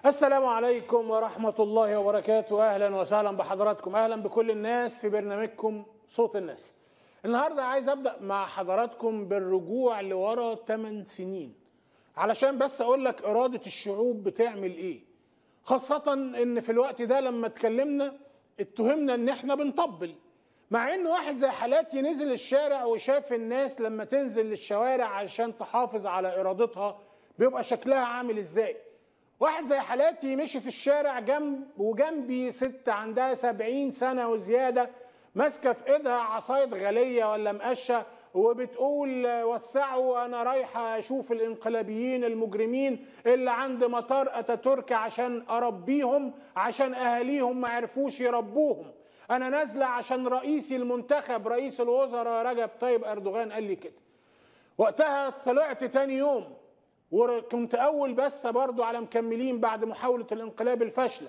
السلام عليكم ورحمة الله وبركاته أهلا وسهلا بحضراتكم أهلا بكل الناس في برنامجكم صوت الناس النهاردة عايز أبدأ مع حضراتكم بالرجوع لورا 8 سنين علشان بس أقول لك إرادة الشعوب بتعمل إيه خاصة إن في الوقت ده لما اتكلمنا اتهمنا إن إحنا بنطبل مع إن واحد زي حالاتي نزل الشارع وشاف الناس لما تنزل للشوارع علشان تحافظ على إرادتها بيبقى شكلها عامل إزاي واحد زي حالاتي مشي في الشارع جنب وجنبي ست عندها سبعين سنة وزيادة ماسكة في ايدها عصاية غالية ولا مقشة وبتقول وسعوا انا رايحة اشوف الانقلابيين المجرمين اللي عند مطار اتاتورك عشان اربيهم عشان اهاليهم ما عرفوش يربوهم انا نازلة عشان رئيسي المنتخب رئيس الوزراء رجب طيب اردوغان قال لي كده وقتها طلعت تاني يوم وكنت اول بس برضو على مكملين بعد محاولة الانقلاب الفاشلة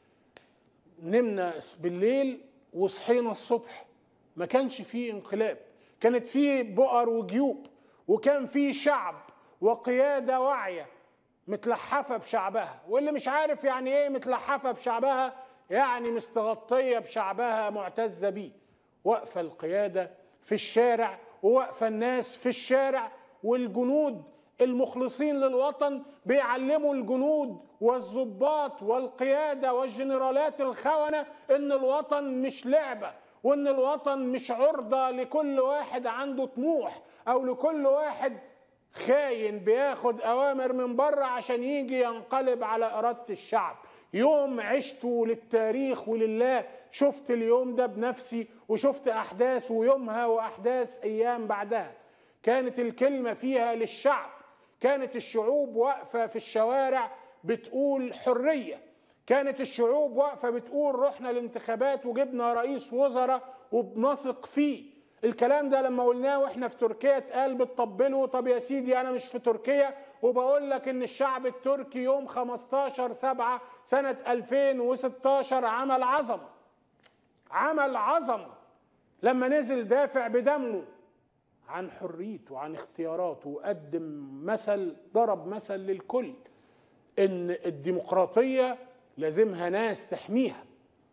نمنا بالليل وصحينا الصبح ما كانش فيه انقلاب كانت فيه بؤر وجيوب وكان فيه شعب وقيادة واعية متلحفة بشعبها واللي مش عارف يعني ايه متلحفة بشعبها يعني مستغطية بشعبها معتزة بيه واقفة القيادة في الشارع وواقفة الناس في الشارع والجنود المخلصين للوطن بيعلموا الجنود والضباط والقياده والجنرالات الخونه ان الوطن مش لعبه وان الوطن مش عرضه لكل واحد عنده طموح او لكل واحد خاين بياخد اوامر من بره عشان يجي ينقلب على اراده الشعب يوم عشته للتاريخ ولله شفت اليوم ده بنفسي وشفت احداث ويومها واحداث ايام بعدها كانت الكلمه فيها للشعب كانت الشعوب واقفه في الشوارع بتقول حريه كانت الشعوب واقفه بتقول رحنا الانتخابات وجبنا رئيس وزراء وبنثق فيه الكلام ده لما قلناه واحنا في تركيا اتقال بتطبلوا طب يا سيدي انا مش في تركيا وبقول لك ان الشعب التركي يوم 15 7 سنه 2016 عمل عظمه عمل عظمه لما نزل دافع بدمه عن حريته وعن اختياراته وقدم مثل ضرب مثل للكل ان الديمقراطيه لازمها ناس تحميها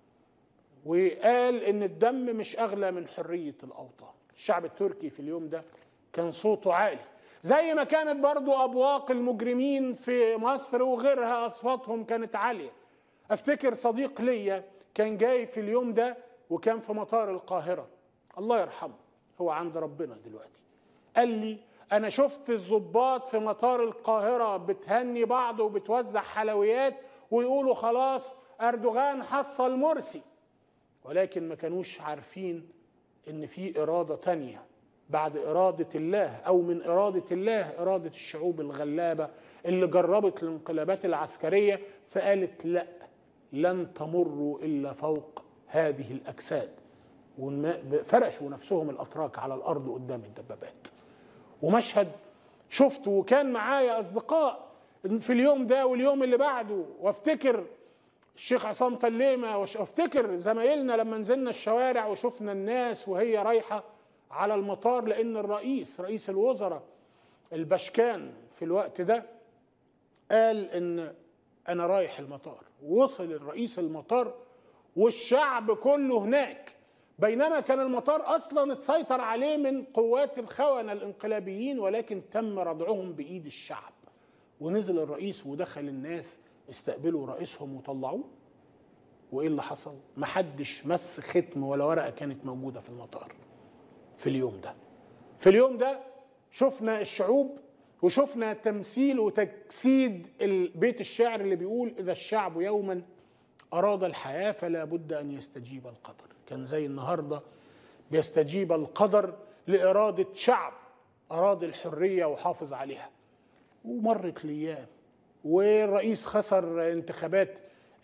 وقال ان الدم مش اغلى من حريه الاوطان الشعب التركي في اليوم ده كان صوته عالي زي ما كانت برضو ابواق المجرمين في مصر وغيرها اصواتهم كانت عاليه افتكر صديق ليا كان جاي في اليوم ده وكان في مطار القاهره الله يرحمه هو عند ربنا دلوقتي قال لي انا شفت الضباط في مطار القاهره بتهني بعض وبتوزع حلويات ويقولوا خلاص اردوغان حصل مرسي ولكن ما كانوش عارفين ان في اراده تانية بعد اراده الله او من اراده الله اراده الشعوب الغلابه اللي جربت الانقلابات العسكريه فقالت لا لن تمروا الا فوق هذه الاجساد فرشوا نفسهم الاتراك على الارض قدام الدبابات ومشهد شفته وكان معايا اصدقاء في اليوم ده واليوم اللي بعده وافتكر الشيخ عصام تليمه وافتكر زمايلنا لما نزلنا الشوارع وشفنا الناس وهي رايحه على المطار لان الرئيس رئيس الوزراء البشكان في الوقت ده قال ان انا رايح المطار وصل الرئيس المطار والشعب كله هناك بينما كان المطار اصلا اتسيطر عليه من قوات الخونه الانقلابيين ولكن تم ردعهم بايد الشعب ونزل الرئيس ودخل الناس استقبلوا رئيسهم وطلعوه وايه اللي حصل محدش مس ختم ولا ورقه كانت موجوده في المطار في اليوم ده في اليوم ده شفنا الشعوب وشفنا تمثيل وتجسيد بيت الشعر اللي بيقول اذا الشعب يوما اراد الحياه فلا بد ان يستجيب القدر كان زي النهارده بيستجيب القدر لإرادة شعب أراد الحرية وحافظ عليها ومرت الأيام والرئيس خسر انتخابات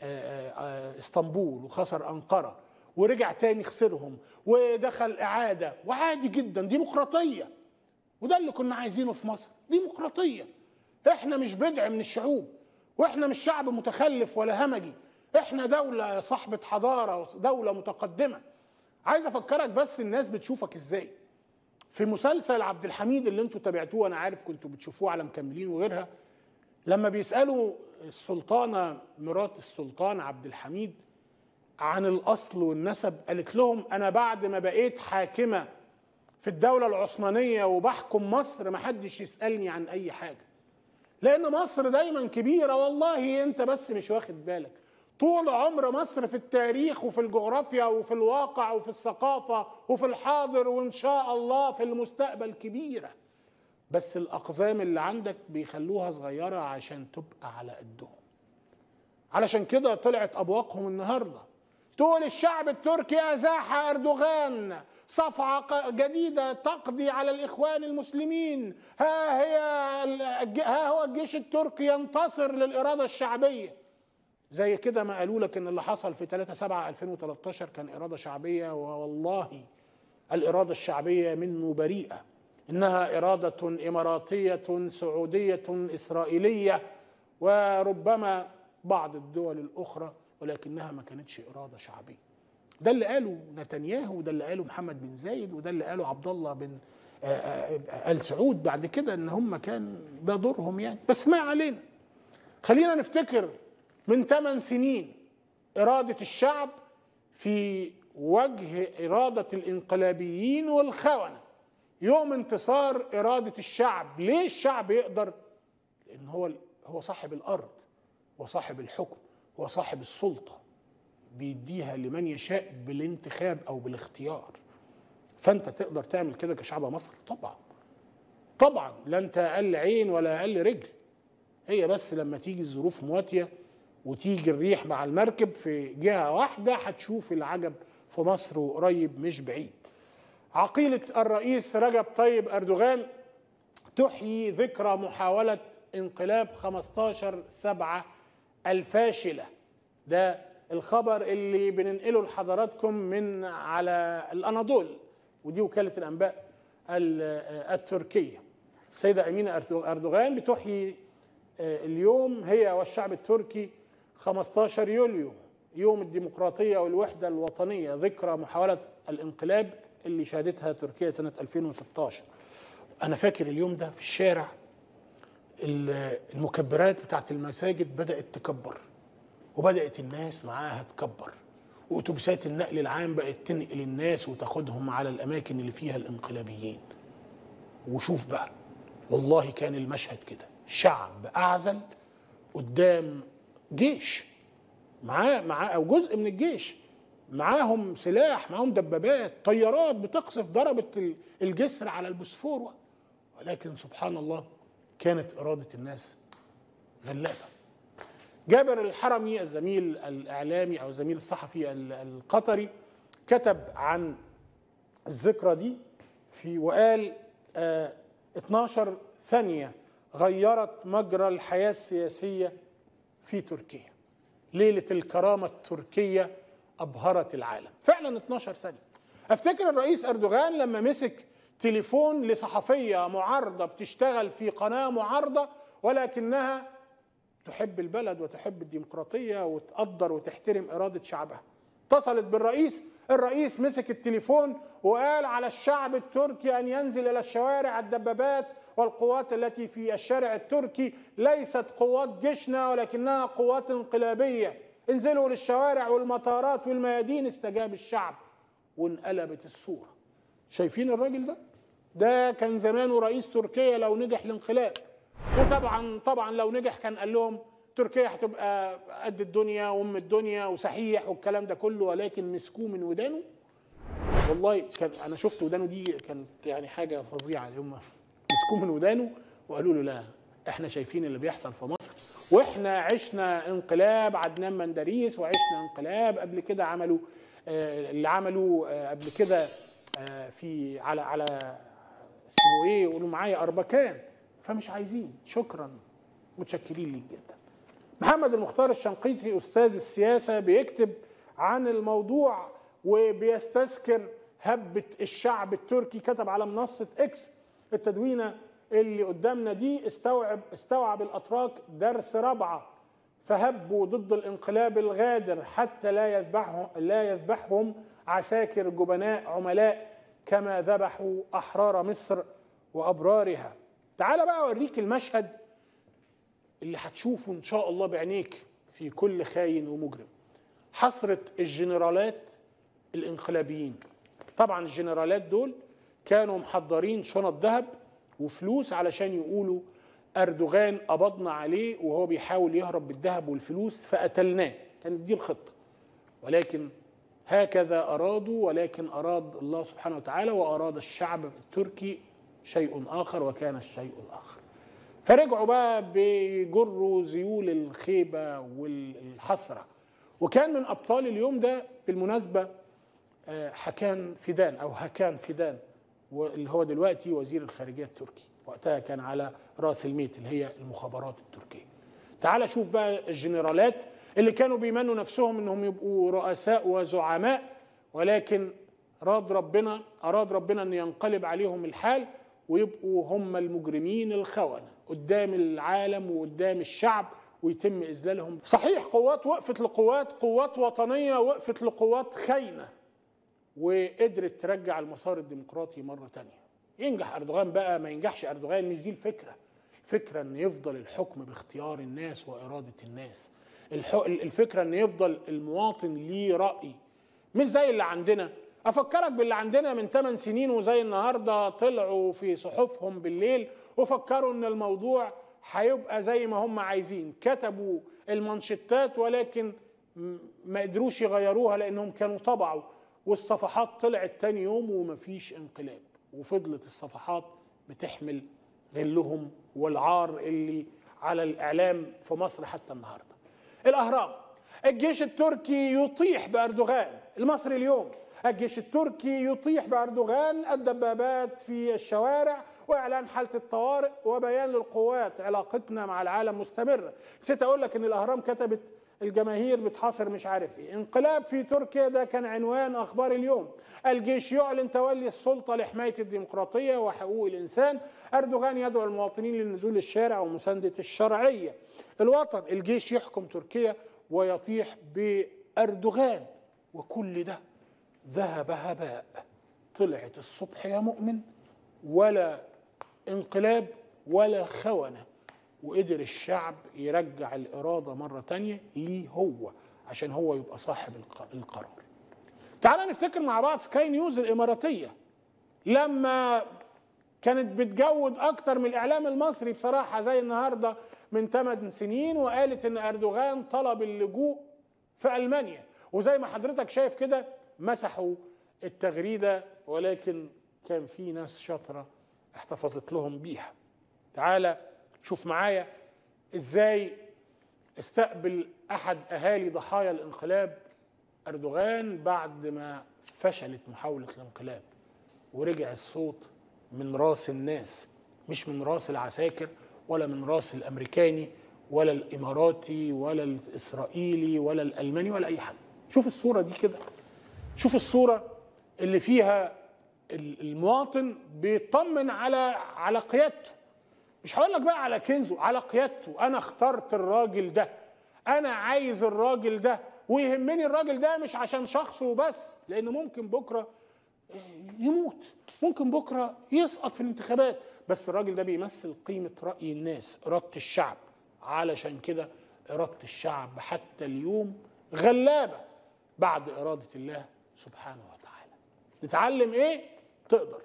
اسطنبول وخسر أنقرة ورجع تاني خسرهم ودخل إعادة وعادي جدا ديمقراطية وده اللي كنا عايزينه في مصر ديمقراطية احنا مش بدع من الشعوب واحنا مش شعب متخلف ولا همجي احنا دولة صاحبة حضارة دولة متقدمة عايز افكرك بس الناس بتشوفك ازاي في مسلسل عبد الحميد اللي انتوا تابعتوه انا عارف كنتوا بتشوفوه على مكملين وغيرها لما بيسالوا السلطانه مرات السلطان عبد الحميد عن الاصل والنسب قالت لهم انا بعد ما بقيت حاكمه في الدوله العثمانيه وبحكم مصر ما حدش يسالني عن اي حاجه لان مصر دايما كبيره والله انت بس مش واخد بالك طول عمر مصر في التاريخ وفي الجغرافيا وفي الواقع وفي الثقافه وفي الحاضر وان شاء الله في المستقبل كبيره بس الاقزام اللي عندك بيخلوها صغيره عشان تبقى على قدهم علشان كده طلعت ابواقهم النهارده تقول الشعب التركي ازاح اردوغان صفعة جديدة تقضي على الإخوان المسلمين ها هي ها هو الجيش التركي ينتصر للإرادة الشعبية زي كده ما قالوا لك ان اللي حصل في 3 7 2013 كان اراده شعبيه والله الاراده الشعبيه منه بريئه انها اراده اماراتيه سعوديه اسرائيليه وربما بعض الدول الاخرى ولكنها ما كانتش اراده شعبيه ده اللي قاله نتنياهو وده اللي قاله محمد بن زايد وده اللي قاله عبد الله بن ال سعود بعد كده ان هم كان ده دورهم يعني بس ما علينا خلينا نفتكر من ثمان سنين إرادة الشعب في وجه إرادة الانقلابيين والخونة يوم انتصار إرادة الشعب ليه الشعب يقدر لأن هو هو صاحب الأرض وصاحب الحكم هو صاحب السلطة بيديها لمن يشاء بالانتخاب أو بالاختيار فأنت تقدر تعمل كده كشعب مصر طبعا طبعا لا أنت أقل عين ولا أقل رجل هي بس لما تيجي الظروف مواتيه وتيجي الريح مع المركب في جهه واحده هتشوف العجب في مصر وقريب مش بعيد. عقيله الرئيس رجب طيب اردوغان تحيي ذكرى محاوله انقلاب 15 7 الفاشله. ده الخبر اللي بننقله لحضراتكم من على الاناضول ودي وكاله الانباء التركيه. السيده امينه اردوغان بتحيي اليوم هي والشعب التركي 15 يوليو يوم الديمقراطية والوحدة الوطنية ذكرى محاولة الانقلاب اللي شهدتها تركيا سنة 2016 أنا فاكر اليوم ده في الشارع المكبرات بتاعت المساجد بدأت تكبر وبدأت الناس معاها تكبر وأتوبيسات النقل العام بقت تنقل الناس وتاخدهم على الأماكن اللي فيها الانقلابيين وشوف بقى والله كان المشهد كده شعب أعزل قدام جيش معاه معاه او جزء من الجيش معاهم سلاح معاهم دبابات طيارات بتقصف ضربت الجسر على البوسفور ولكن سبحان الله كانت إرادة الناس غلابة جابر الحرمي الزميل الإعلامي أو الزميل الصحفي القطري كتب عن الذكرى دي في وقال آه 12 ثانية غيرت مجرى الحياة السياسية في تركيا ليلة الكرامة التركية أبهرت العالم فعلا 12 ثانية أفتكر الرئيس أردوغان لما مسك تليفون لصحفية معارضة بتشتغل في قناة معارضة ولكنها تحب البلد وتحب الديمقراطية وتقدر وتحترم إرادة شعبها اتصلت بالرئيس الرئيس مسك التليفون وقال على الشعب التركي أن ينزل إلى الشوارع الدبابات والقوات التي في الشارع التركي ليست قوات جيشنا ولكنها قوات انقلابية انزلوا للشوارع والمطارات والميادين استجاب الشعب وانقلبت الصورة شايفين الراجل ده ده كان زمانه رئيس تركيا لو نجح الانقلاب وطبعا طبعا لو نجح كان قال لهم تركيا هتبقى قد الدنيا وام الدنيا وصحيح والكلام ده كله ولكن مسكوه من ودانه والله كان انا شفت ودانه دي كانت يعني حاجه فظيعه هم مسكوه من ودانه وقالوا له لا احنا شايفين اللي بيحصل في مصر واحنا عشنا انقلاب عدنان مندريس وعشنا انقلاب قبل كده عملوا آه اللي عملوا آه قبل كده آه في على على اسمه ايه يقولوا معايا اربكان فمش عايزين شكرا متشكرين ليك جدا محمد المختار الشنقيطي استاذ السياسه بيكتب عن الموضوع وبيستذكر هبه الشعب التركي كتب على منصه اكس التدوينه اللي قدامنا دي استوعب استوعب الاتراك درس رابعه فهبوا ضد الانقلاب الغادر حتى لا يذبحهم لا يذبحهم عساكر جبناء عملاء كما ذبحوا احرار مصر وابرارها تعال بقى اوريك المشهد اللي هتشوفه ان شاء الله بعينيك في كل خاين ومجرم حسرة الجنرالات الانقلابيين طبعا الجنرالات دول كانوا محضرين شنط ذهب وفلوس علشان يقولوا اردوغان قبضنا عليه وهو بيحاول يهرب بالذهب والفلوس فقتلناه كانت دي الخطه ولكن هكذا ارادوا ولكن اراد الله سبحانه وتعالى واراد الشعب التركي شيء اخر وكان الشيء الاخر فرجعوا بقى بيجروا ذيول الخيبه والحسره وكان من ابطال اليوم ده بالمناسبه حكان فيدان او هكان فيدان اللي هو دلوقتي وزير الخارجيه التركي وقتها كان على راس الميت اللي هي المخابرات التركيه تعال شوف بقى الجنرالات اللي كانوا بيمنوا نفسهم انهم يبقوا رؤساء وزعماء ولكن راد ربنا اراد ربنا ان ينقلب عليهم الحال ويبقوا هم المجرمين الخونه قدام العالم وقدام الشعب ويتم اذلالهم صحيح قوات وقفت لقوات قوات وطنيه وقفت لقوات خاينه وقدرت ترجع المسار الديمقراطي مره تانية ينجح اردوغان بقى ما ينجحش اردوغان مش دي الفكره الفكره ان يفضل الحكم باختيار الناس واراده الناس الفكره ان يفضل المواطن ليه راي مش زي اللي عندنا افكرك باللي عندنا من 8 سنين وزي النهارده طلعوا في صحفهم بالليل وفكروا ان الموضوع هيبقى زي ما هم عايزين كتبوا المانشيتات ولكن ما قدروش يغيروها لانهم كانوا طبعوا والصفحات طلعت تاني يوم ومفيش انقلاب وفضلت الصفحات بتحمل غلهم والعار اللي على الاعلام في مصر حتى النهارده. الاهرام الجيش التركي يطيح باردوغان المصري اليوم الجيش التركي يطيح باردوغان الدبابات في الشوارع واعلان حاله الطوارئ وبيان للقوات علاقتنا مع العالم مستمره نسيت اقول لك ان الاهرام كتبت الجماهير بتحاصر مش عارف ايه انقلاب في تركيا ده كان عنوان اخبار اليوم الجيش يعلن تولي السلطه لحمايه الديمقراطيه وحقوق الانسان اردوغان يدعو المواطنين للنزول للشارع ومسانده الشرعيه الوطن الجيش يحكم تركيا ويطيح باردوغان وكل ده ذهب هباء طلعت الصبح يا مؤمن ولا انقلاب ولا خونه وقدر الشعب يرجع الإرادة مرة تانية ليه هو عشان هو يبقى صاحب القرار تعال نفتكر مع بعض سكاي نيوز الإماراتية لما كانت بتجود أكتر من الإعلام المصري بصراحة زي النهاردة من 8 سنين وقالت إن أردوغان طلب اللجوء في ألمانيا وزي ما حضرتك شايف كده مسحوا التغريدة ولكن كان في ناس شاطرة احتفظت لهم بيها تعالى شوف معايا ازاي استقبل احد اهالي ضحايا الانقلاب اردوغان بعد ما فشلت محاوله الانقلاب ورجع الصوت من راس الناس مش من راس العساكر ولا من راس الامريكاني ولا الاماراتي ولا الاسرائيلي ولا الالماني ولا اي حد شوف الصوره دي كده شوف الصوره اللي فيها المواطن بيطمن على على قيادته مش هقول لك بقى على كنزه على قيادته انا اخترت الراجل ده انا عايز الراجل ده ويهمني الراجل ده مش عشان شخصه وبس لان ممكن بكره يموت ممكن بكره يسقط في الانتخابات بس الراجل ده بيمثل قيمه راي الناس اراده الشعب علشان كده اراده الشعب حتى اليوم غلابه بعد اراده الله سبحانه وتعالى نتعلم ايه تقدر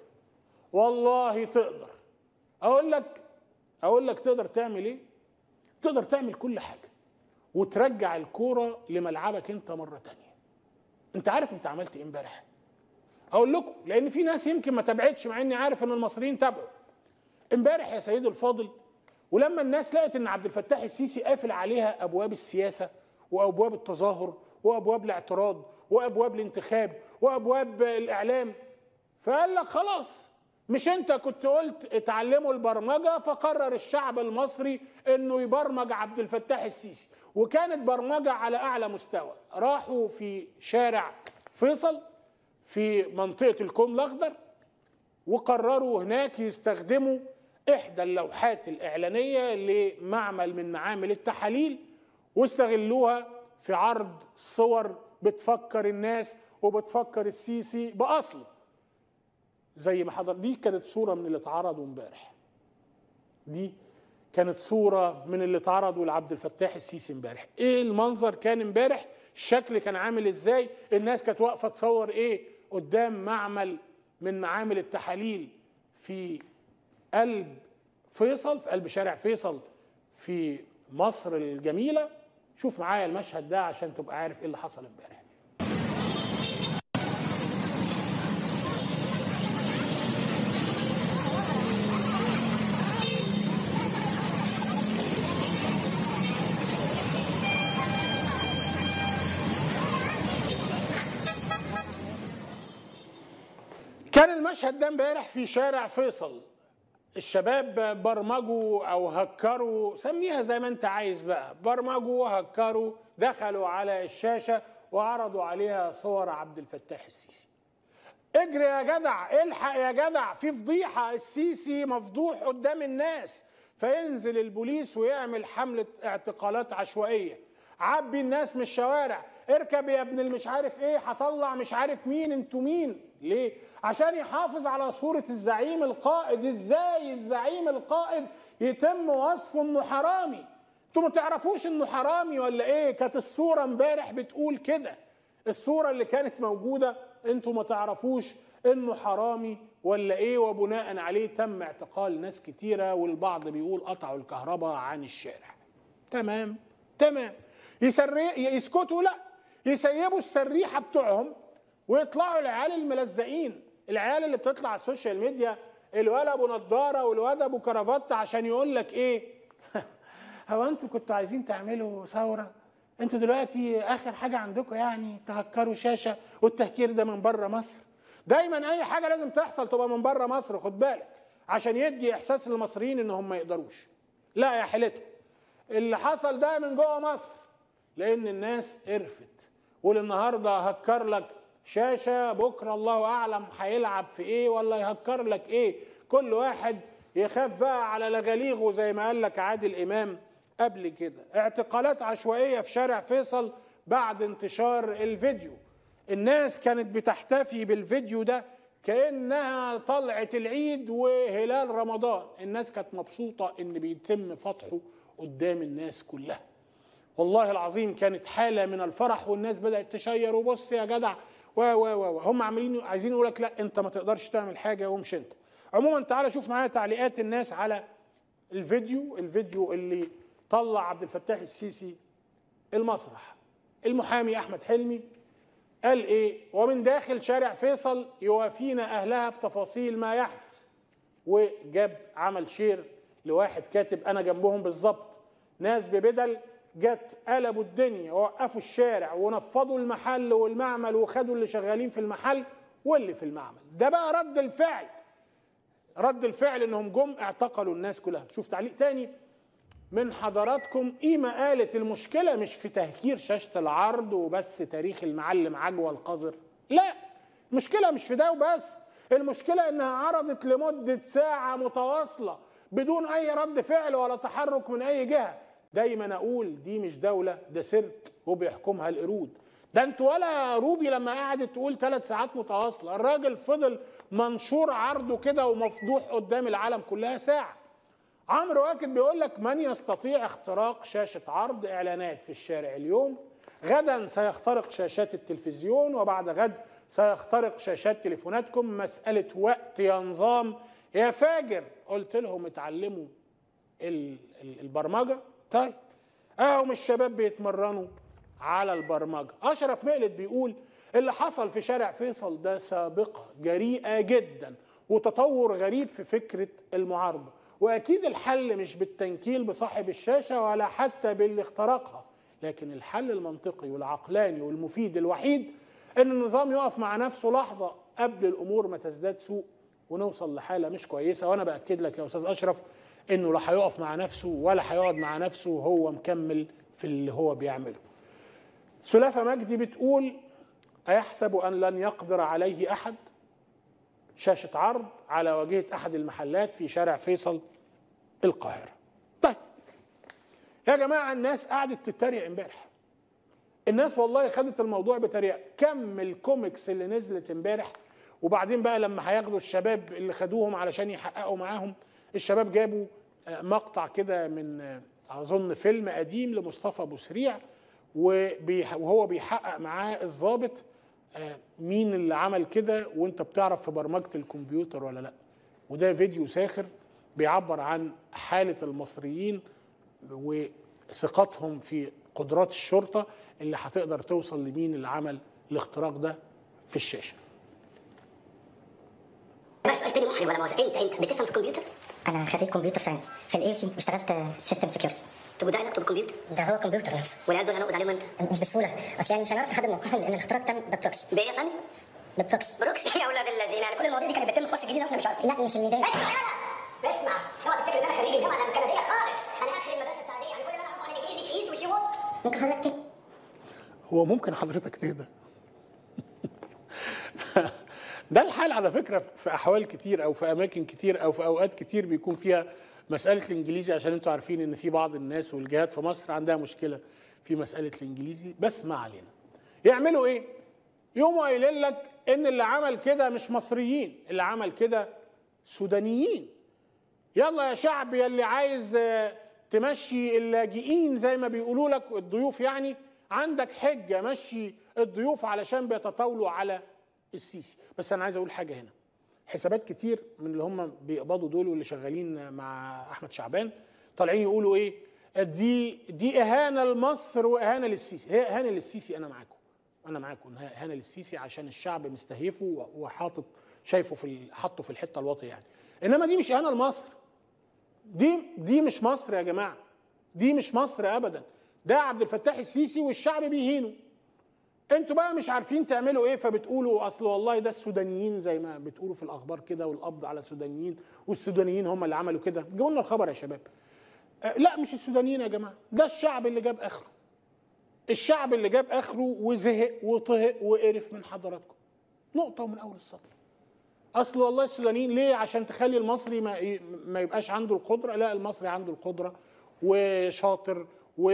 والله تقدر اقول لك اقول لك تقدر تعمل ايه تقدر تعمل كل حاجه وترجع الكوره لملعبك انت مره تانية انت عارف انت عملت ايه امبارح اقول لكم لان في ناس يمكن ما تابعتش مع اني عارف ان المصريين تابعوا امبارح يا سيدي الفاضل ولما الناس لقت ان عبد الفتاح السيسي قافل عليها ابواب السياسه وابواب التظاهر وابواب الاعتراض وابواب الانتخاب وابواب الاعلام فقال لك خلاص مش انت كنت قلت اتعلموا البرمجه فقرر الشعب المصري انه يبرمج عبد الفتاح السيسي وكانت برمجه على اعلى مستوى راحوا في شارع فيصل في منطقه الكوم الاخضر وقرروا هناك يستخدموا احدى اللوحات الاعلانيه لمعمل من معامل التحاليل واستغلوها في عرض صور بتفكر الناس وبتفكر السيسي باصله زي ما حضر دي كانت صوره من اللي اتعرضوا امبارح دي كانت صوره من اللي اتعرضوا لعبد الفتاح السيسي امبارح ايه المنظر كان امبارح الشكل كان عامل ازاي الناس كانت واقفه تصور ايه قدام معمل من معامل التحاليل في قلب فيصل في قلب شارع فيصل في مصر الجميله شوف معايا المشهد ده عشان تبقى عارف ايه اللي حصل امبارح كان المشهد ده امبارح في شارع فيصل الشباب برمجوا او هكروا سميها زي ما انت عايز بقى برمجوا هكروا دخلوا على الشاشه وعرضوا عليها صور عبد الفتاح السيسي اجري يا جدع الحق يا جدع في فضيحه السيسي مفضوح قدام الناس فينزل البوليس ويعمل حمله اعتقالات عشوائيه عبي الناس من الشوارع اركب يا ابن المش عارف ايه هطلع مش عارف مين انتوا مين ليه عشان يحافظ على صورة الزعيم القائد ازاي الزعيم القائد يتم وصفه انه حرامي انتوا ما تعرفوش انه حرامي ولا ايه كانت الصورة امبارح بتقول كده الصورة اللي كانت موجودة انتوا ما تعرفوش انه حرامي ولا ايه وبناء عليه تم اعتقال ناس كتيرة والبعض بيقول قطعوا الكهرباء عن الشارع تمام تمام يسري يسكتوا لا يسيبوا السريحه بتوعهم ويطلعوا العيال الملزقين العيال اللي بتطلع على السوشيال ميديا الواد ابو نضاره والواد ابو كرافات عشان يقول لك ايه هو انتوا كنتوا عايزين تعملوا ثوره انتوا دلوقتي اخر حاجه عندكم يعني تهكروا شاشه والتهكير ده من بره مصر دايما اي حاجه لازم تحصل تبقى من بره مصر خد بالك عشان يدي احساس للمصريين انهم ما يقدروش لا يا حيلتهم اللي حصل ده من جوه مصر لان الناس قرفت والنهارده هكر لك شاشه بكره الله اعلم هيلعب في ايه ولا يهكر لك ايه كل واحد يخاف بقى على لغاليغه زي ما قال لك عادل امام قبل كده اعتقالات عشوائيه في شارع فيصل بعد انتشار الفيديو الناس كانت بتحتفي بالفيديو ده كانها طلعه العيد وهلال رمضان الناس كانت مبسوطه ان بيتم فتحه قدام الناس كلها والله العظيم كانت حاله من الفرح والناس بدات تشير وبص يا جدع و و و هم عاملين عايزين يقول لك لا انت ما تقدرش تعمل حاجه ومش انت عموما تعالى شوف معايا تعليقات الناس على الفيديو الفيديو اللي طلع عبد الفتاح السيسي المسرح المحامي احمد حلمي قال ايه ومن داخل شارع فيصل يوافينا اهلها بتفاصيل ما يحدث وجاب عمل شير لواحد كاتب انا جنبهم بالظبط ناس ببدل جت قلبوا الدنيا ووقفوا الشارع ونفضوا المحل والمعمل وخدوا اللي شغالين في المحل واللي في المعمل ده بقى رد الفعل رد الفعل انهم جم اعتقلوا الناس كلها شوف تعليق تاني من حضراتكم قيمة قالت المشكلة مش في تهكير شاشة العرض وبس تاريخ المعلم عجوة القذر لا المشكلة مش في ده وبس المشكلة انها عرضت لمدة ساعة متواصلة بدون اي رد فعل ولا تحرك من اي جهة دايما اقول دي مش دولة ده سيرك وبيحكمها القرود ده انت ولا روبي لما قعدت تقول ثلاث ساعات متواصلة الراجل فضل منشور عرضه كده ومفضوح قدام العالم كلها ساعة عمرو واكد بيقول لك من يستطيع اختراق شاشة عرض إعلانات في الشارع اليوم غدا سيخترق شاشات التلفزيون وبعد غد سيخترق شاشات تليفوناتكم مسألة وقت يا نظام يا فاجر قلت لهم اتعلموا البرمجة طيب اهم الشباب بيتمرنوا على البرمجة أشرف مقلد بيقول اللي حصل في شارع فيصل ده سابقة جريئة جدا وتطور غريب في فكرة المعارضة واكيد الحل مش بالتنكيل بصاحب الشاشه ولا حتى باللي اخترقها لكن الحل المنطقي والعقلاني والمفيد الوحيد ان النظام يقف مع نفسه لحظه قبل الامور ما تزداد سوء ونوصل لحاله مش كويسه وانا باكد لك يا استاذ اشرف انه لا هيقف مع نفسه ولا هيقعد مع نفسه وهو مكمل في اللي هو بيعمله سلافه مجدي بتقول ايحسب ان لن يقدر عليه احد شاشة عرض على واجهة أحد المحلات في شارع فيصل القاهرة طيب يا جماعة الناس قعدت تتريق امبارح الناس والله خدت الموضوع بطريقة كم الكوميكس اللي نزلت امبارح وبعدين بقى لما هياخدوا الشباب اللي خدوهم علشان يحققوا معاهم الشباب جابوا مقطع كده من اظن فيلم قديم لمصطفى ابو سريع وهو بيحقق معاه الضابط مين اللي عمل كده وانت بتعرف في برمجه الكمبيوتر ولا لا وده فيديو ساخر بيعبر عن حاله المصريين وثقتهم في قدرات الشرطه اللي هتقدر توصل لمين اللي عمل الاختراق ده في الشاشه بس سؤال تاني محرج ولا مؤاخذه انت انت بتفهم في الكمبيوتر؟ انا خريج كمبيوتر ساينس في الاي سي واشتغلت سيستم سكيورتي طب وده علاقته بالكمبيوتر؟ ده هو كمبيوتر نفسه والعيال دول هنقبض عليهم امتى؟ مش بسهوله اصل يعني مش هنعرف نحدد موقعهم لان الاختراق تم ببروكسي بايه يا فندم؟ ببروكسي بروكسي يا اولاد الذين يعني كل المواضيع دي كانت بتتم في مصر الجديده واحنا مش عارفين لا مش الميدان اسمع يلا اسمع اوعى تفتكر ان انا خريج الجامعه الكنديه خالص انا اخر المدرسه السعوديه يعني كل اللي انا اعرفه عن الانجليزي كيس وشي وات ممكن حضرتك تاني هو ممكن حضرتك تهدى ده الحال على فكره في احوال كتير او في اماكن كتير او في اوقات كتير بيكون فيها مساله الانجليزي عشان انتوا عارفين ان في بعض الناس والجهات في مصر عندها مشكله في مساله الانجليزي بس ما علينا يعملوا ايه يقوموا قايلين لك ان اللي عمل كده مش مصريين اللي عمل كده سودانيين يلا يا شعب يا اللي عايز آه، تمشي اللاجئين زي ما بيقولوا لك الضيوف يعني عندك حجه مشي الضيوف علشان بيتطاولوا على السيسي بس انا عايز اقول حاجه هنا حسابات كتير من اللي هم بيقبضوا دول واللي شغالين مع احمد شعبان طالعين يقولوا ايه دي دي اهانه لمصر واهانه للسيسي هي اهانه للسيسي انا معاكم انا معاكم إنها اهانه للسيسي عشان الشعب مستهيفه وحاطط شايفه في ال- حاطه في الحته الواطيه يعني انما دي مش اهانه لمصر دي دي مش مصر يا جماعه دي مش مصر ابدا ده عبد الفتاح السيسي والشعب بيهينه انتوا بقى مش عارفين تعملوا ايه فبتقولوا اصل والله ده السودانيين زي ما بتقولوا في الاخبار كده والقبض على السودانيين والسودانيين هم اللي عملوا كده جيبوا لنا الخبر يا شباب أه، لا مش السودانيين يا جماعه ده الشعب اللي جاب اخره الشعب اللي جاب اخره وزهق وطهق وقرف من حضراتكم نقطه ومن اول السطر اصل والله السودانيين ليه عشان تخلي المصري ما ي- ما يبقاش عنده القدره لا المصري عنده القدره وشاطر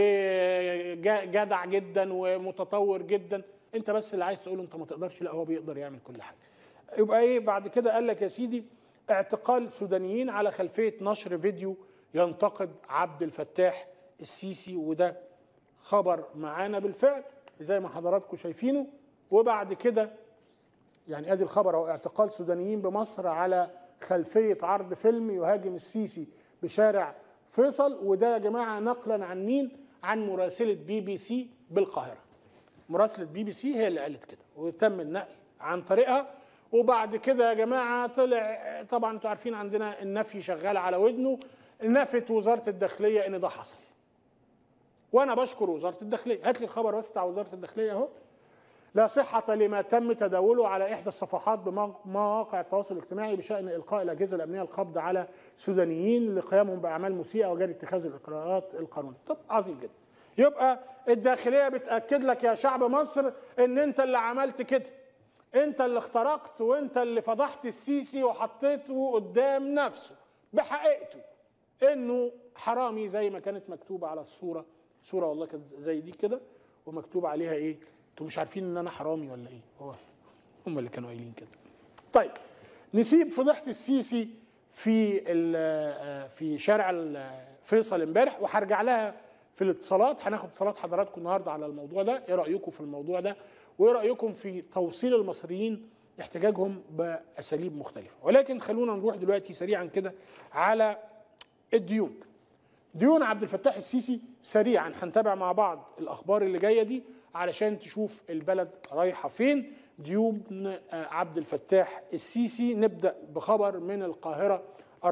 وجدع جدا ومتطور جدا انت بس اللي عايز تقوله انت ما تقدرش لا هو بيقدر يعمل كل حاجه يبقى ايه بعد كده قال لك يا سيدي اعتقال سودانيين على خلفيه نشر فيديو ينتقد عبد الفتاح السيسي وده خبر معانا بالفعل زي ما حضراتكم شايفينه وبعد كده يعني ادي الخبر هو اعتقال سودانيين بمصر على خلفيه عرض فيلم يهاجم السيسي بشارع فيصل وده يا جماعه نقلا عن مين؟ عن مراسله بي بي سي بالقاهره. مراسله بي بي سي هي اللي قالت كده وتم النقل عن طريقها وبعد كده يا جماعه طلع طبعا انتوا عارفين عندنا النفي شغال على ودنه نفت وزاره الداخليه ان ده حصل. وانا بشكر وزاره الداخليه، هات لي الخبر بس بتاع وزاره الداخليه اهو. لا صحة لما تم تداوله على إحدى الصفحات بمواقع التواصل الاجتماعي بشأن إلقاء الأجهزة الأمنية القبض على سودانيين لقيامهم بأعمال مسيئة وجري اتخاذ الإجراءات القانونية. طب عظيم جدا. يبقى الداخلية بتأكد لك يا شعب مصر إن أنت اللي عملت كده. أنت اللي اخترقت وأنت اللي فضحت السيسي وحطيته قدام نفسه بحقيقته إنه حرامي زي ما كانت مكتوبة على الصورة. صورة والله كانت زي دي كده ومكتوب عليها إيه؟ انتوا مش عارفين ان انا حرامي ولا ايه هو هم اللي كانوا قايلين كده طيب نسيب فضيحه السيسي في ال- في شارع ال- فيصل امبارح وهرجع لها في الاتصالات هناخد اتصالات حضراتكم النهارده على الموضوع ده ايه رايكم في الموضوع ده وايه رايكم في توصيل المصريين احتجاجهم باساليب مختلفه ولكن خلونا نروح دلوقتي سريعا كده على الديون ديون عبد الفتاح السيسي سريعا هنتابع مع بعض الاخبار اللي جايه دي علشان تشوف البلد رايحه فين ديون آه، عبد الفتاح السيسي نبدا بخبر من القاهره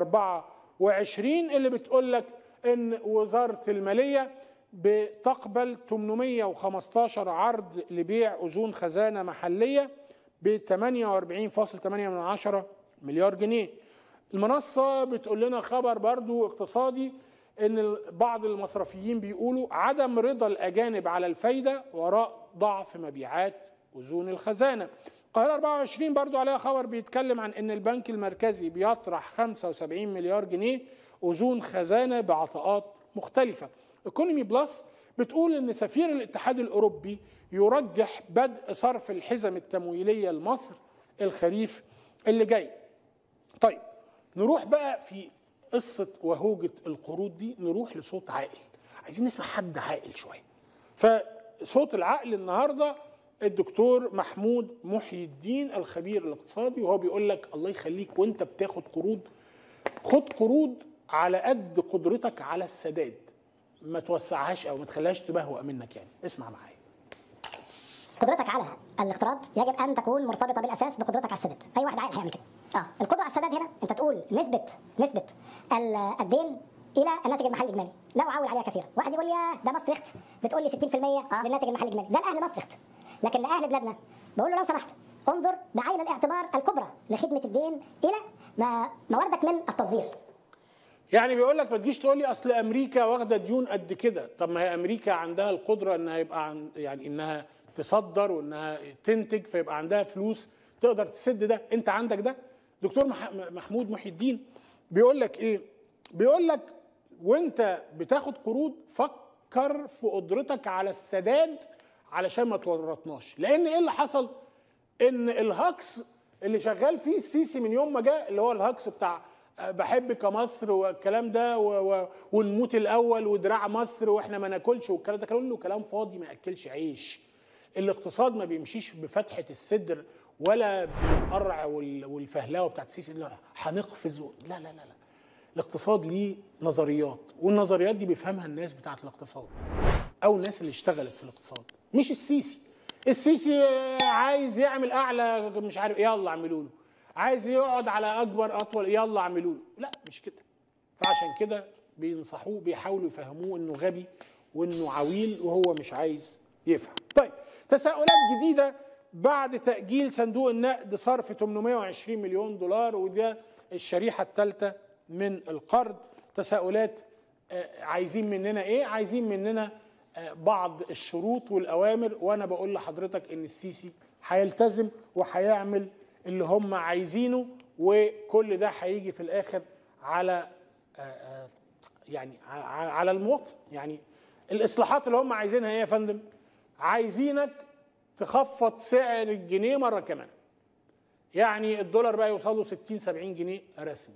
24 اللي بتقول لك ان وزاره الماليه بتقبل 815 عرض لبيع اذون خزانه محليه ب 48.8 مليار جنيه المنصة بتقول لنا خبر برضو اقتصادي ان بعض المصرفيين بيقولوا عدم رضا الاجانب على الفايدة وراء ضعف مبيعات اذون الخزانة القاهرة 24 برضو عليها خبر بيتكلم عن ان البنك المركزي بيطرح 75 مليار جنيه اذون خزانة بعطاءات مختلفة ايكونومي بلس بتقول ان سفير الاتحاد الاوروبي يرجح بدء صرف الحزم التمويلية لمصر الخريف اللي جاي طيب نروح بقى في قصه وهوجه القروض دي نروح لصوت عاقل عايزين نسمع حد عاقل شويه فصوت العقل النهارده الدكتور محمود محي الدين الخبير الاقتصادي وهو بيقول لك الله يخليك وانت بتاخد قروض خد قروض على قد قدرتك على السداد ما توسعهاش او ما تخليهاش تبهوأ منك يعني اسمع معايا قدرتك على الاقتراض يجب ان تكون مرتبطه بالاساس بقدرتك على السداد اي واحد عاقل هيعمل كده اه القدره على السداد هنا انت تقول نسبه نسبه ال- الدين الى الناتج المحلي الاجمالي لا اعول عليها كثيرا واحد يقول يا ده مصر اخت بتقول لي 60% آه. للناتج المحلي الاجمالي ده الاهل مصر اخت لكن لاهل بلادنا بقول له لو سمحت انظر بعين الاعتبار الكبرى لخدمه الدين الى ما مواردك من التصدير يعني بيقول لك ما تجيش تقول لي اصل امريكا واخده ديون قد كده طب ما هي امريكا عندها القدره انها يبقى عن يعني انها تصدر وانها تنتج فيبقى عندها فلوس تقدر تسد ده انت عندك ده دكتور مح- محمود محي الدين بيقول لك ايه بيقول لك وانت بتاخد قروض فكر في قدرتك على السداد علشان ما تورطناش لان ايه اللي حصل ان الهكس اللي شغال فيه السيسي من يوم ما جاء اللي هو الهكس بتاع بحبك يا مصر والكلام ده و... و... ونموت الاول ودراع مصر واحنا ما ناكلش والكلام ده كله كلام فاضي ما ياكلش عيش الاقتصاد ما بيمشيش بفتحه الصدر ولا بالقرع وال... والفهلاوه بتاعت السيسي لا هنقفز و... لا لا لا لا الاقتصاد ليه نظريات والنظريات دي بيفهمها الناس بتاعت الاقتصاد او الناس اللي اشتغلت في الاقتصاد مش السيسي السيسي آه، عايز يعمل اعلى مش عارف يلا اعملوا له عايز يقعد على اكبر اطول يلا اعملوا له لا مش كده فعشان كده بينصحوه بيحاولوا يفهموه انه غبي وانه عويل وهو مش عايز يفهم طيب تساؤلات جديده بعد تاجيل صندوق النقد صرف 820 مليون دولار وده الشريحه الثالثه من القرض تساؤلات آه، عايزين مننا ايه عايزين مننا آه، بعض الشروط والاوامر وانا بقول لحضرتك ان السيسي هيلتزم وهيعمل اللي هم عايزينه وكل ده هيجي في الاخر على آه، آه، يعني ع- على المواطن يعني الاصلاحات اللي هم عايزينها ايه يا فندم عايزينك تخفض سعر الجنيه مره كمان يعني الدولار بقى يوصل له 60 70 جنيه رسمي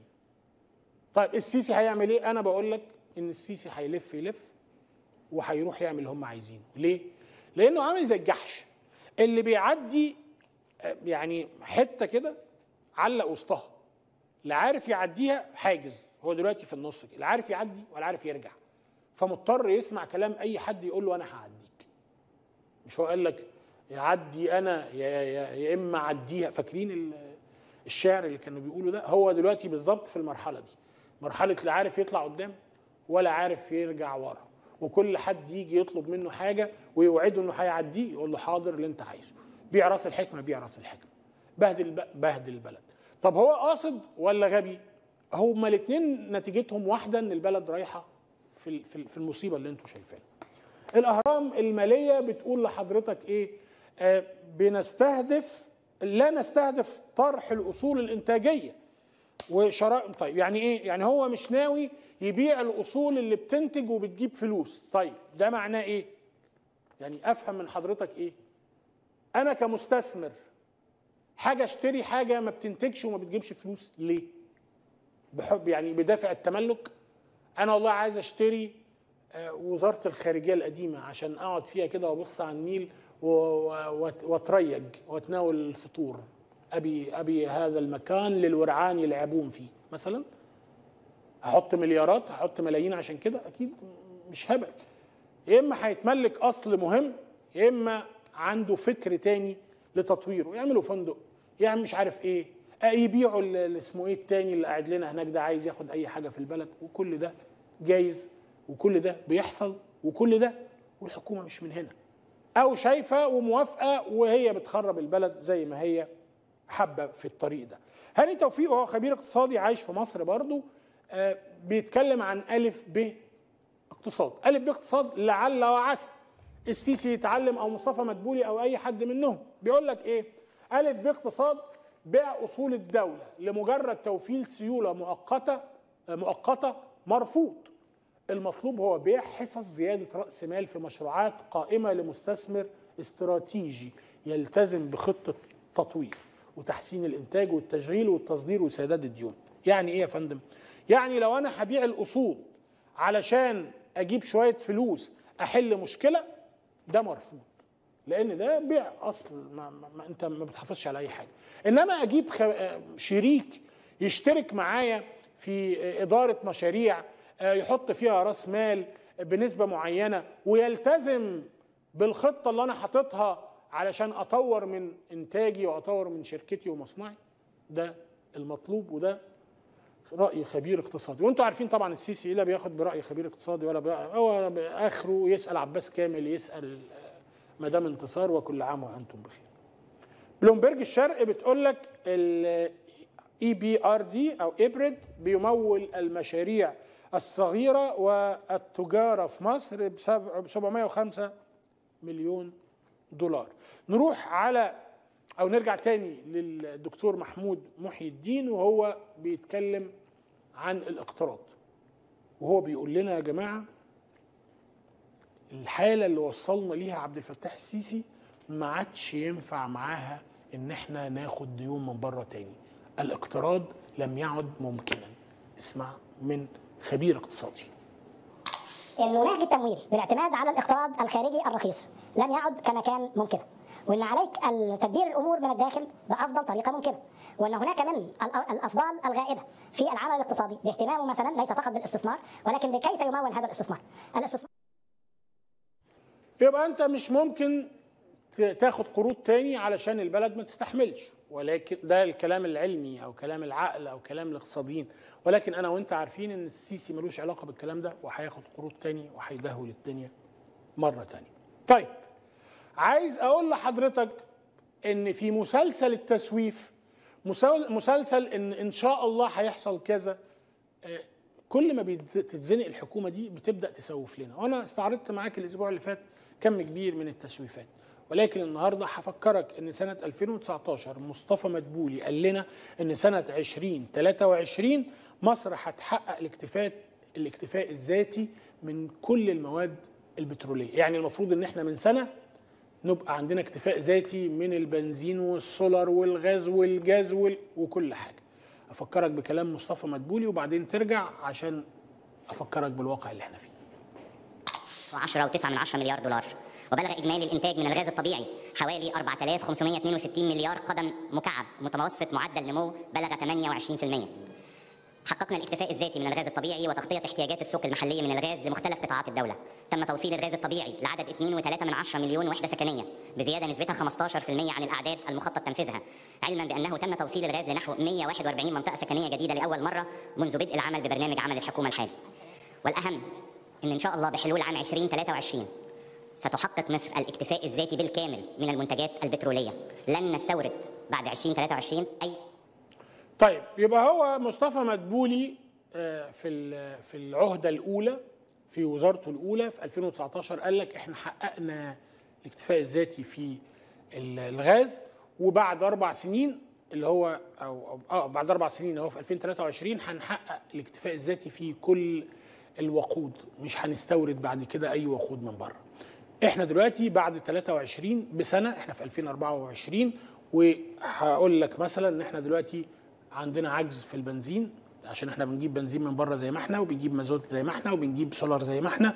طيب السيسي هيعمل ايه انا بقول لك ان السيسي هيلف يلف وهيروح يعمل اللي هم عايزينه ليه لانه عامل زي الجحش اللي بيعدي آه، يعني حته كده علق وسطها لا عارف يعديها حاجز هو دلوقتي في النص كده لا عارف يعدي ولا عارف يرجع فمضطر يسمع كلام اي حد يقول له انا هعديك مش هو قال لك يعدي انا يا, يا, يا اما اعديها فاكرين ال- الشعر اللي كانوا بيقولوا ده هو دلوقتي بالظبط في المرحله دي مرحله لا عارف يطلع قدام ولا عارف يرجع ورا وكل حد يجي يطلب منه حاجه ويوعده انه هيعديه يقول له حاضر اللي انت عايزه بيع راس الحكمه بيع راس الحكمه بهدل الب- بهدل البلد طب هو قاصد ولا غبي هما الاثنين نتيجتهم واحده ان البلد رايحه في ال- في ال- في المصيبه اللي انتم شايفينها الاهرام الماليه بتقول لحضرتك ايه آه بنستهدف لا نستهدف طرح الاصول الانتاجيه وشراء طيب يعني ايه يعني هو مش ناوي يبيع الاصول اللي بتنتج وبتجيب فلوس طيب ده معناه ايه يعني افهم من حضرتك ايه انا كمستثمر حاجه اشتري حاجه ما بتنتجش وما بتجيبش فلوس ليه بحب يعني بدافع التملك انا والله عايز اشتري آه، وزاره الخارجيه القديمه عشان اقعد فيها كده وابص على النيل و- و- وات- واتريج واتناول الفطور ابي ابي هذا المكان للورعان يلعبون فيه مثلا هحط مليارات هحط ملايين عشان كده اكيد مش هبل يا اما هيتملك اصل مهم يا اما عنده فكر تاني لتطويره يعملوا فندق يعمل مش عارف ايه آه، يبيعوا ال- اللي اسمه ايه التاني اللي قاعد لنا هناك ده عايز ياخد اي حاجه في البلد وكل ده جايز وكل ده بيحصل وكل ده والحكومه مش من هنا او شايفه وموافقه وهي بتخرب البلد زي ما هي حابه في الطريق ده هاني توفيق وهو خبير اقتصادي عايش في مصر برضه آه، بيتكلم عن الف ب اقتصاد الف ب اقتصاد لعل وعسى السيسي يتعلم او مصطفى مدبولي او اي حد منهم بيقول لك ايه الف ب اقتصاد بيع اصول الدوله لمجرد توفير سيوله مؤقته آه، مؤقته مرفوض المطلوب هو بيع حصص زياده راس مال في مشروعات قائمه لمستثمر استراتيجي يلتزم بخطه تطوير وتحسين الانتاج والتشغيل والتصدير وسداد الديون يعني ايه يا فندم يعني لو انا هبيع الاصول علشان اجيب شويه فلوس احل مشكله ده مرفوض لان ده بيع اصل ما, ما, ما انت ما بتحافظش على اي حاجه انما اجيب خ... شريك يشترك معايا في اداره مشاريع آه، يحط فيها راس مال بنسبه معينه ويلتزم بالخطه اللي انا حاططها علشان اطور من انتاجي واطور من شركتي ومصنعي ده المطلوب وده راي خبير اقتصادي وانتم عارفين طبعا السيسي لا بياخد براي خبير اقتصادي ولا بي... هو اخره يسال عباس كامل يسال مدام انتصار وكل عام وانتم بخير بلومبرج الشرق بتقول لك الاي بي ار دي او ابرد بيمول المشاريع الصغيره والتجاره في مصر ب 705 مليون دولار نروح على او نرجع تاني للدكتور محمود محي الدين وهو بيتكلم عن الاقتراض وهو بيقول لنا يا جماعه الحاله اللي وصلنا ليها عبد الفتاح السيسي ما عادش ينفع معاها ان احنا ناخد ديون من بره تاني الاقتراض لم يعد ممكنا اسمع من خبير اقتصادي انه نهج التمويل بالاعتماد على الاقتراض الخارجي الرخيص لم يعد كما كان ممكنا وان عليك تدبير الامور من الداخل بافضل طريقه ممكنه وان هناك من الأ- الافضال الغائبه في العمل الاقتصادي باهتمامه مثلا ليس فقط بالاستثمار ولكن بكيف يمول هذا الاستثمار الاستثمار يبقى انت مش ممكن ت- تاخد قروض تاني علشان البلد ما تستحملش ولكن ده الكلام العلمي او كلام العقل او كلام الاقتصاديين ولكن انا وانت عارفين ان السيسي ملوش علاقه بالكلام ده وهياخد قروض تاني وهيدهول الدنيا مره تانية طيب عايز اقول لحضرتك ان في مسلسل التسويف مسل- مسلسل ان ان شاء الله هيحصل كذا آه، كل ما بتتزنق الحكومه دي بتبدا تسوف لنا وانا استعرضت معاك الاسبوع اللي فات كم كبير من التسويفات ولكن النهارده هفكرك ان سنه 2019 مصطفى مدبولي قال لنا ان سنه 2023 مصر هتحقق الاكتفاء الاكتفاء الذاتي من كل المواد البتروليه يعني المفروض ان احنا من سنه نبقى عندنا اكتفاء ذاتي من البنزين والسولار والغاز والجاز وال- وكل حاجه افكرك بكلام مصطفى مدبولي وبعدين ترجع عشان افكرك بالواقع اللي احنا فيه 10 و9 من 10 مليار دولار وبلغ اجمالي الانتاج من الغاز الطبيعي حوالي 4562 مليار قدم مكعب متوسط معدل نمو بلغ 28% حققنا الاكتفاء الذاتي من الغاز الطبيعي وتغطية احتياجات السوق المحلية من الغاز لمختلف قطاعات الدولة تم توصيل الغاز الطبيعي لعدد 2.3 من 10 مليون وحدة سكنية بزيادة نسبتها 15% عن الأعداد المخطط تنفيذها علما بأنه تم توصيل الغاز لنحو 141 منطقة سكنية جديدة لأول مرة منذ بدء العمل ببرنامج عمل الحكومة الحالي والأهم أن إن شاء الله بحلول عام 2023 ستحقق مصر الاكتفاء الذاتي بالكامل من المنتجات البترولية لن نستورد بعد 2023 أي طيب يبقى هو مصطفى مدبولي آه، في ال- في العهده الاولى في وزارته الاولى في 2019 قال لك احنا حققنا الاكتفاء الذاتي في ال- الغاز وبعد اربع سنين اللي هو او أو- اه بعد اربع سنين اللي هو في 2023 هنحقق الاكتفاء الذاتي في كل الوقود مش هنستورد بعد كده اي وقود من بره احنا دلوقتي بعد 23 بسنه احنا في 2024 وهقول لك مثلا ان احنا دلوقتي عندنا عجز في البنزين عشان احنا بنجيب بنزين من بره زي ما احنا وبنجيب مازوت زي ما احنا وبنجيب سولار زي ما احنا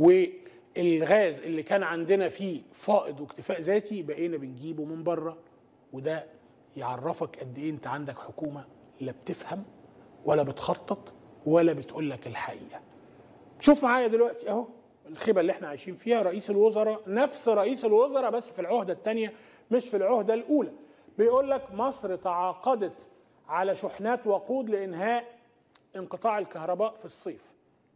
والغاز اللي كان عندنا فيه فائض واكتفاء ذاتي بقينا بنجيبه من بره وده يعرفك قد ايه انت عندك حكومه لا بتفهم ولا بتخطط ولا بتقول لك الحقيقه شوف معايا دلوقتي اهو الخيبه اللي احنا عايشين فيها رئيس الوزراء نفس رئيس الوزراء بس في العهده الثانيه مش في العهده الاولى بيقول لك مصر تعاقدت على شحنات وقود لانهاء انقطاع الكهرباء في الصيف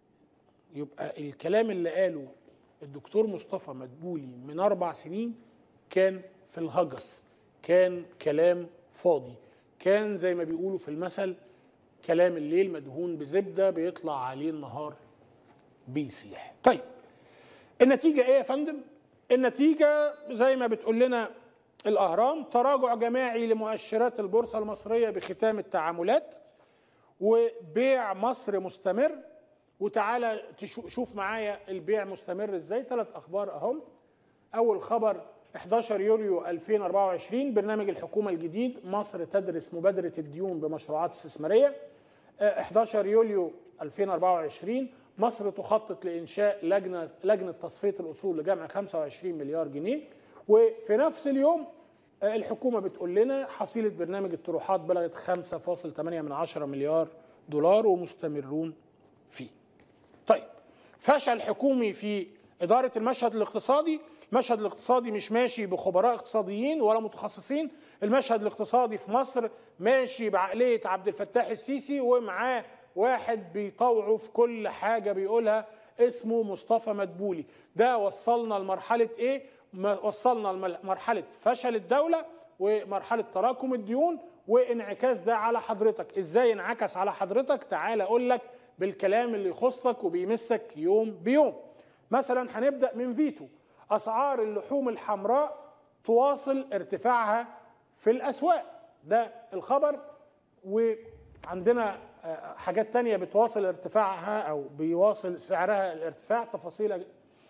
يبقى الكلام اللي قاله الدكتور مصطفى مدبولي من اربع سنين كان في الهجس كان كلام فاضي كان زي ما بيقولوا في المثل كلام الليل مدهون بزبده بيطلع عليه النهار بيسيح طيب النتيجة ايه يا فندم؟ النتيجة زي ما بتقول لنا الأهرام تراجع جماعي لمؤشرات البورصة المصرية بختام التعاملات وبيع مصر مستمر وتعالى تشو- شوف معايا البيع مستمر ازاي ثلاث أخبار أهم أول خبر 11 يوليو 2024 برنامج الحكومة الجديد مصر تدرس مبادرة الديون بمشروعات استثمارية آه، 11 يوليو 2024 مصر تخطط لانشاء لجنه لجنه تصفيه الاصول لجمع 25 مليار جنيه وفي نفس اليوم آه، الحكومه بتقول لنا حصيله برنامج الطروحات بلغت 5.8 من عشرة مليار دولار ومستمرون فيه. طيب فشل حكومي في إدارة المشهد الاقتصادي المشهد الاقتصادي مش ماشي بخبراء اقتصاديين ولا متخصصين المشهد الاقتصادي في مصر ماشي بعقلية عبد الفتاح السيسي ومعاه واحد بيطوعه في كل حاجة بيقولها اسمه مصطفى مدبولي ده وصلنا لمرحلة ايه ما- وصلنا لمرحلة فشل الدولة ومرحلة تراكم الديون وانعكاس ده على حضرتك ازاي انعكس على حضرتك تعال اقول لك بالكلام اللي يخصك وبيمسك يوم بيوم مثلا هنبدا من فيتو اسعار اللحوم الحمراء تواصل ارتفاعها في الاسواق ده الخبر وعندنا آه، حاجات تانية بتواصل ارتفاعها او بيواصل سعرها الارتفاع تفاصيل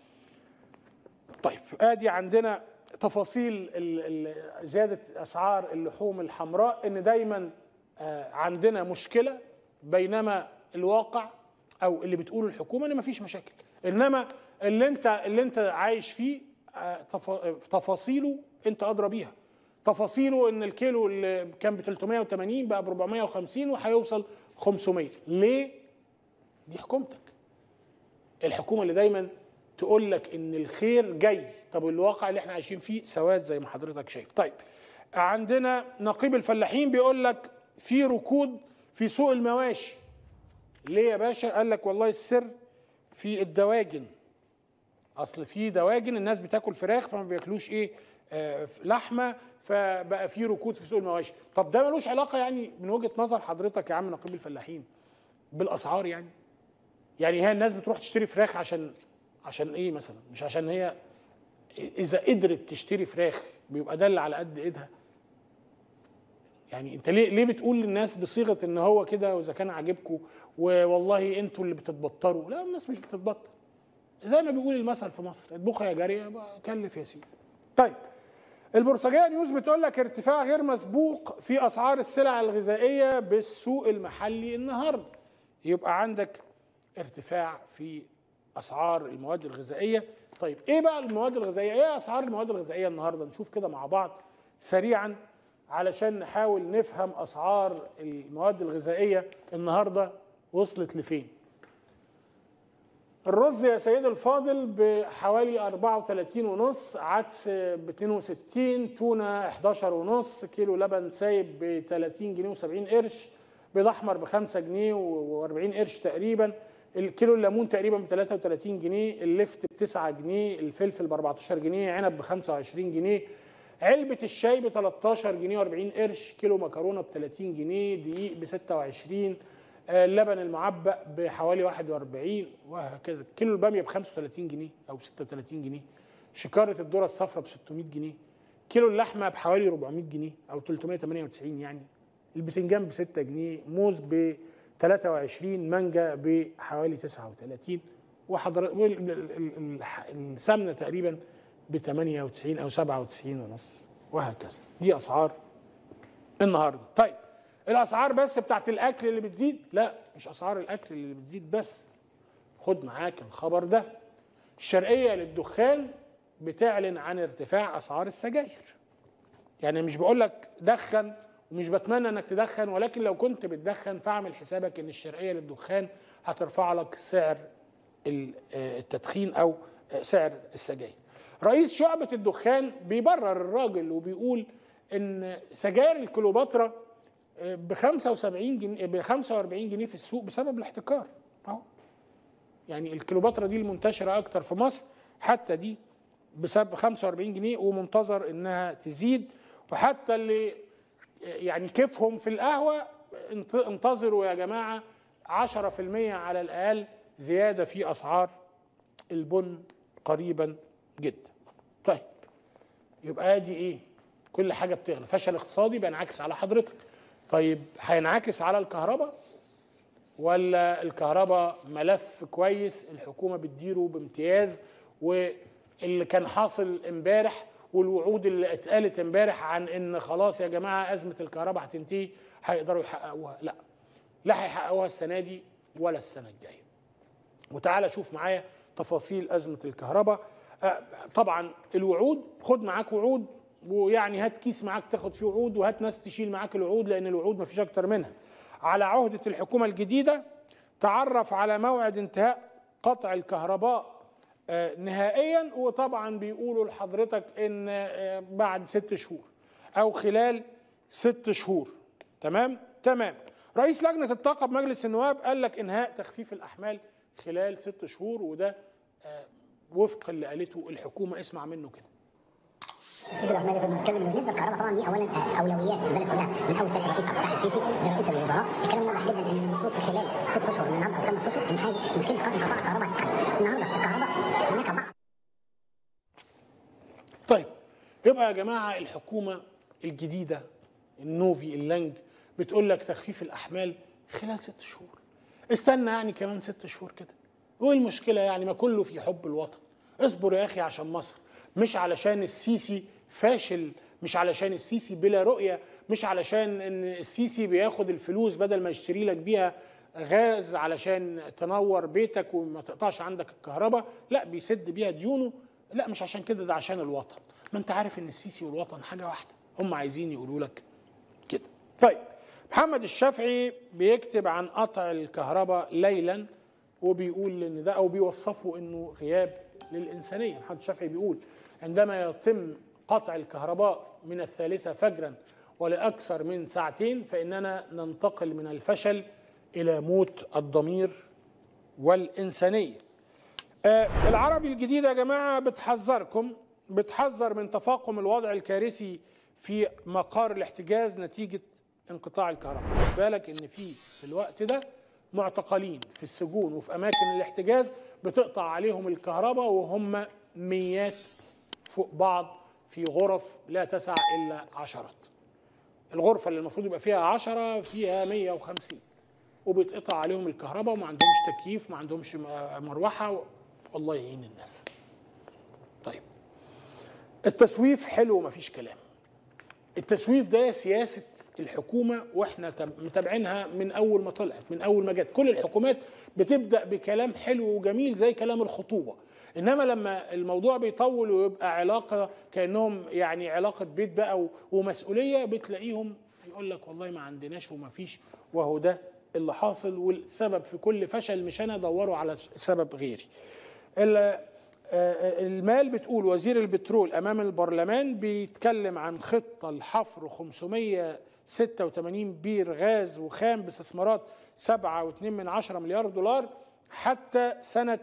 طيب ادي عندنا تفاصيل ال- ال- زياده اسعار اللحوم الحمراء ان دايما آه، عندنا مشكله بينما الواقع او اللي بتقوله الحكومه ان مفيش مشاكل انما اللي انت اللي انت عايش فيه آه، تفا- تفاصيله انت ادرى بيها تفاصيله ان الكيلو اللي كان ب 380 بقى ب 450 وهيوصل 500 ليه دي حكومتك الحكومه اللي دايما تقول لك ان الخير جاي طب الواقع اللي احنا عايشين فيه سواد زي ما حضرتك شايف طيب عندنا نقيب الفلاحين بيقول لك في ركود في سوق المواشي ليه يا باشا قال لك والله السر في الدواجن اصل في دواجن الناس بتاكل فراخ فما بياكلوش ايه آه لحمه فبقى في ركود في سوق المواشي طب ده ملوش علاقه يعني من وجهه نظر حضرتك يا عم نقيب الفلاحين بالاسعار يعني يعني هي الناس بتروح تشتري فراخ عشان عشان ايه مثلا مش عشان هي اذا قدرت تشتري فراخ بيبقى ده اللي على قد ايدها يعني انت ليه ليه بتقول للناس بصيغه ان هو كده واذا كان عاجبكم والله انتوا اللي بتتبطروا لا الناس مش بتتبطر زي ما بيقول المثل في مصر اطبخها يا جاريه يبقى كلف يا سيدي طيب البورصجيه نيوز بتقول لك ارتفاع غير مسبوق في اسعار السلع الغذائيه بالسوق المحلي النهارده يبقى عندك ارتفاع في اسعار المواد الغذائيه طيب ايه بقى المواد الغذائيه ايه اسعار المواد الغذائيه النهارده نشوف كده مع بعض سريعا علشان نحاول نفهم اسعار المواد الغذائيه النهارده وصلت لفين الرز يا سيد الفاضل بحوالي 34 ونص عدس ب 62 تونة 11 ونص كيلو لبن سايب ب 30 جنيه و70 قرش بيض احمر ب 5 جنيه و40 قرش تقريبا الكيلو الليمون تقريبا ب 33 جنيه اللفت ب 9 جنيه الفلفل ب 14 جنيه عنب ب 25 جنيه علبة الشاي ب 13 جنيه و40 قرش كيلو مكرونة ب 30 جنيه دقيق ب 26 آه، اللبن المعبأ بحوالي 41 وهكذا كيلو البامية ب 35 جنيه أو 36 جنيه شكارة الذرة الصفراء ب 600 جنيه كيلو اللحمة بحوالي 400 جنيه أو 398 يعني البتنجان ب 6 جنيه موز ب 23 مانجا بحوالي 39 وحضر وال- ال- ال- ال- السمنة تقريبا ب 98 أو 97 ونص وهكذا دي أسعار النهارده طيب الاسعار بس بتاعت الاكل اللي بتزيد لا مش اسعار الاكل اللي بتزيد بس خد معاك الخبر ده الشرقيه للدخان بتعلن عن ارتفاع اسعار السجاير يعني مش بقول لك دخن ومش بتمنى انك تدخن ولكن لو كنت بتدخن فاعمل حسابك ان الشرقيه للدخان هترفع لك سعر ال- آه، التدخين او آه، سعر السجاير رئيس شعبة الدخان بيبرر الراجل وبيقول ان سجاير الكليوباترا ب 75 جنيه ب 45 جنيه في السوق بسبب الاحتكار اهو يعني الكليوباترا دي المنتشره اكتر في مصر حتى دي بسبب 45 جنيه ومنتظر انها تزيد وحتى اللي يعني كيفهم في القهوه انت- انتظروا يا جماعه 10% على الاقل زياده في اسعار البن قريبا جدا طيب يبقى ادي ايه كل حاجه بتغلى فشل اقتصادي بينعكس على حضرتك طيب هينعكس على الكهرباء ولا الكهرباء ملف كويس الحكومه بتديره بامتياز واللي كان حاصل امبارح والوعود اللي اتقالت امبارح عن ان خلاص يا جماعه ازمه الكهرباء هتنتهي هيقدروا يحققوها لا لا هيحققوها السنه دي ولا السنه الجايه وتعالى شوف معايا تفاصيل ازمه الكهرباء آه، طبعا الوعود خد معاك وعود ويعني هات كيس معاك تاخد فيه وعود وهات ناس تشيل معاك الوعود لان الوعود ما فيش اكتر منها على عهده الحكومه الجديده تعرف على موعد انتهاء قطع الكهرباء آه، نهائيا وطبعا بيقولوا لحضرتك ان آه، بعد ست شهور او خلال ست شهور تمام تمام رئيس لجنه الطاقه بمجلس النواب قال لك انهاء تخفيف الاحمال خلال ست شهور وده آه، وفق اللي قالته الحكومه اسمع منه كده عبد الرحمن كنا بنتكلم ان بالنسبه للكهرباء طبعا دي اولا آه، اولويات البلد كلها من اول سيد الرئيس عبد الفتاح السيسي لرئيس الوزراء الكلام واضح جدا ان المفروض في خلال ست اشهر من النهارده او خمس اشهر ان هذه مشكله انقطاع الكهرباء تتحل النهارده الكهرباء هناك بعض طيب يبقى يا جماعه الحكومه الجديده النوفي اللانج بتقول لك تخفيف الاحمال خلال ست شهور استنى يعني كمان ست شهور كده وايه المشكله يعني ما كله في حب الوطن اصبر يا اخي عشان مصر مش علشان السيسي فاشل مش علشان السيسي بلا رؤيه مش علشان ان السيسي بياخد الفلوس بدل ما يشتري لك بيها غاز علشان تنور بيتك وما تقطعش عندك الكهرباء لا بيسد بيها ديونه لا مش عشان كده ده عشان الوطن ما انت عارف ان السيسي والوطن حاجه واحده هم عايزين يقولوا لك كده طيب محمد الشافعي بيكتب عن قطع الكهرباء ليلا وبيقول ان ده او بيوصفه انه غياب للانسانيه محمد الشافعي بيقول عندما يتم قطع الكهرباء من الثالثه فجرا ولاكثر من ساعتين فاننا ننتقل من الفشل الى موت الضمير والانسانيه آه، العربي الجديد يا جماعة بتحذركم بتحذر من تفاقم الوضع الكارثي في مقار الاحتجاز نتيجة انقطاع الكهرباء خد بالك ان في في الوقت ده معتقلين في السجون وفي اماكن الاحتجاز بتقطع عليهم الكهرباء وهم ميات فوق بعض في غرف لا تسع الا عشرات الغرفة اللي المفروض يبقى فيها عشرة فيها 150 وبيتقطع عليهم الكهرباء وما عندهمش تكييف وما عندهمش م- مروحة الله يعين الناس طيب التسويف حلو مفيش كلام التسويف ده سياسة الحكومة واحنا تب- متابعينها من أول ما طلعت من أول ما جت كل الحكومات بتبدأ بكلام حلو وجميل زي كلام الخطوبة إنما لما الموضوع بيطول ويبقى علاقة كأنهم يعني علاقة بيت بقى و- ومسؤولية بتلاقيهم يقول لك والله ما عندناش وما فيش وهو ده اللي حاصل والسبب في كل فشل مش أنا دوروا على سبب غيري ال- آه، المال بتقول وزير البترول امام البرلمان بيتكلم عن خطه لحفر 586 بير غاز وخام باستثمارات 7.2 من عشرة مليار دولار حتى سنه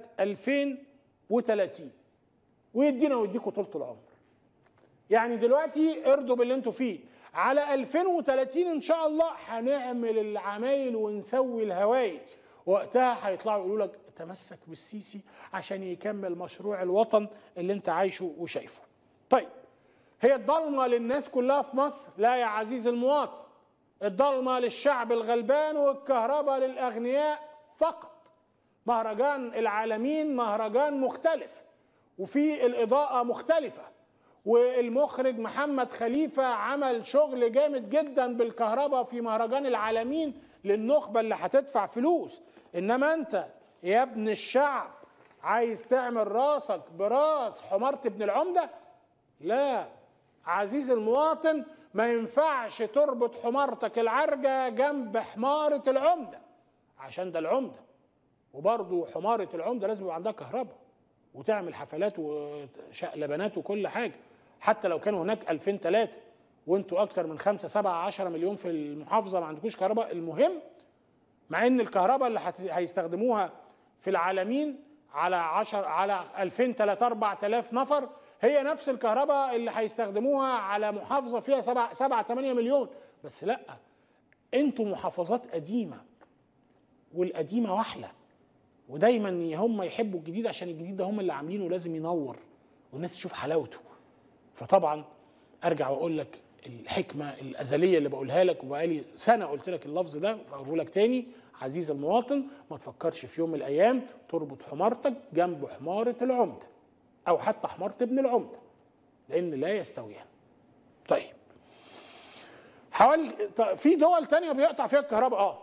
2030 ويدينا ويديكوا طول العمر يعني دلوقتي ارضوا باللي انتوا فيه على 2030 ان شاء الله هنعمل العمايل ونسوي الهوايل وقتها هيطلعوا يقولوا لك تمسك بالسيسي عشان يكمل مشروع الوطن اللي انت عايشه وشايفه طيب هي الضلمه للناس كلها في مصر لا يا عزيز المواطن الضلمه للشعب الغلبان والكهرباء للاغنياء فقط مهرجان العالمين مهرجان مختلف وفي الإضاءة مختلفة والمخرج محمد خليفة عمل شغل جامد جدا بالكهرباء في مهرجان العالمين للنخبة اللي هتدفع فلوس إنما أنت يا ابن الشعب عايز تعمل راسك براس حمارة ابن العمدة لا عزيز المواطن ما ينفعش تربط حمارتك العرجة جنب حمارة العمدة عشان ده العمدة وبرضه حمارة العمدة لازم يبقى عندها كهرباء وتعمل حفلات وشقلبانات وكل حاجة حتى لو كانوا هناك 2000 3 وانتوا اكتر من 5 7 10 مليون في المحافظة ما عندكوش كهرباء المهم مع ان الكهرباء اللي هت- هيستخدموها في العالمين على 10 على 2000 3 4000 نفر هي نفس الكهرباء اللي هيستخدموها على محافظة فيها 7 7 8 مليون بس لا انتوا محافظات قديمة والقديمة واحلة ودايما هم يحبوا الجديد عشان الجديد ده هم اللي عاملينه لازم ينور والناس تشوف حلاوته فطبعا ارجع واقول لك الحكمه الازليه اللي بقولها لك وبقالي سنه قلت لك اللفظ ده فاقوله لك تاني عزيز المواطن ما تفكرش في يوم من الايام تربط حمارتك جنب حماره العمده او حتى حماره ابن العمده لان لا يستويان طيب حوالي ط- في دول تانية بيقطع فيها الكهرباء اه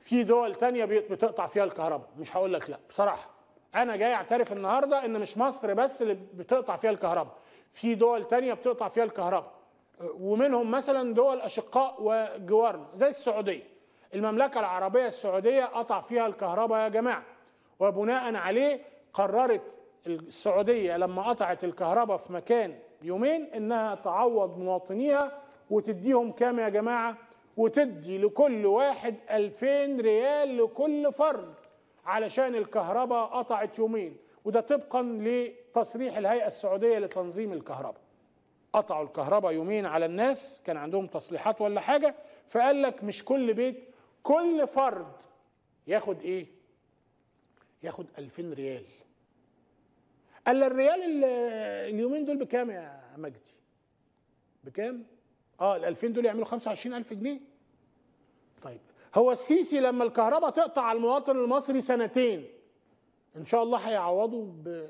في دول تانية بي- بتقطع فيها الكهرباء مش هقول لك لا بصراحه انا جاي اعترف النهارده ان مش مصر بس اللي بتقطع فيها الكهرباء في دول تانية بتقطع فيها الكهرباء ومنهم مثلا دول اشقاء وجوارنا زي السعوديه المملكه العربيه السعوديه قطع فيها الكهرباء يا جماعه وبناء عليه قررت السعوديه لما قطعت الكهرباء في مكان يومين انها تعوض مواطنيها وتديهم كام يا جماعه وتدي لكل واحد 2000 ريال لكل فرد علشان الكهرباء قطعت يومين وده طبقا لتصريح الهيئه السعوديه لتنظيم الكهرباء قطعوا الكهرباء يومين على الناس كان عندهم تصليحات ولا حاجه فقال لك مش كل بيت كل فرد ياخد ايه ياخد 2000 ريال قال لي الريال ال- اليومين دول بكام يا مجدي بكام اه ال 2000 دول يعملوا 25000 جنيه طيب هو السيسي لما الكهرباء تقطع على المواطن المصري سنتين ان شاء الله هيعوضوا ب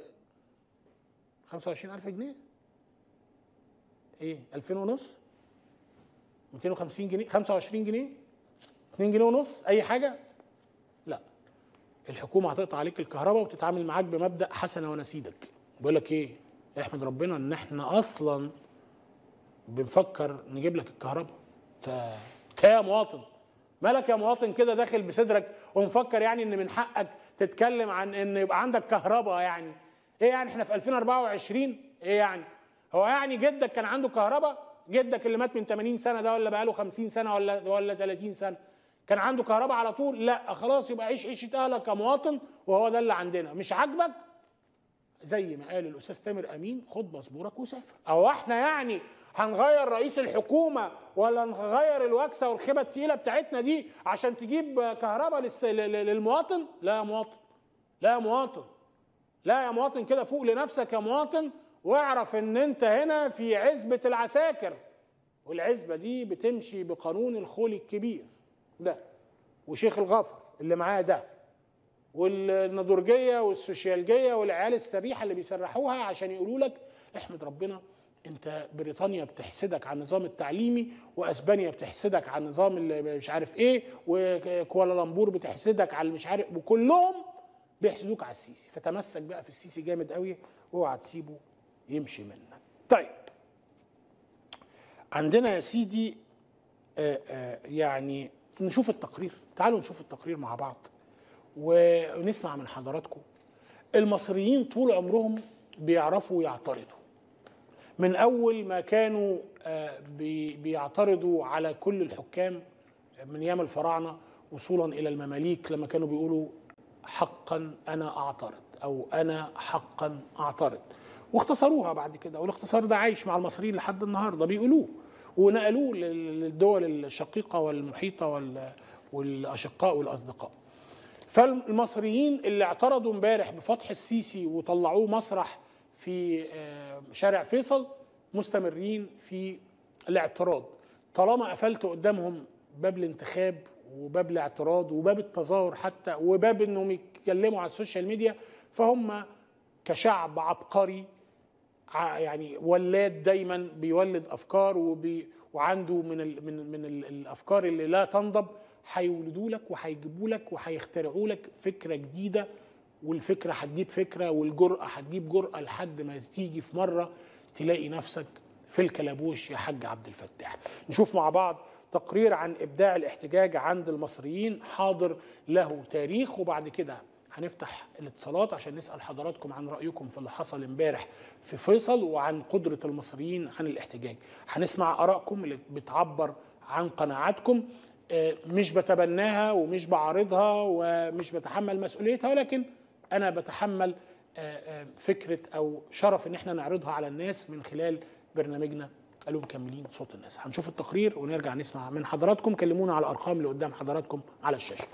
25000 جنيه ايه 2000 ونص 250 جنيه 25 جنيه 2 جنيه ونص اي حاجه لا الحكومه هتقطع عليك الكهرباء وتتعامل معاك بمبدا حسن ونسيدك بقول لك ايه احمد ربنا ان احنا اصلا بنفكر نجيب لك الكهرباء انت انت يا مواطن مالك يا مواطن كده داخل بصدرك ومفكر يعني ان من حقك تتكلم عن ان يبقى عندك كهرباء يعني ايه يعني احنا في 2024 ايه يعني هو يعني جدك كان عنده كهرباء جدك اللي مات من 80 سنه ده ولا بقاله 50 سنه ولا ولا 30 سنه كان عنده كهرباء على طول لا خلاص يبقى عيش عيشه اهلك كمواطن وهو ده اللي عندنا مش عاجبك زي ما قال الاستاذ تامر امين خد باسبورك وسافر او احنا يعني هنغير رئيس الحكومه ولا نغير الوكسه والخيبه التقيله بتاعتنا دي عشان تجيب كهرباء للس- لل- للمواطن لا يا مواطن لا يا مواطن لا يا مواطن كده فوق لنفسك يا مواطن واعرف ان انت هنا في عزبه العساكر والعزبه دي بتمشي بقانون الخولي الكبير ده وشيخ الغفر اللي معاه ده والنضورجيه والسوشيالجيه والعيال السريحه اللي بيسرحوها عشان يقولوا لك احمد ربنا انت بريطانيا بتحسدك على النظام التعليمي واسبانيا بتحسدك على النظام اللي مش عارف ايه وكوالالمبور بتحسدك على مش عارف وكلهم بيحسدوك على السيسي فتمسك بقى في السيسي جامد قوي واوعى تسيبه يمشي منك طيب عندنا يا سيدي آه، آه، يعني نشوف التقرير تعالوا نشوف التقرير مع بعض ونسمع من حضراتكم المصريين طول عمرهم بيعرفوا يعترضوا من اول ما كانوا آه، بي- بيعترضوا على كل الحكام من ايام الفراعنه وصولا الى المماليك لما كانوا بيقولوا حقا انا اعترض او انا حقا اعترض واختصروها بعد كده والاختصار ده عايش مع المصريين لحد النهارده بيقولوه ونقلوه لل- للدول الشقيقه والمحيطه وال- والاشقاء والاصدقاء فالمصريين اللي اعترضوا امبارح بفتح السيسي وطلعوه مسرح في آه، شارع فيصل مستمرين في الاعتراض طالما قفلت قدامهم باب الانتخاب وباب الاعتراض وباب التظاهر حتى وباب انهم يتكلموا على السوشيال ميديا فهم كشعب عبقري ع- يعني ولاد دايما بيولد افكار وبي وعنده من ال من من ال الافكار اللي لا تنضب هيولدوا لك وهيجيبوا لك وهيخترعوا لك فكره جديده والفكره هتجيب فكره والجرأه هتجيب جرأه لحد ما تيجي في مره تلاقي نفسك في الكلابوش يا حاج عبد الفتاح نشوف مع بعض تقرير عن ابداع الاحتجاج عند المصريين حاضر له تاريخ وبعد كده هنفتح الاتصالات عشان نسال حضراتكم عن رايكم في اللي حصل امبارح في فيصل وعن قدره المصريين عن الاحتجاج هنسمع ارائكم اللي بتعبر عن قناعاتكم آه، مش بتبناها ومش بعارضها ومش بتحمل مسؤوليتها ولكن انا بتحمل آه، آه، فكره او شرف ان احنا نعرضها على الناس من خلال برنامجنا قالوا مكملين صوت الناس هنشوف التقرير ونرجع نسمع من حضراتكم كلمونا على الارقام اللي قدام حضراتكم على الشاشه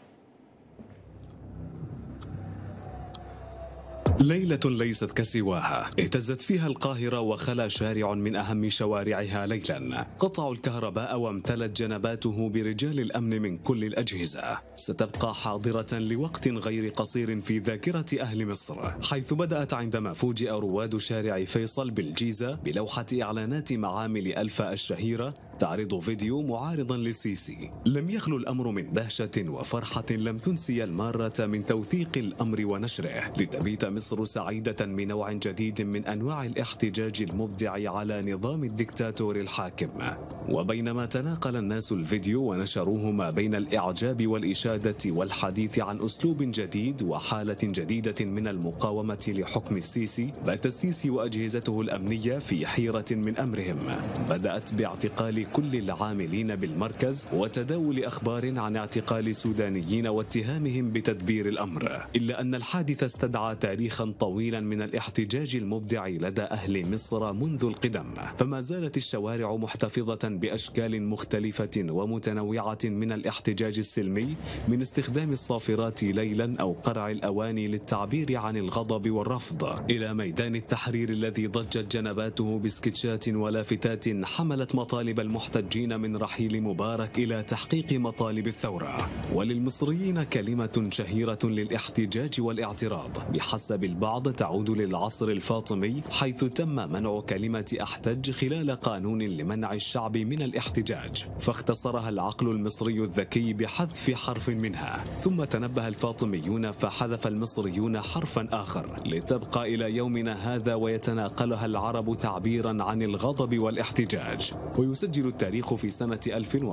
ليلة ليست كسواها اهتزت فيها القاهرة وخلا شارع من أهم شوارعها ليلا قطعوا الكهرباء وامتلت جنباته برجال الأمن من كل الأجهزة ستبقى حاضرة لوقت غير قصير في ذاكرة أهل مصر حيث بدأت عندما فوجئ رواد شارع فيصل بالجيزة بلوحة إعلانات معامل ألفا الشهيرة تعرض فيديو معارضا للسيسي لم يخلو الأمر من دهشة وفرحة لم تنسي المارة من توثيق الأمر ونشره لتبيت مصر سعيدة من نوع جديد من أنواع الاحتجاج المبدع على نظام الدكتاتور الحاكم وبينما تناقل الناس الفيديو ونشروه ما بين الإعجاب والإشادة والحديث عن أسلوب جديد وحالة جديدة من المقاومة لحكم السيسي بات السيسي وأجهزته الأمنية في حيرة من أمرهم بدأت باعتقال كل العاملين بالمركز وتداول أخبار عن اعتقال سودانيين واتهامهم بتدبير الأمر إلا أن الحادث استدعى تاريخا طويلا من الاحتجاج المبدع لدى أهل مصر منذ القدم فما زالت الشوارع محتفظة بأشكال مختلفة ومتنوعة من الاحتجاج السلمي من استخدام الصافرات ليلا أو قرع الأواني للتعبير عن الغضب والرفض إلى ميدان التحرير الذي ضجت جنباته بسكتشات ولافتات حملت مطالب المحتجين من رحيل مبارك إلى تحقيق مطالب الثورة وللمصريين كلمة شهيرة للاحتجاج والاعتراض بحسب البعض تعود للعصر الفاطمي حيث تم منع كلمة أحتج خلال قانون لمنع الشعب من الاحتجاج فاختصرها العقل المصري الذكي بحذف حرف منها ثم تنبه الفاطميون فحذف المصريون حرفا آخر لتبقى إلى يومنا هذا ويتناقلها العرب تعبيرا عن الغضب والاحتجاج ويسجل التاريخ في سنة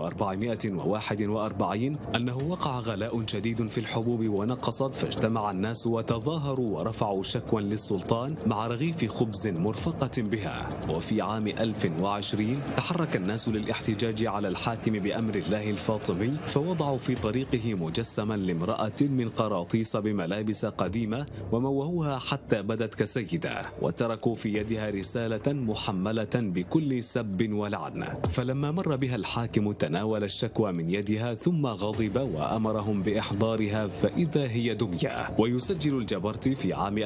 1441 أنه وقع غلاء شديد في الحبوب ونقصت فاجتمع الناس وتظاهروا ورفعوا شكوى للسلطان مع رغيف خبز مرفقة بها وفي عام 1020 تحرك الناس للاحتجاج على الحاكم بأمر الله الفاطمي فوضعوا في طريقه مجسما لامرأة من قراطيس بملابس قديمة وموهوها حتى بدت كسيدة وتركوا في يدها رسالة محملة بكل سب ولعن فلما مر بها الحاكم تناول الشكوى من يدها ثم غضب وأمرهم بإحضارها فإذا هي دمية ويسجل الجبرتي في عام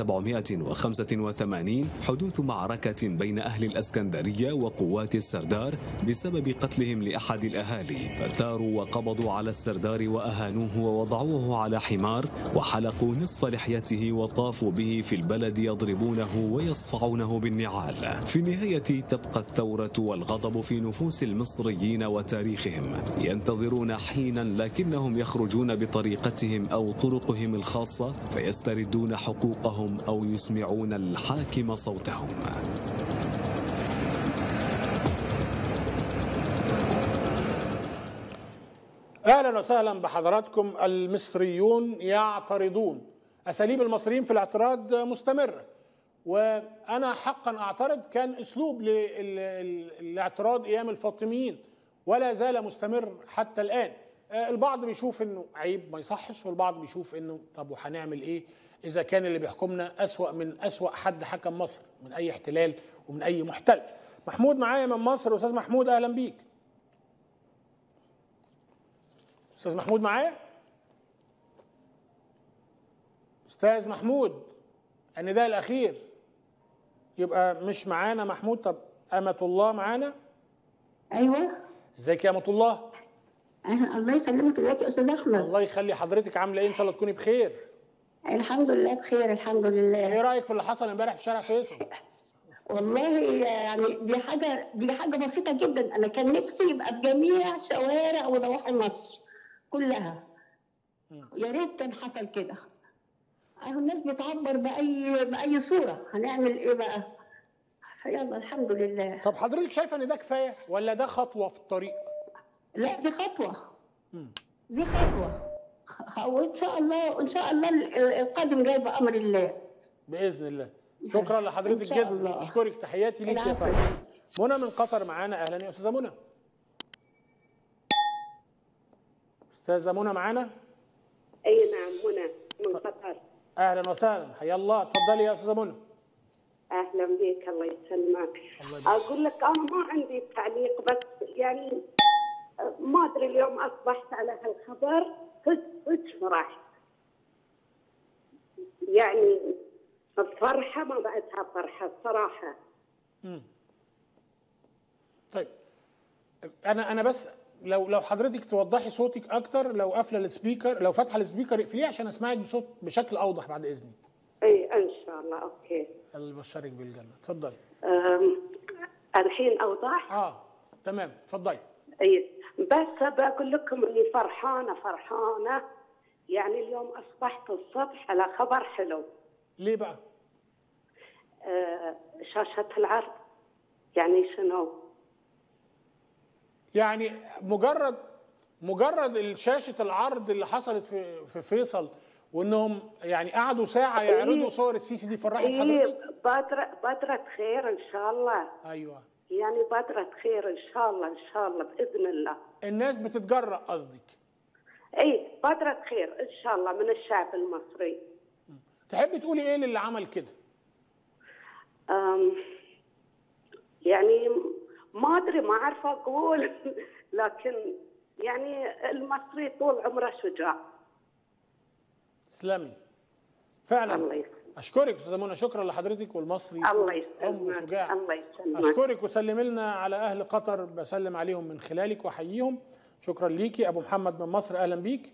1785 حدوث معركة بين أهل الأسكندرية وقوات السردار بسبب قتلهم لأحد الأهالي فثاروا وقبضوا على السردار وأهانوه ووضعوه على حمار وحلقوا نصف لحيته وطافوا به في البلد يضربونه ويصفعونه بالنعال في النهاية تبقى الثورة والغضب في نفوس المصريين وتاريخهم ينتظرون حينا لكنهم يخرجون بطريقتهم أو طرقهم الخاصة فيستردون حقوقهم أو يسمعون الحاكم صوتهم اهلا وسهلا بحضراتكم المصريون يعترضون اساليب المصريين في الاعتراض مستمره وانا حقا اعترض كان اسلوب للاعتراض ايام الفاطميين ولا زال مستمر حتى الان آه، البعض بيشوف انه عيب ما يصحش والبعض بيشوف انه طب وهنعمل ايه اذا كان اللي بيحكمنا اسوا من اسوا حد حكم مصر من اي احتلال ومن اي محتل محمود معايا من مصر استاذ محمود اهلا بيك استاذ محمود معايا استاذ محمود النداء الاخير يبقى مش معانا محمود طب امة الله معانا ايوه ازيك يا امة الله أه الله يسلمك ازيك يا استاذ احمد الله يخلي حضرتك عامله ايه ان شاء الله تكوني بخير الحمد لله بخير الحمد ايه لله رايك في اللي حصل امبارح في شارع فيصل والله يعني دي حاجه دي حاجه بسيطه جدا انا كان نفسي يبقى في جميع شوارع وضواحي مصر كلها يا ريت كان حصل كده اهو الناس بتعبر باي باي صوره هنعمل ايه بقى فيلا الحمد لله طب حضرتك شايفه ان ده كفايه ولا ده خطوه في الطريق لا دي خطوه دي خطوه وان شاء الله ان شاء الله ال- القادم جاي بامر الله باذن الله شكرا لحضرتك إن شاء جدا الله. اشكرك تحياتي ليك يا العفو. فندم منى من قطر معانا اهلا يا استاذه منى استاذه منى معانا اي نعم هنا من قطر اهلا وسهلا حيا الله اتفضلي يا استاذه منى اهلا بك الله يسلمك اقول لك انا ما عندي تعليق بس يعني آه، ما ادري اليوم اصبحت على هالخبر هج هج فرح يعني الفرحه ما بعدها فرحه الصراحه طيب انا انا بس لو لو حضرتك توضحي صوتك اكتر لو قافله السبيكر لو فاتحه السبيكر اقفليه عشان اسمعك بصوت بشكل اوضح بعد اذنك اي ان شاء الله اوكي الله يبشرك بالجنه اتفضلي أم، الحين اوضح اه تمام اتفضلي اي بس بقول لكم اني فرحانه فرحانه يعني اليوم اصبحت الصبح على خبر حلو ليه بقى آه شاشه العرض يعني شنو؟ يعني مجرد مجرد شاشه العرض اللي حصلت في في فيصل وانهم يعني قعدوا ساعه يعرضوا صور السيسي دي فرحت اي حضرتك بادرة بادرة خير ان شاء الله ايوه يعني بادرة خير ان شاء الله ان شاء الله باذن الله الناس بتتجرأ قصدك اي بادرة خير ان شاء الله من الشعب المصري تحبي تقولي ايه للي عمل كده أم يعني ما ادري ما اعرف اقول لكن يعني المصري طول عمره شجاع تسلمي فعلا الله يسلمك. اشكرك استاذه منى شكرا لحضرتك والمصري الله عمره يسلمك شجاع الله يسلمك اشكرك وسلم لنا على اهل قطر بسلم عليهم من خلالك واحييهم شكرا ليكي ابو محمد من مصر اهلا بيك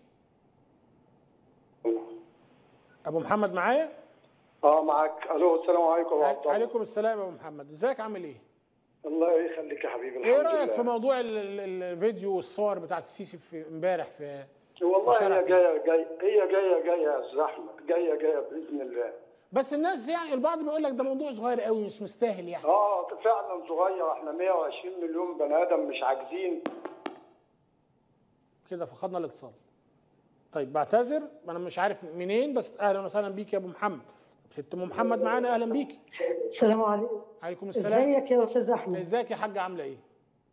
ابو محمد معايا اه معاك الو السلام عليكم ورحمه الله عليكم السلام يا ابو محمد ازيك عامل ايه الله يخليك يا حبيبي ايه الحمد رايك لله. في موضوع ال- ال- الفيديو والصور بتاعت السيسي في امبارح في والله في شارع هي جايه جايه هي جايه جايه يا استاذ احمد جايه جايه باذن الله بس الناس يعني البعض بيقول لك ده موضوع صغير قوي مش مستاهل يعني اه فعلا صغير احنا 120 مليون بني ادم مش عاجزين كده فقدنا الاتصال طيب بعتذر انا مش عارف منين بس اهلا وسهلا بيك يا ابو محمد ست ام محمد معانا اهلا بيك السلام عليكم عليكم السلام ازيك يا استاذ احمد ازيك يا حاجه عامله ايه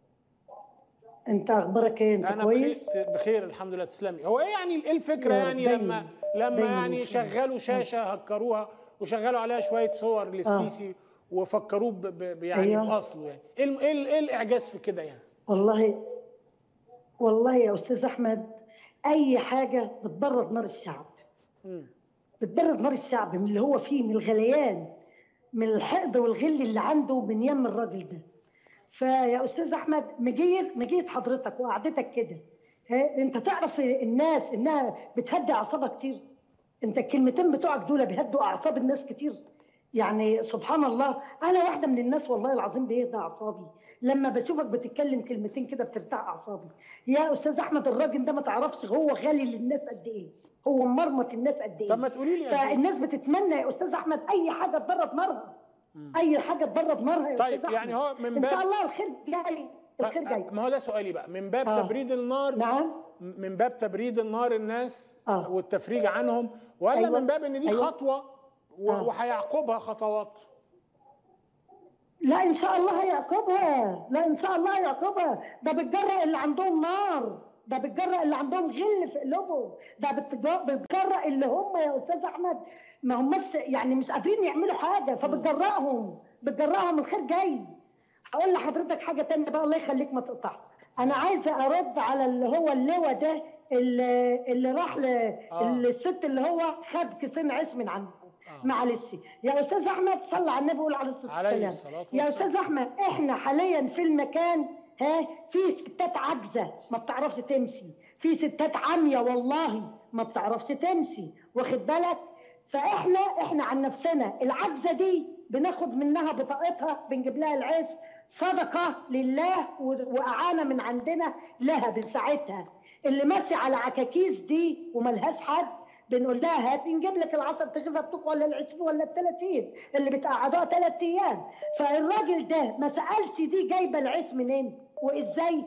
انت اخبارك ايه انت انا كويس بخير, بخير الحمد لله تسلمي هو ايه يعني ايه الفكره يا يعني باين- لما لما باين يعني إن شاء الله. شغلوا شاشه هكروها وشغلوا عليها شويه صور للسيسي وفكروه ب- ب- ب- يعني أيوه. باصله يعني ايه ال- ايه ال- ايه الاعجاز في كده يعني والله والله يا استاذ احمد اي حاجه بتبرد نار الشعب مم. بتبرد نار الشعب من اللي هو فيه من الغليان من الحقد والغل اللي عنده من يم الراجل ده فيا استاذ احمد مجيت مجيت حضرتك وقعدتك كده ها، انت تعرف الناس انها بتهدي اعصابها كتير انت الكلمتين بتوعك دول بيهدوا اعصاب الناس كتير يعني سبحان الله انا واحده من الناس والله العظيم بيهدى اعصابي لما بشوفك بتتكلم كلمتين كده بترتاح اعصابي يا استاذ احمد الراجل ده ما تعرفش هو غالي للناس قد ايه هو مرمط الناس قد ايه طب ما تقولي لي قد إيه؟ فالناس بتتمنى يا استاذ احمد اي حاجه تبرد نارها اي حاجه تبرد نارها يا طيب، استاذ يعني أحمد. هو من ان شاء باب- الله الخير جاي الخير جاي ما هو ده سؤالي بقى من باب آه. تبريد النار نعم من باب تبريد النار الناس آه. والتفريج عنهم ولا أيوة. من باب ان دي أيوة. خطوه و- آه. وهيعقبها خطوات لا ان شاء الله هيعقبها لا ان شاء الله هيعقبها ده بتجرأ اللي عندهم نار ده بتجرأ اللي عندهم غل في قلوبهم ده بتج- بتجرأ اللي هم يا استاذ احمد ما هم بس يعني مش قادرين يعملوا حاجه فبتجرأهم بتجرأهم الخير جاي هقول لحضرتك حاجه تانية بقى الله يخليك ما تقطعش انا عايزه ارد على اللي هو اللواء ده اللي, اللي راح ل... آه. الست اللي هو خد كيسين عيش من عنده معلش يا استاذ احمد صلى على النبي وقول عليه الصلاه عليه والسلام الصلاة يا والسلام. استاذ احمد احنا حاليا في المكان ها في ستات عاجزه ما بتعرفش تمشي في ستات عاميه والله ما بتعرفش تمشي واخد بالك فاحنا احنا عن نفسنا العجزه دي بناخد منها بطاقتها بنجيب لها العيش صدقه لله و- واعانه من عندنا لها بنساعدها اللي ماشي على عكاكيز دي وملهاش حد بنقول لها هات نجيب لك العصر تغيبها بتوك ولا العشرين ولا الثلاثين اللي بتقعدوها ثلاث ايام فالراجل ده ما سالش دي جايبه العيش منين وازاي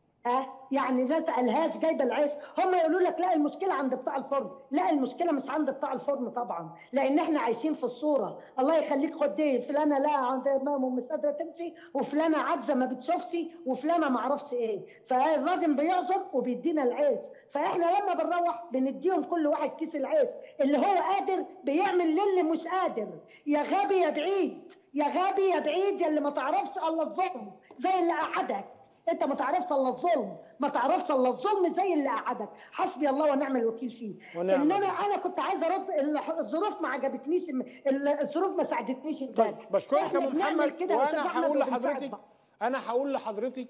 ها يعني ما سالهاش جايبه العيش هم يقولوا لك لا المشكله عند بتاع الفرن لا المشكله مش عند بتاع الفرن طبعا لان احنا عايشين في الصوره الله يخليك خد دي فلانه لا عندها امام ومش قادره تمشي وفلانه عاجزه ما بتشوفش وفلانه ما اعرفش ايه فالراجل بيعذر وبيدينا العيش فاحنا لما بنروح بنديهم كل واحد كيس العيش اللي هو قادر بيعمل للي مش قادر يا غبي يا بعيد يا غبي يا بعيد يا اللي ما تعرفش الا الظلم زي اللي قعدك انت ما تعرفش الا الظلم ما تعرفش الا الظلم زي اللي قعدك حسبي الله ونعم الوكيل فيه ونعم انما بالله. انا كنت عايزه ارد ال- الظروف ما عجبتنيش ال- الظروف ما ساعدتنيش طيب امبارح. بشكرك يا احنا ابو بنعمل محمد كده يا أستاذ وانا أحمد هقول وبنساعد لحضرتك بعض. انا هقول لحضرتك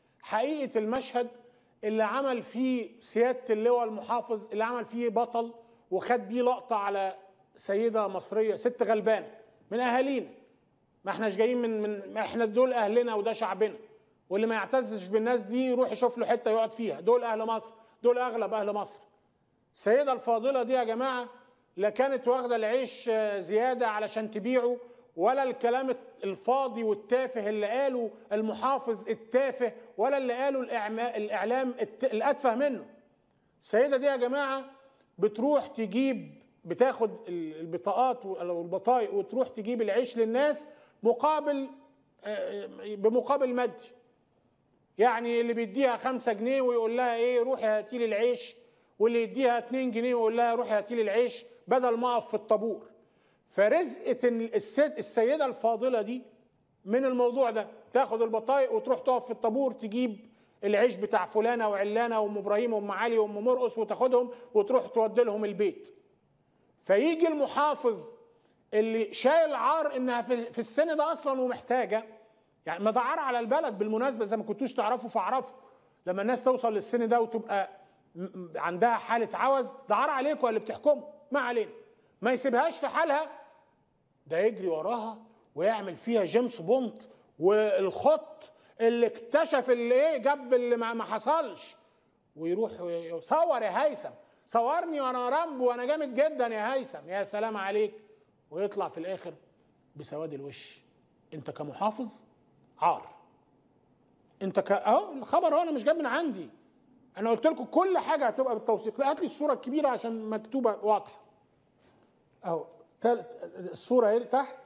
حقيقه المشهد اللي عمل فيه سياده اللواء المحافظ اللي عمل فيه بطل وخد بيه لقطه على سيده مصريه ست غلبانه من اهالينا ما احناش جايين من من ما احنا دول اهلنا وده شعبنا واللي ما يعتزش بالناس دي يروح يشوف له حته يقعد فيها دول اهل مصر دول اغلب اهل مصر السيده الفاضله دي يا جماعه لا كانت واخده العيش آه، زياده علشان تبيعه ولا الكلام الفاضي والتافه اللي قاله المحافظ التافه ولا اللي قاله الإعما- الاعلام الت- الاتفه منه السيده دي يا جماعه بتروح تجيب بتاخد ال- البطاقات او البطايق وتروح تجيب العيش للناس مقابل آه، بمقابل مادي يعني اللي بيديها خمسة جنيه ويقول لها ايه روحي هاتي لي العيش واللي يديها 2 جنيه ويقول لها روحي هاتي لي العيش بدل ما اقف في الطابور فرزقة السيد السيدة الفاضلة دي من الموضوع ده تاخد البطايق وتروح تقف في الطابور تجيب العيش بتاع فلانة وعلانة وام ابراهيم وام علي وام مرقص وتاخدهم وتروح تودي لهم البيت فيجي المحافظ اللي شايل عار انها في في السن ده اصلا ومحتاجه يعني ما ده عار على البلد بالمناسبه زي ما كنتوش تعرفوا فاعرفوا لما الناس توصل للسن ده وتبقى م- م- عندها حاله عوز ده عار عليكم اللي بتحكموا ما علينا ما يسيبهاش في حالها ده يجري وراها ويعمل فيها جيمس بوند والخط اللي اكتشف اللي ايه جاب اللي ما ما حصلش ويروح صور يا هيثم صورني وانا رامبو وانا جامد جدا يا هيثم يا سلام عليك ويطلع في الاخر بسواد الوش انت كمحافظ عار انت ك اهو الخبر اهو انا مش جايب من عندي انا قلت لكم كل حاجه هتبقى بالتوثيق لا هات لي الصوره الكبيره عشان مكتوبه واضحه اهو تالت الصوره اهي تحت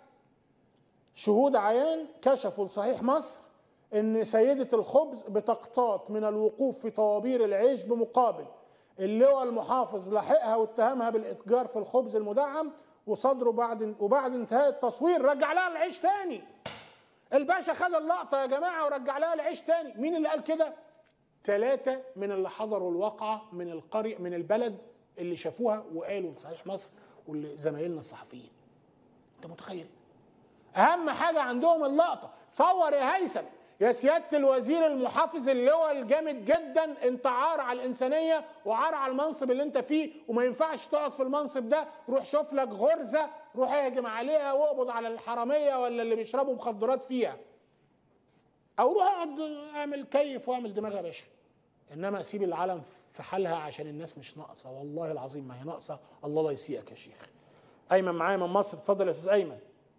شهود عيان كشفوا لصحيح مصر ان سيده الخبز بتقتات من الوقوف في طوابير العيش بمقابل اللواء المحافظ لحقها واتهمها بالاتجار في الخبز المدعم وصدره بعد وبعد انتهاء التصوير رجع لها العيش تاني الباشا خد اللقطه يا جماعه ورجع لها العيش تاني مين اللي قال كده ثلاثه من اللي حضروا الواقعه من القريه من البلد اللي شافوها وقالوا لصحيح مصر ولزمايلنا الصحفيين انت متخيل اهم حاجه عندهم اللقطه صور يا هيثم يا سياده الوزير المحافظ اللي هو الجامد جدا انت عار على الانسانيه وعار على المنصب اللي انت فيه وما ينفعش تقعد في المنصب ده روح شوف لك غرزه روح اهجم عليها واقبض على الحراميه ولا اللي بيشربوا مخدرات فيها او روح اقعد اعمل كيف واعمل دماغ يا باشا انما اسيب العالم في حالها عشان الناس مش ناقصه والله العظيم ما هي ناقصه الله لا يسيئك يا شيخ ايمن معايا من مصر اتفضل يا استاذ ايمن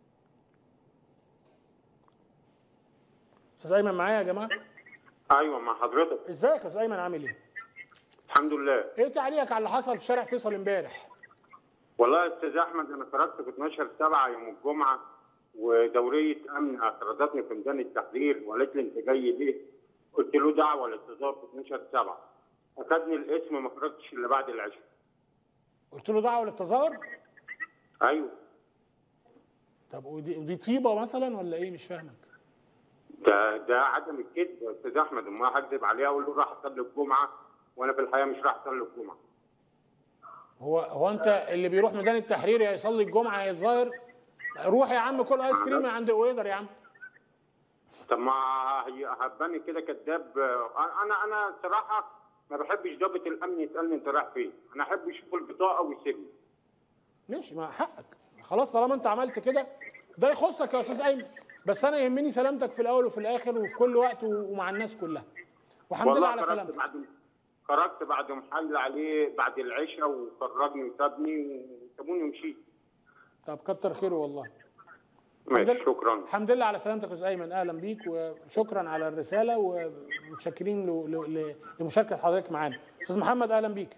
استاذ ايمن معايا يا جماعه ايوه مع حضرتك ازيك يا استاذ ايمن عامل ايه الحمد لله ايه تعليقك على اللي حصل في شارع فيصل امبارح والله يا استاذ احمد انا خرجت في 12 7 يوم الجمعه ودوريه امن اعترضتني في ميدان التحرير وقالت لي انت جاي ليه؟ قلت له دعوه للانتظار في 12 7 اخدني الاسم ما خرجتش الا بعد العشاء قلت له دعوه للتظاهر ايوه طب ودي, ودي طيبه مثلا ولا ايه مش فاهمك ده ده عدم الكذب يا استاذ احمد ما هكذب عليه اقول له راح اصلي الجمعه وانا في الحقيقه مش راح اصلي الجمعه هو هو انت اللي بيروح ميدان التحرير يا يصلي الجمعه يا يتظاهر روح يا عم كل ايس كريم من عند اويدر يا عم طب ما هي- هباني كده كذاب انا انا صراحه ما بحبش ضابط الامن يسالني انت رايح فين انا احب يشوف البطاقه ويسيبني ماشي ما حقك خلاص طالما انت عملت كده ده يخصك يا استاذ ايمن بس انا يهمني سلامتك في الاول وفي الاخر وفي كل وقت و- ومع الناس كلها والحمد لله والله على خرجت سلامتك بعد خرجت بعد محل عليه بعد العشاء وخرجني وسابني وسابوني ومشيت طب كتر خيره والله ماشي شكرا الحمد لله على سلامتك يا استاذ ايمن اهلا بيك وشكرا على الرساله ومتشكرين ل- ل- ل- لمشاركه حضرتك معانا استاذ محمد اهلا بيك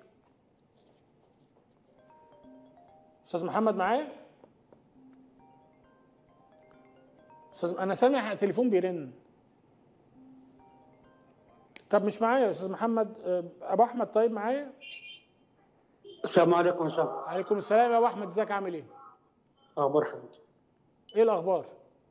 استاذ محمد معايا استاذ انا سامع تليفون بيرن طب مش معايا يا استاذ محمد آه، ابو احمد طيب معايا السلام عليكم ورحمة الله عليكم السلام يا ابو احمد ازيك عامل ايه أخبار حضرتك ايه الاخبار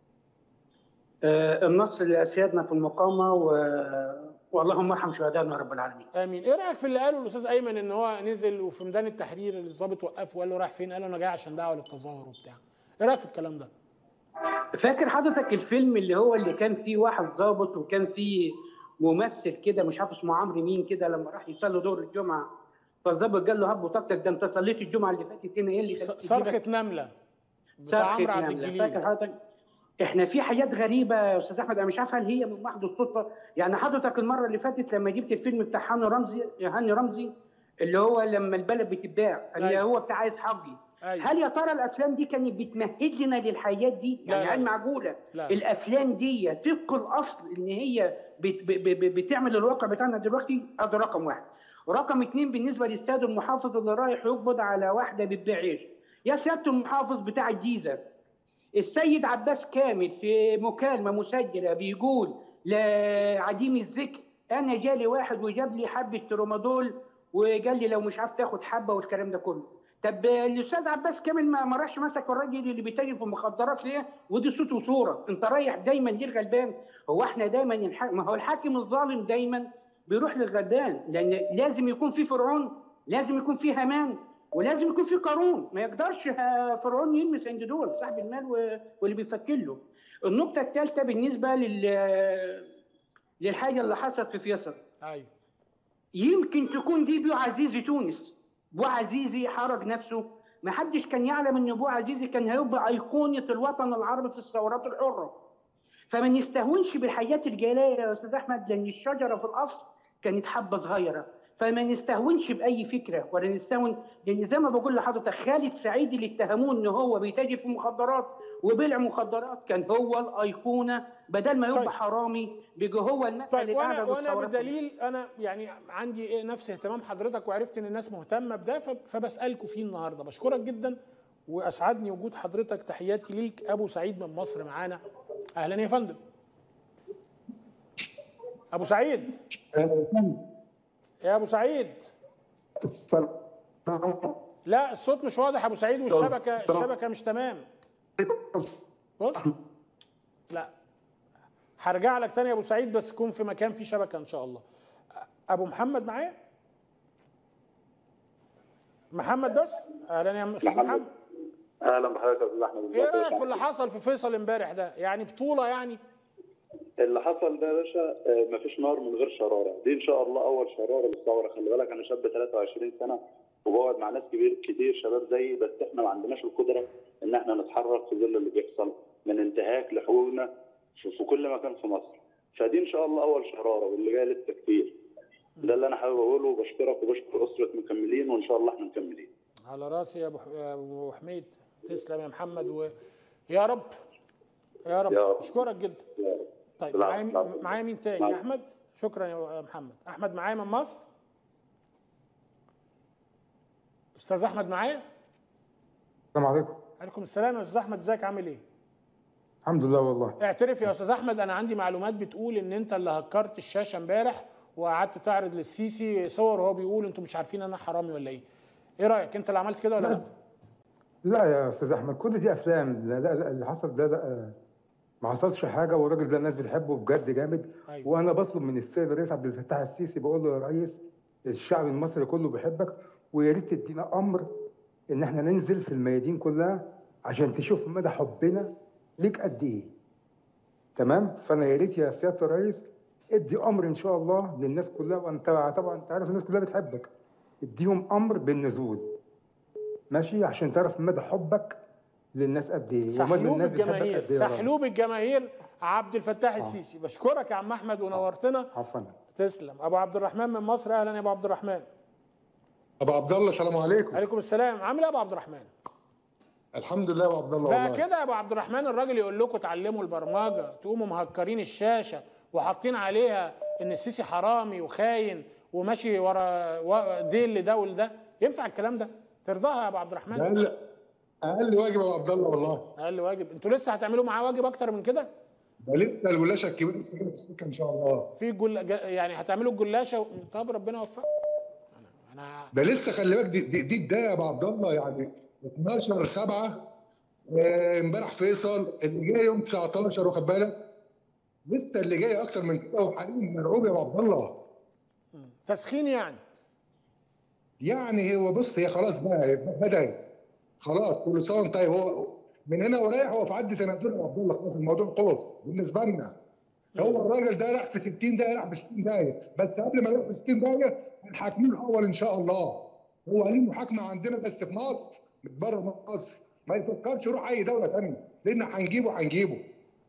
آه، النصر لأسيادنا في المقامة و... واللهم ارحم شهدائنا يا رب العالمين امين ايه رايك في اللي قاله الاستاذ ايمن ان هو نزل وفي ميدان التحرير الضابط وقفه وقال له رايح فين قال له انا جاي عشان دعوه للتظاهر وبتاع ايه رايك في الكلام ده فاكر حضرتك الفيلم اللي هو اللي كان فيه واحد ضابط وكان فيه ممثل كده مش عارف اسمه عمرو مين كده لما راح يصلي دور الجمعة فالضابط قال له هب بطاقتك ده انت صليت الجمعة اللي فاتت هنا ايه اللي كانت صرخه نمله بتاع صرخة عمرو عبد نملة الجليل فاكر حضرتك احنا في حاجات غريبه يا استاذ احمد انا مش عارف هل هي من محض الصدفه يعني حضرتك المره اللي فاتت لما جبت الفيلم بتاع هاني رمزي هاني رمزي اللي هو لما البلد بتتباع اللي أيوة. هو بتاع عايز حقي أيوة. هل يا ترى الافلام دي كانت بتمهد لنا للحياه دي لا، يعني لا. هل معقوله لا. الافلام دي طبق الاصل ان هي بت ب ب ب بتعمل الواقع بتاعنا دلوقتي هذا رقم واحد رقم اتنين بالنسبه للاستاذ المحافظ اللي رايح يقبض على واحده بتبيع عيش يا سياده المحافظ بتاع الجيزه السيد عباس كامل في مكالمه مسجله بيقول لعديم الذكر انا جالي واحد وجاب لي حبه ترومادول وقال لي لو مش عارف تاخد حبه والكلام ده كله طب الاستاذ عباس كامل ما ما راحش مسك الراجل اللي بيتاجر في المخدرات ليه ودي صوت وصوره انت رايح دايما للغلبان هو احنا دايما الح... ما هو الحاكم الظالم دايما بيروح للغلبان لان لازم يكون في فرعون لازم يكون في هامان ولازم يكون في قارون ما يقدرش ها- فرعون يلمس عند دول صاحب المال و- واللي بيفكر له النقطه الثالثه بالنسبه لل للحاجه اللي حصلت في فيصل ايوه يمكن تكون دي بو عزيزي تونس بو عزيزي حرج نفسه ما حدش كان يعلم ان بو عزيزي كان هيبقى ايقونه الوطن العربي في الثورات الحره فما نستهونش بالحاجات الجايه يا استاذ احمد لان الشجره في الاصل كانت حبه صغيره فما نستهونش باي فكره ولا نستهون لان زي ما بقول لحضرتك خالد سعيد اللي اتهموه ان هو بيتاجر في مخدرات وبيع مخدرات كان هو الايقونه بدل ما يبقى طيب. حرامي بيجي هو المثل طيب وانا الأعلى وانا للثورات. بدليل انا يعني عندي إيه نفس اهتمام حضرتك وعرفت ان الناس مهتمه بده ف- فبسالكم فيه النهارده بشكرك جدا واسعدني وجود حضرتك تحياتي ليك ابو سعيد من مصر معانا اهلا يا فندم ابو سعيد يا ابو سعيد لا الصوت مش واضح يا ابو سعيد والشبكه السلام. الشبكه مش تمام بص لا هرجع لك تاني يا ابو سعيد بس كون في مكان فيه شبكه ان شاء الله ابو محمد معايا محمد بس اهلا يا استاذ محمد. محمد اهلا بحضرتك يا استاذ احمد ايه رايك في اللي حصل في فيصل امبارح ده يعني بطوله يعني اللي حصل ده يا باشا آه، مفيش نار من غير شراره دي ان شاء الله اول شراره للثوره خلي بالك انا شاب 23 سنه وبقعد مع ناس كبير كتير شباب زيي بس احنا ما عندناش القدره ان احنا نتحرك في ظل اللي بيحصل من انتهاك لحقوقنا في, في كل مكان في مصر فدي ان شاء الله اول شراره واللي جاي لسه كتير ده اللي انا حابب اقوله وبشكرك وبشكر اسره مكملين وان شاء الله احنا مكملين على راسي يا ابو ح- يا ابو حميد تسلم يا محمد ويا رب يا رب يا رب. اشكرك جدا يا رب. طيب العفو، معايا مين- العفو. معايا مين تاني العفو. احمد شكرا يا محمد احمد معايا من مصر استاذ احمد معايا السلام عليكم عليكم السلام يا استاذ احمد ازيك عامل ايه الحمد لله والله اعترف يا استاذ احمد انا عندي معلومات بتقول ان انت اللي هكرت الشاشه امبارح وقعدت تعرض للسيسي صور وهو بيقول انتوا مش عارفين انا حرامي ولا ايه ايه رايك انت اللي عملت كده ولا لا لا يا استاذ احمد كل دي افلام لا لا, لا اللي حصل ده لا ما حصلش حاجه والراجل ده الناس بتحبه بجد جامد أيوة. وانا بطلب من السيد الرئيس عبد الفتاح السيسي بقول له يا ريس الشعب المصري كله بيحبك ويا ريت تدينا امر ان احنا ننزل في الميادين كلها عشان تشوف مدى حبنا ليك قد ايه تمام فانا يا ريت يا سياده الرئيس ادي امر ان شاء الله للناس كلها وانت طبعا انت عارف الناس كلها بتحبك اديهم امر بالنزول ماشي عشان تعرف مدى حبك للناس قد ايه ومدى سحلوب الناس بتحبك الجماهير قد ايه يا ريس. سحلوب الجماهير عبد الفتاح السيسي بشكرك يا عم احمد ونورتنا عفوا تسلم ابو عبد الرحمن من مصر اهلا يا ابو عبد الرحمن ابو عبد الله السلام عليكم عليكم السلام عامل ايه يا ابو عبد الرحمن الحمد لله يا ابو عبد الله بقى والله كده يا ابو عبد الرحمن الراجل يقول لكم اتعلموا البرمجه تقوموا مهكرين الشاشه وحاطين عليها ان السيسي حرامي وخاين وماشي ورا و- ديل لده ولده ينفع الكلام ده ترضاها يا ابو عبد الرحمن اقل اقل واجب يا ابو عبد الله والله اقل واجب انتوا لسه هتعملوا معاه واجب اكتر من كده ده لسه الولاشه الكبيره لسه جايه في السكه ان شاء الله في جل... ج- يعني هتعملوا الجلاشه و... طب ربنا يوفقكم انا انا ده لسه خلي بالك دي, دي, دي بدايه يا ابو عبد الله يعني 12 7 امبارح فيصل اللي جاي يوم 19 واخد بالك لسه اللي جاي اكتر من كده وحاليا مرعوب يا ابو عبد الله تسخين يعني يعني هو بص هي خلاص بقى بدات خلاص كل سنه وانت طيب هو من هنا ورايح هو في عد تنازل يا عبد الله خلاص الموضوع خلص بالنسبه لنا هو الراجل ده راح في 60 دقيقه راح في 60 دقيقه بس قبل ما يروح في 60 دقيقه هنحاكموه الاول ان شاء الله هو ليه محاكمه عندنا بس في مصر مش بره مصر ما يفكرش يروح اي دوله ثانيه لان هنجيبه هنجيبه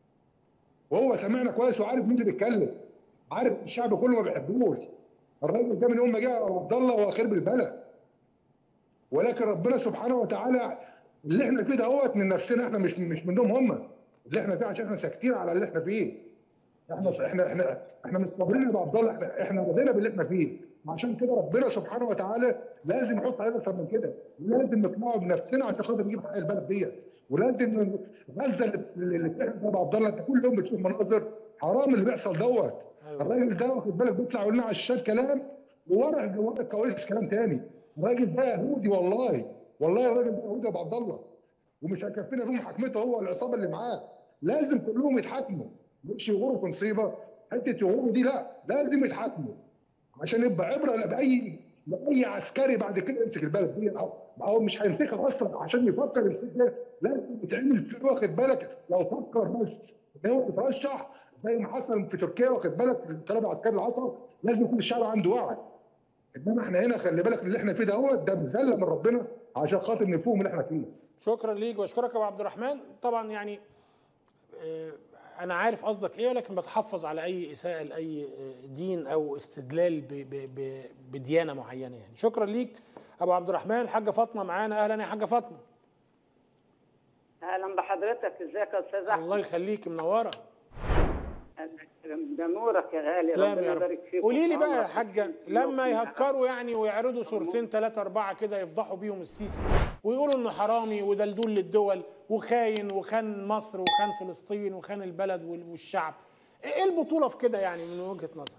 وهو سامعنا كويس وعارف مين اللي بيتكلم عارف الشعب كله ما بيحبوش الراجل ده من يوم ما جه عبد الله هو خرب البلد ولكن ربنا سبحانه وتعالى اللي احنا فيه دوت من نفسنا احنا مش مش منهم هم اللي احنا فيه عشان احنا ساكتين على اللي احنا فيه احنا احنا احنا احنا مش صابرين يا عبد الله احنا احنا رضينا باللي احنا فيه عشان كده ربنا سبحانه وتعالى لازم يحط علينا اكتر من كده لازم نطلعوا بنفسنا عشان خاطر نجيب حق البلد ديت ولازم غزه اللي اللي بتحصل يا عبد الله انت كل يوم بتشوف مناظر حرام اللي بيحصل دوت الراجل ده واخد بالك بيطلع يقول لنا على الشات كلام وورا ورا الكواليس كلام تاني الراجل ده يهودي والله والله الراجل ده يهودي يا ابو عبد الله ومش هيكفينا فيه محاكمته هو العصابه اللي معاه لازم كلهم يتحاكموا مش يغوروا في نصيبه حته يغوروا دي لا لازم يتحاكموا عشان يبقى عبره لاي لاي عسكري بعد كده يمسك البلد دي او او مش هيمسكها اصلا عشان يفكر يمسكها لازم يتعمل فيه واخد بالك لو فكر بس ان هو يترشح زي ما حصل في تركيا واخد بالك الانقلاب العسكري اللي حصل لازم يكون الشعب عنده وعي انما احنا هنا خلي بالك اللي احنا فيه دوت ده مذله من ربنا عشان خاطر نفوق اللي احنا فيه شكرا ليك واشكرك يا ابو عبد الرحمن طبعا يعني آه، انا عارف قصدك ايه ولكن بتحفظ على اي اساءه لاي آه، دين او استدلال ب ب ب بديانه معينه يعني شكرا ليك ابو عبد الرحمن الحاجه فاطمه معانا اهلا يا حاجه فاطمه اهلا بحضرتك ازيك يا استاذ احمد الله يخليك منوره ده نورك يا غالي تسلم ربنا يا رب يبارك فيك قولي لي بقى يا ويعمرك حاجه لما يهكروا يعني ويعرضوا صورتين ثلاثه اربعه كده يفضحوا بيهم السيسي ويقولوا انه حرامي ودلدول للدول وخاين وخان مصر وخان فلسطين وخان البلد وال- والشعب ايه البطوله في كده يعني من وجهه نظرك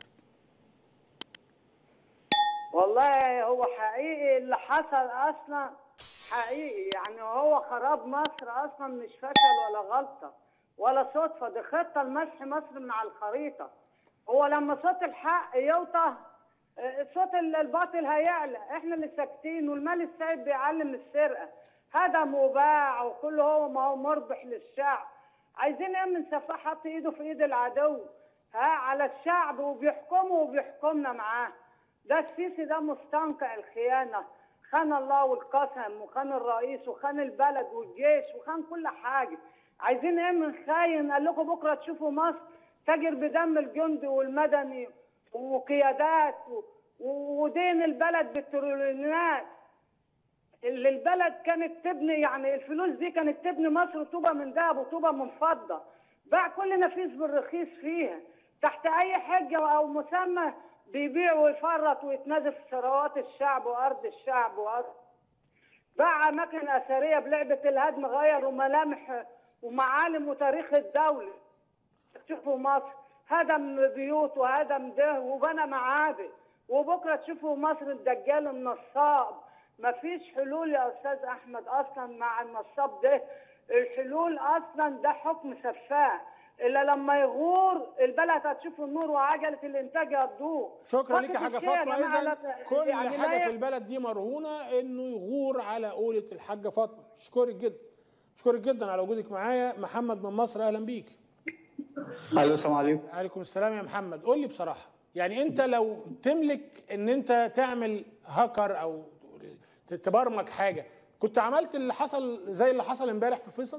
والله هو حقيقي اللي حصل اصلا حقيقي يعني هو خراب مصر اصلا مش فشل ولا غلطه ولا صدفه دي خطه لمسح مصر من على الخريطه هو لما صوت الحق يوطى آه، صوت ال- الباطل هيعلى احنا اللي ساكتين والمال السائد بيعلم السرقه هدم وباع وكل هو ما هو مربح للشعب عايزين ايه من سفاح حط ايده في ايد العدو ها على الشعب وبيحكمه وبيحكمنا معاه ده السيسي ده مستنقع الخيانه خان الله والقسم وخان الرئيس وخان البلد والجيش وخان كل حاجه عايزين ايه من خاين قال لكم بكره تشوفوا مصر تجر بدم الجندي والمدني وقيادات و- ودين البلد بالتريليونات اللي البلد كانت تبني يعني الفلوس دي كانت تبني مصر طوبه من ذهب وطوبه من فضه باع كل نفيس بالرخيص فيها تحت اي حجه او مسمى بيبيع ويفرط ويتنازل في ثروات الشعب وارض الشعب وارض باع اماكن اثريه بلعبه الهدم غيروا ملامح ومعالم وتاريخ الدوله تشوفوا مصر هدم بيوت وهدم ده وبنى معابد وبكره تشوفوا مصر الدجال النصاب مفيش حلول يا استاذ احمد اصلا مع النصاب ده الحلول اصلا ده حكم سفاح الا لما يغور البلد هتشوف النور وعجله الانتاج هتدور شكرا ليك يا فقط حاجه الشيء يا فاطمه جماعة اذا لا- كل يعني لا حاجه في يك- البلد دي مرهونه انه يغور على قولة الحاجه فاطمه اشكرك جدا اشكرك جدا على وجودك معايا محمد من مصر اهلا بيك الو السلام عليكم عليكم السلام يا محمد قول لي بصراحه يعني انت لو تملك ان انت تعمل هاكر او تبرمج حاجه كنت عملت اللي حصل زي اللي حصل امبارح في فيصل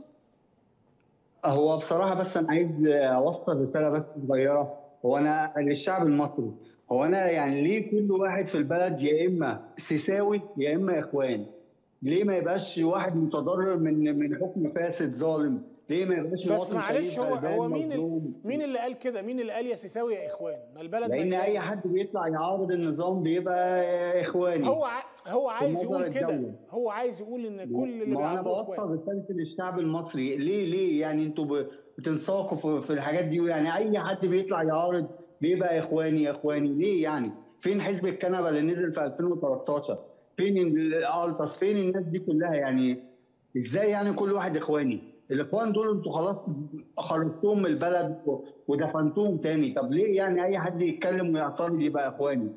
هو بصراحه بس انا عايز اوصل رساله بس صغيره هو انا للشعب المصري هو انا يعني ليه كل واحد في البلد يا اما سيساوي يا اما اخوان ليه ما يبقاش واحد متضرر من من حكم فاسد ظالم ليه ما يبقاش بس الوطن معلش كريم هو غلبان هو مين ال- مظلوم؟ مين اللي قال كده مين اللي قال يا سيساوي يا اخوان ما البلد لان مليانة. اي حد بيطلع يعارض النظام بيبقى اخواني هو ع... هو عايز في يقول نظر كده الدولة. هو عايز يقول ان كل اللي ما انا بيعبدوا بوصل اخوان رساله للشعب المصري ليه ليه يعني انتوا ب- بتنساقوا في- في الحاجات دي يعني اي حد بيطلع يعارض بيبقى اخواني اخواني ليه يعني فين حزب الكنبه اللي نزل في 2013 فين الالتراس فين الناس دي كلها يعني ازاي يعني كل واحد اخواني الاخوان دول انتوا خلاص خرجتوهم من البلد و- ودفنتوهم تاني طب ليه يعني اي حد يتكلم ويعترض يبقى اخواني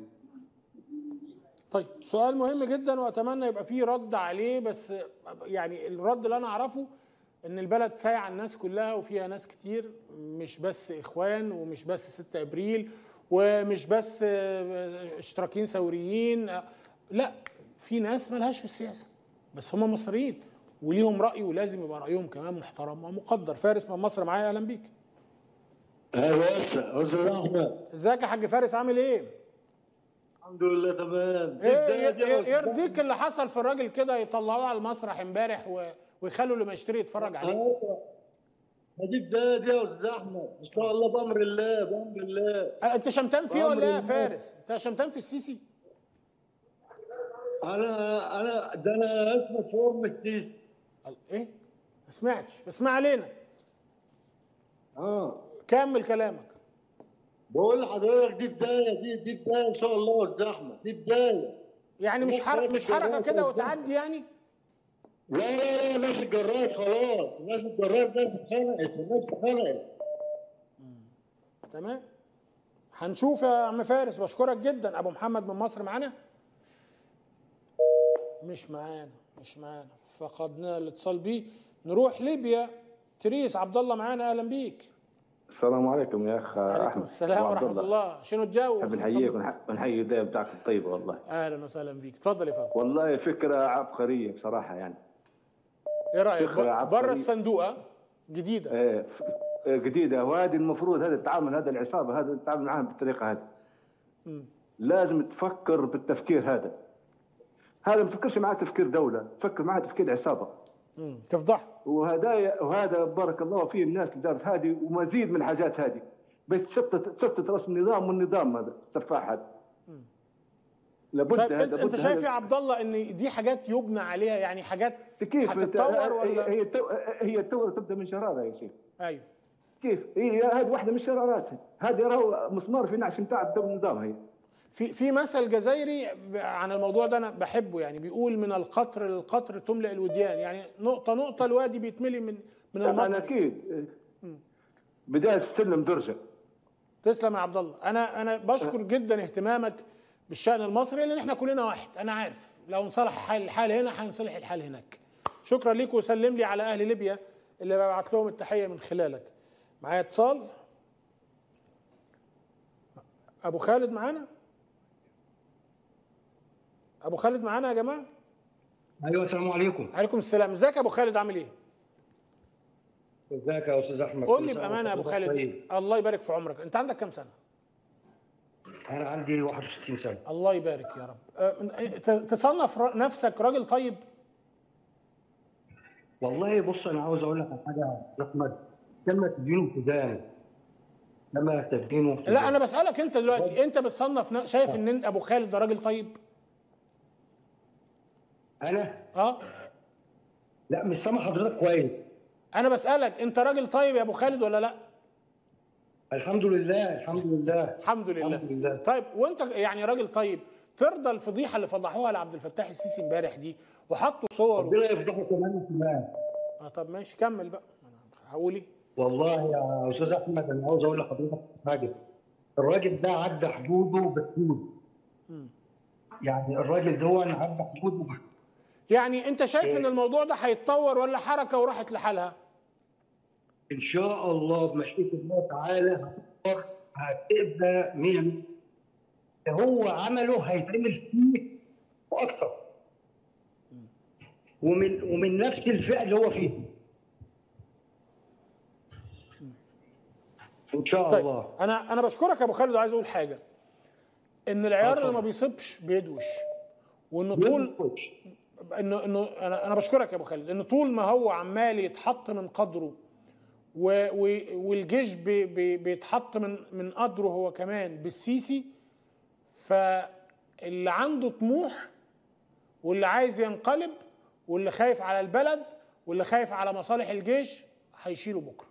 طيب سؤال مهم جدا واتمنى يبقى فيه رد عليه بس يعني الرد اللي انا اعرفه ان البلد سايعه الناس كلها وفيها ناس كتير مش بس اخوان ومش بس 6 ابريل ومش بس آه، اشتراكيين ثوريين آه، لا في ناس ملهاش في السياسه بس هم مصريين وليهم راي ولازم يبقى رايهم كمان محترم ومقدر فارس من مصر معايا اهلا بيك اهلا وسهلا استاذ احمد ازيك يا حاج فارس عامل ايه؟ الحمد لله تمام ايه بداية دي يا إيه- أستاذ يرضيك اللي حصل في الراجل كده يطلعوه على المسرح امبارح و... ويخلوا اللي ما يشتري يتفرج عليه أيوة. ما دي بداية دي يا استاذ احمد ان شاء الله بامر الله بامر الله انت شمتان فيه بأمر ولا ايه يا الله. فارس؟ انت شمتان في السيسي؟ انا انا ده انا اسمه فورم السيسي ايه؟ ما سمعتش بس ما علينا اه كمل كلامك بقول لحضرتك دي بداية دي دي بداية ان شاء الله يا استاذ احمد دي بداية يعني مش الناس حركه ماسك مش حركه جرات كده يا أستاذ وتعدي يعني؟ لا لا لا ناس الجرات خلاص ناس الجرات ناس اتخنقت الناس اتخنقت تمام هنشوف يا عم فارس بشكرك جدا ابو محمد من مصر معانا مش معانا مش معانا فقدنا الاتصال بيه نروح ليبيا تريس عبد الله معانا اهلا بيك السلام عليكم يا اخ عليكم احمد السلام وعبد ورحمه الله شنو الجو نحب نحييك ونح- ونحيي الدايه بتاعك الطيبه والله اهلا وسهلا بيك اتفضل يا فندم والله فكره عبقريه بصراحه يعني ايه رايك فكرة بره عبقرية. الصندوق ها؟ جديده آه، ف- آه، جديده وهذه المفروض هذا التعامل هذا العصابه هذا التعامل معهم بالطريقه هذه مم. لازم تفكر بالتفكير هذا هذا ما تفكرش معاه تفكير دوله فكر معاه تفكير عصابه مم. تفضح وهذا وهذا بارك الله فيه الناس اللي دارت هذه ومزيد من الحاجات هذه بس تشتت تشتت راس النظام والنظام هذا السفاح هذا لابد طيب هذا انت لابد انت شايف هذا- يا عبد الله ان دي حاجات يبنى عليها يعني حاجات كيف انت هتتطور ولا هي هي التو- هي الثوره تبدا من شراره يا شيخ ايوه كيف هي هذه واحده من الشرارات هذه راهو مسمار في نعش نتاع الدولة النظام هي في في مثل جزائري ب- عن الموضوع ده انا بحبه يعني بيقول من القطر للقطر تملأ الوديان يعني نقطه نقطه الوادي بيتملي من من انا المطر اكيد بدايه السلم درجه تسلم يا عبد الله انا انا بشكر جدا اهتمامك بالشان المصري لان احنا كلنا واحد انا عارف لو انصلح حال الحال هنا هينصلح الحال هناك شكرا ليك وسلم لي على اهل ليبيا اللي ببعت لهم التحيه من خلالك معايا اتصال ابو خالد معانا ابو خالد معانا يا جماعه ايوه السلام عليكم عليكم السلام ازيك يا ابو خالد عامل ايه ازيك يا استاذ احمد قول كل لي سنة بامانه يا ابو وحضرتك خالد طيب. الله يبارك في عمرك انت عندك كام سنه انا عندي 61 سنه الله يبارك يا رب أه، ت- تصنف ر- نفسك راجل طيب والله بص انا عاوز اقول لك على حاجه يا احمد كما تدين تدان كما تدين تدان. لا انا بسالك انت دلوقتي انت بتصنف ن- شايف ان انت ابو خالد ده راجل طيب انا اه لا مش سامع حضرتك كويس انا بسالك انت راجل طيب يا ابو خالد ولا لا الحمد لله الحمد لله الحمد لله, الحمد لله. طيب وانت يعني راجل طيب ترضى الفضيحه اللي فضحوها لعبد الفتاح السيسي امبارح دي وحطوا صور ربنا يفضحه كمان كمان اه طب ماشي كمل بقى هقول ايه والله يا استاذ احمد انا عاوز اقول لحضرتك حاجه الراجل ده عدى حدوده بحدود مم. يعني الراجل ده عدى حدوده بحدود يعني انت شايف إيه. ان الموضوع ده هيتطور ولا حركه وراحت لحالها ان شاء الله بمشيئه الله تعالى هتكبر هتبقى 100 هو عمله هيتعمل فيه واكثر ومن ومن نفس الفئه اللي هو فيها ان شاء طيب الله انا انا بشكرك يا ابو خالد وعايز اقول حاجه ان العيار اللي ما بيصيبش بيدوش وان طول انه انه انا انا بشكرك يا ابو خالد ان طول ما هو عمال يتحط من قدره و و والجيش بي بي بيتحط من من قدره هو كمان بالسيسي فاللي عنده طموح واللي عايز ينقلب واللي خايف على البلد واللي خايف على مصالح الجيش هيشيله بكره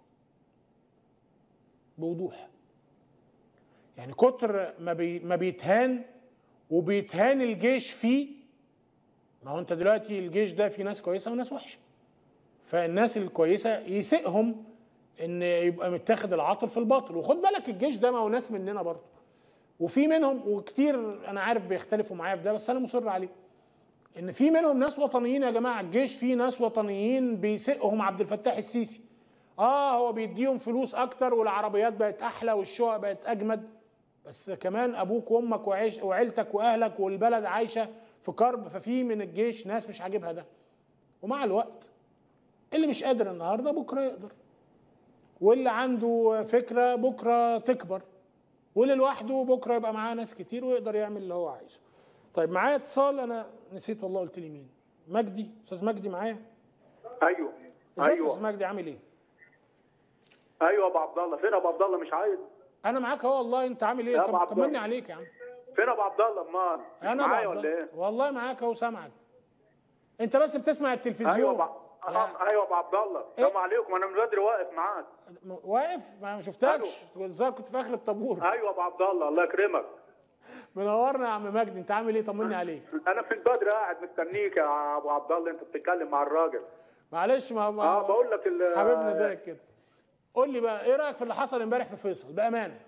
بوضوح يعني كتر ما بي ما بيتهان وبيتهان الجيش فيه ما هو انت دلوقتي الجيش ده فيه ناس كويسه وناس وحشه فالناس الكويسه يسئهم ان يبقى متاخد العاطل في الباطل وخد بالك الجيش ده ما هو ناس مننا برضه وفي منهم وكتير انا عارف بيختلفوا معايا في ده بس انا مصر عليه ان في منهم ناس وطنيين يا جماعه الجيش فيه ناس وطنيين بيسئهم عبد الفتاح السيسي اه هو بيديهم فلوس اكتر والعربيات بقت احلى والشقق بقت اجمد بس كمان ابوك وامك وعيش وعيلتك واهلك والبلد عايشه في كرب ففي من الجيش ناس مش عاجبها ده ومع الوقت اللي مش قادر النهارده بكره يقدر واللي عنده فكره بكره تكبر واللي لوحده بكره يبقى معاه ناس كتير ويقدر يعمل اللي هو عايزه طيب معايا اتصال انا نسيت والله قلت لي مين مجدي استاذ مجدي معايا ايوه ازيك يا ايوه استاذ مجدي عامل ايه ايوه ابو عبد الله فين ابو عبد الله مش عايز انا معاك اهو والله انت عامل ايه يا أبو طب عبد الله. طمني عليك يا عم فين ابو عبد الله امال مش انا معايا بعض- ولا ايه والله معاك اهو سامعك انت بس بتسمع التلفزيون ايوه ابو آه، ايوه ابو عبد الله السلام عليكم انا من بدري واقف معاك م- واقف ما شفتكش الظاهر كنت في اخر الطابور ايوه ابو عبد الله الله يكرمك منورنا يا عم مجدي انت عامل ايه طمني عليك انا في البدر قاعد مستنيك يا ابو عبد الله انت بتتكلم مع الراجل معلش ما, ما اه بقول لك ال- حبيبنا زيك كده قول لي بقى ايه رايك في اللي حصل امبارح في فيصل بامانه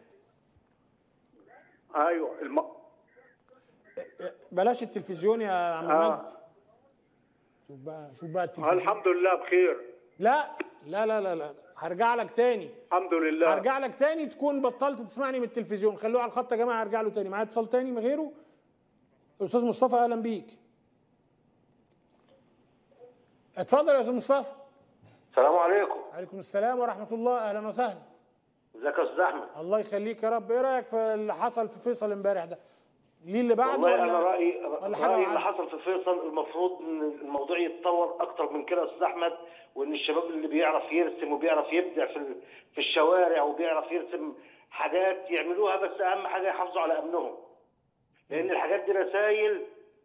ايوه الم... بلاش التلفزيون يا عم آه. مجدي شوف بقى شوف بقى التلفزيون الحمد لله بخير لا لا لا لا لا هرجع لك تاني الحمد لله هرجع لك تاني تكون بطلت تسمعني من التلفزيون خلوه على الخط يا جماعه هرجع له تاني معايا اتصال تاني من غيره استاذ مصطفى اهلا بيك اتفضل يا استاذ مصطفى السلام عليكم عليكم السلام ورحمه الله اهلا وسهلا ازيك يا استاذ احمد الله يخليك يا رب ايه رايك في اللي حصل في فيصل امبارح ده ليه اللي بعده والله ولا انا رايي ولا حاجه رايي اللي معينة؟ حصل في فيصل المفروض ان الموضوع يتطور اكتر من كده يا استاذ احمد وان الشباب اللي بيعرف يرسم وبيعرف يبدع في ال- في الشوارع وبيعرف يرسم حاجات يعملوها بس اهم حاجه يحافظوا على امنهم لان الحاجات دي رسائل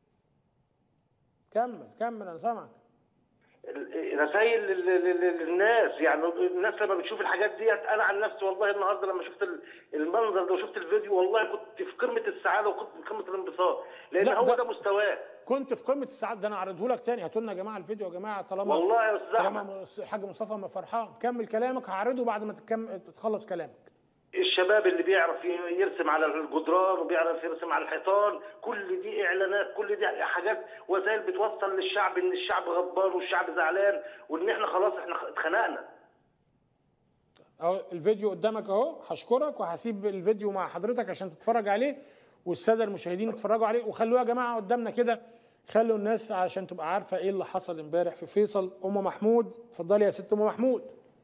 كمل كمل انا سامعك رسائل لل- لل- لل- للناس يعني الناس لما بتشوف الحاجات ديت انا عن نفسي والله النهارده لما شفت ال- المنظر ده وشفت الفيديو والله كنت في قمه السعاده وكنت في قمه الانبساط لان لا، هو ده- ده مستواه كنت في قمه السعاده ده انا اعرضه لك تاني هاتوا لنا يا جماعه الفيديو يا جماعه طالما والله يا أستاذ طالما الحاج مصطفى ما فرحان كمل كلامك هعرضه بعد ما تكم... تخلص كلامك الشباب اللي بيعرف يرسم على الجدران وبيعرف يرسم على الحيطان كل دي اعلانات كل دي حاجات وسائل بتوصل للشعب ان الشعب غضبان والشعب زعلان وان احنا خلاص احنا اتخنقنا اهو الفيديو قدامك اهو هشكرك وهسيب الفيديو مع حضرتك عشان تتفرج عليه والساده المشاهدين يتفرجوا عليه وخلوه يا جماعه قدامنا كده خلوا الناس عشان تبقى عارفه ايه اللي حصل امبارح في فيصل ام محمود اتفضلي يا ست ام محمود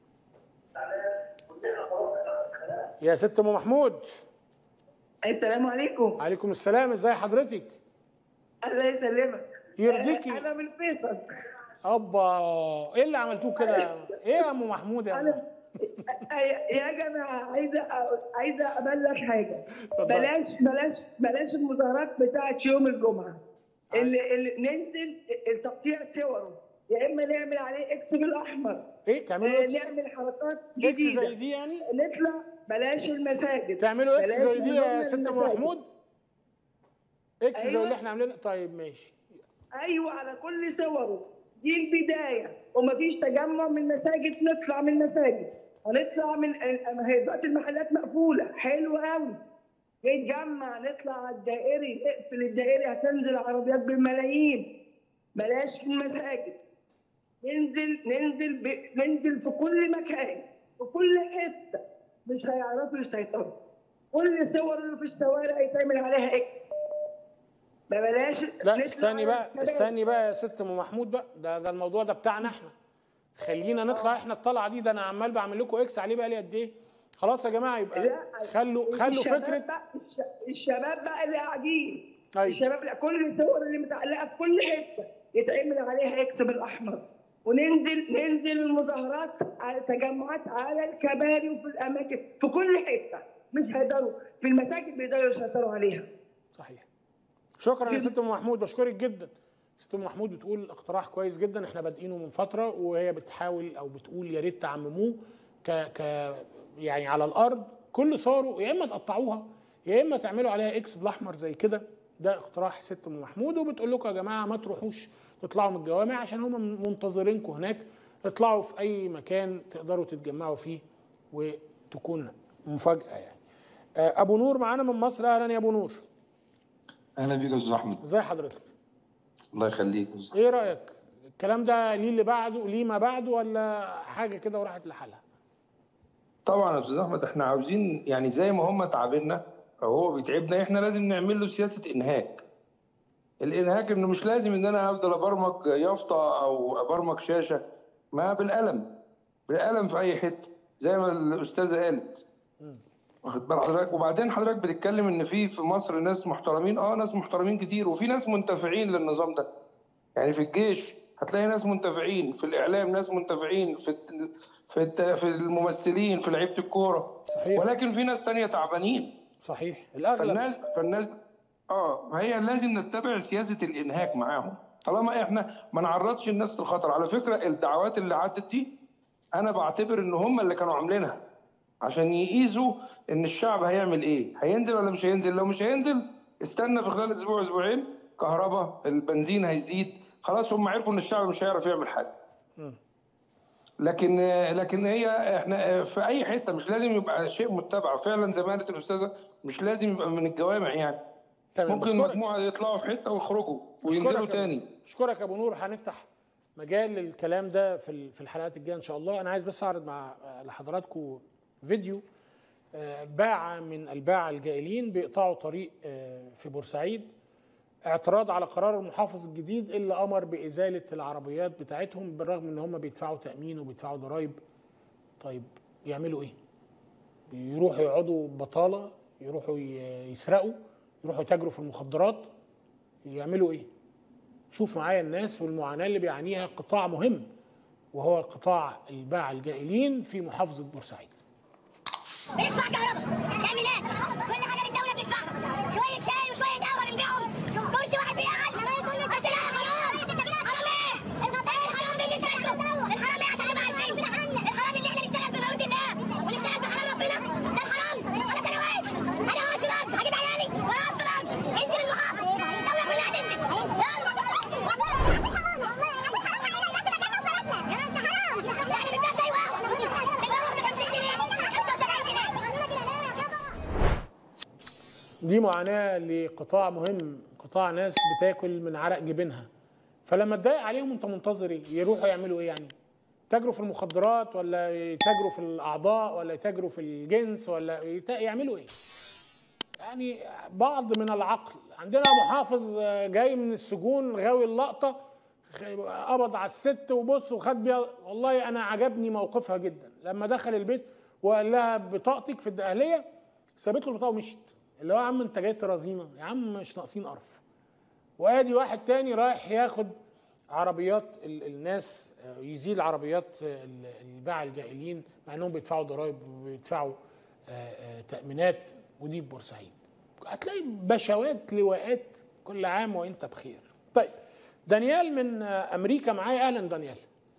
يا ست ام محمود السلام عليكم عليكم السلام ازي حضرتك الله يسلمك يرضيكي انا من فيصل ابا ايه اللي عملتوه كده ايه يا ام محمود يا أم؟ أي- يا جماعه عايزه أ- عايزه ابلغ حاجه اتفضل. بلاش بلاش بلاش المظاهرات بتاعت يوم الجمعه اللي, اللي ننزل التقطيع صوره يا اما نعمل عليه اكس بالاحمر ايه تعملوا آه، إكس؟ نعمل حركات إكس جديده زي دي يعني نطلع بلاش المساجد تعملوا اكس بلاش زي دي يا نزولنا ست ام المساجد. محمود اكس زي أيوة. اللي احنا عاملينها طيب ماشي ايوه على كل صوره دي البدايه ومفيش تجمع من مساجد نطلع من مساجد هنطلع من ما هي دلوقتي المحلات مقفوله حلو قوي نتجمع نطلع على الدائري نقفل الدائري هتنزل عربيات بالملايين بلاش في المساجد ننزل ننزل ب... ننزل في كل مكان في كل حته مش هيعرفوا يسيطروا كل صور اللي في الشوارع يتعمل عليها اكس ما بلاش لا نطلع استني بقى الشباب. استني بقى يا ست ام محمود بقى ده ده الموضوع ده بتاعنا احنا خلينا نطلع احنا الطلعه دي ده انا عمال بعمل لكم اكس عليه بقى لي قد ايه خلاص يا جماعه يبقى خلوا خلوا الشباب فكره بقى الش- الشباب بقى اللي قاعدين أيوة. الشباب لا كل الصور اللي متعلقه في كل حته يتعمل عليها اكس بالاحمر وننزل ننزل المظاهرات على تجمعات على الكباري وفي الاماكن في كل حته مش هيقدروا في المساجد بيقدروا يسيطروا عليها صحيح شكرا يا ست ام محمود بشكرك جدا ست ام محمود بتقول اقتراح كويس جدا احنا بادئينه من فتره وهي بتحاول او بتقول يا ريت تعمموه ك ك يعني على الارض كل صوره يا اما تقطعوها يا اما تعملوا عليها اكس بالاحمر زي كده ده اقتراح ست ام محمود وبتقول لكم يا جماعه ما تروحوش تطلعوا من الجوامع عشان هم منتظرينكم هناك اطلعوا في اي مكان تقدروا تتجمعوا فيه وتكون مفاجاه يعني آه، ابو نور معانا من مصر اهلا يا ابو نور اهلا بيك يا استاذ احمد ازي حضرتك الله يخليك ايه رايك الكلام ده ليه اللي بعده ليه ما بعده ولا حاجه كده وراحت لحالها طبعا يا استاذ احمد احنا عاوزين يعني زي ما هم تعبنا او هو بيتعبنا احنا لازم نعمل له سياسه انهاك الانهاك انه مش لازم ان انا افضل ابرمج يافطه او ابرمج شاشه ما بالقلم بالقلم في اي حته زي ما الاستاذه قالت واخد بال حضرتك وبعدين حضرتك بتتكلم ان في في مصر ناس محترمين اه ناس محترمين كتير وفي ناس منتفعين للنظام ده يعني في الجيش هتلاقي ناس منتفعين في الاعلام ناس منتفعين في الت- في الت- في الممثلين في لعيبه الكوره صحيح. ولكن في ناس تانية تعبانين صحيح الاغلب فالناس فالناس اه ما هي لازم نتبع سياسه الانهاك معاهم طالما احنا ما نعرضش الناس للخطر على فكره الدعوات اللي عدت دي انا بعتبر ان هم اللي كانوا عاملينها عشان يقيسوا ان الشعب هيعمل ايه هينزل ولا مش هينزل لو مش هينزل استنى في خلال اسبوع اسبوعين كهرباء البنزين هيزيد خلاص هم عرفوا ان الشعب مش هيعرف يعمل حاجه مم. لكن لكن هي احنا في اي حته مش لازم يبقى شيء متبع فعلا زي ما قالت الاستاذه مش لازم يبقى من الجوامع يعني تمام، ممكن بشكرك. مجموعه يطلعوا في حته ويخرجوا وينزلوا أشكرك يا تاني أبو- اشكرك يا ابو نور هنفتح مجال للكلام ده في ال- في الحلقات الجايه ان شاء الله انا عايز بس اعرض مع لحضراتكم فيديو آه، باعة من الباعة الجائلين بيقطعوا طريق آه، في بورسعيد اعتراض على قرار المحافظ الجديد اللي امر بازاله العربيات بتاعتهم بالرغم ان هم بيدفعوا تامين وبيدفعوا ضرائب طيب يعملوا ايه؟ يروحوا يقعدوا بطاله يروحوا ي- يسرقوا يروحوا يتاجروا في المخدرات يعملوا ايه؟ شوف معايا الناس والمعاناه اللي بيعانيها قطاع مهم وهو قطاع الباعة الجائلين في محافظه بورسعيد. بندفع كهرباء تأمينات كل حاجة للدولة بندفعها شوية شاي وشوية قهوة بنبيعهم كرسي واحد بيقعد بس لا حرام حرام ايه؟ الحرام بالنسبة لكم الحرام ايه عشان نبقى عارفين الحرام ان احنا نشتغل بموت الله ونشتغل بحرام ربنا ده الحرام خلاص انا واقف انا واقف في الارض هجيب عيالي وانا واقف في الارض انزل المحافظ الدولة كلها تنزل يلا يعني بنبيع شاي وقهوة القهوة ب 50 جنيه 75 جنيه دي معاناة لقطاع مهم قطاع ناس بتاكل من عرق جبينها فلما تضايق عليهم انت منتظر ايه يروحوا يعملوا ايه يعني يتاجروا في المخدرات ولا يتاجروا في الاعضاء ولا يتاجروا في الجنس ولا يت- يعملوا ايه يعني بعض من العقل عندنا محافظ آه، جاي من السجون غاوي اللقطه خ- قبض على الست وبص وخد بيها والله انا عجبني موقفها جدا لما دخل البيت وقال لها بطاقتك في الدقهليه سابت له البطاقه ومشيت اللي هو يا عم انت جاي ترازينا يا عم مش ناقصين قرف وادي واحد تاني رايح ياخد عربيات ال- الناس آه، يزيل عربيات آه، ال- الباعة الجائلين مع انهم بيدفعوا ضرائب وبيدفعوا آه، آه، تأمينات ودي في بورسعيد هتلاقي بشوات لواءات كل عام وانت بخير طيب دانيال من آه، امريكا معايا اهلا دانيال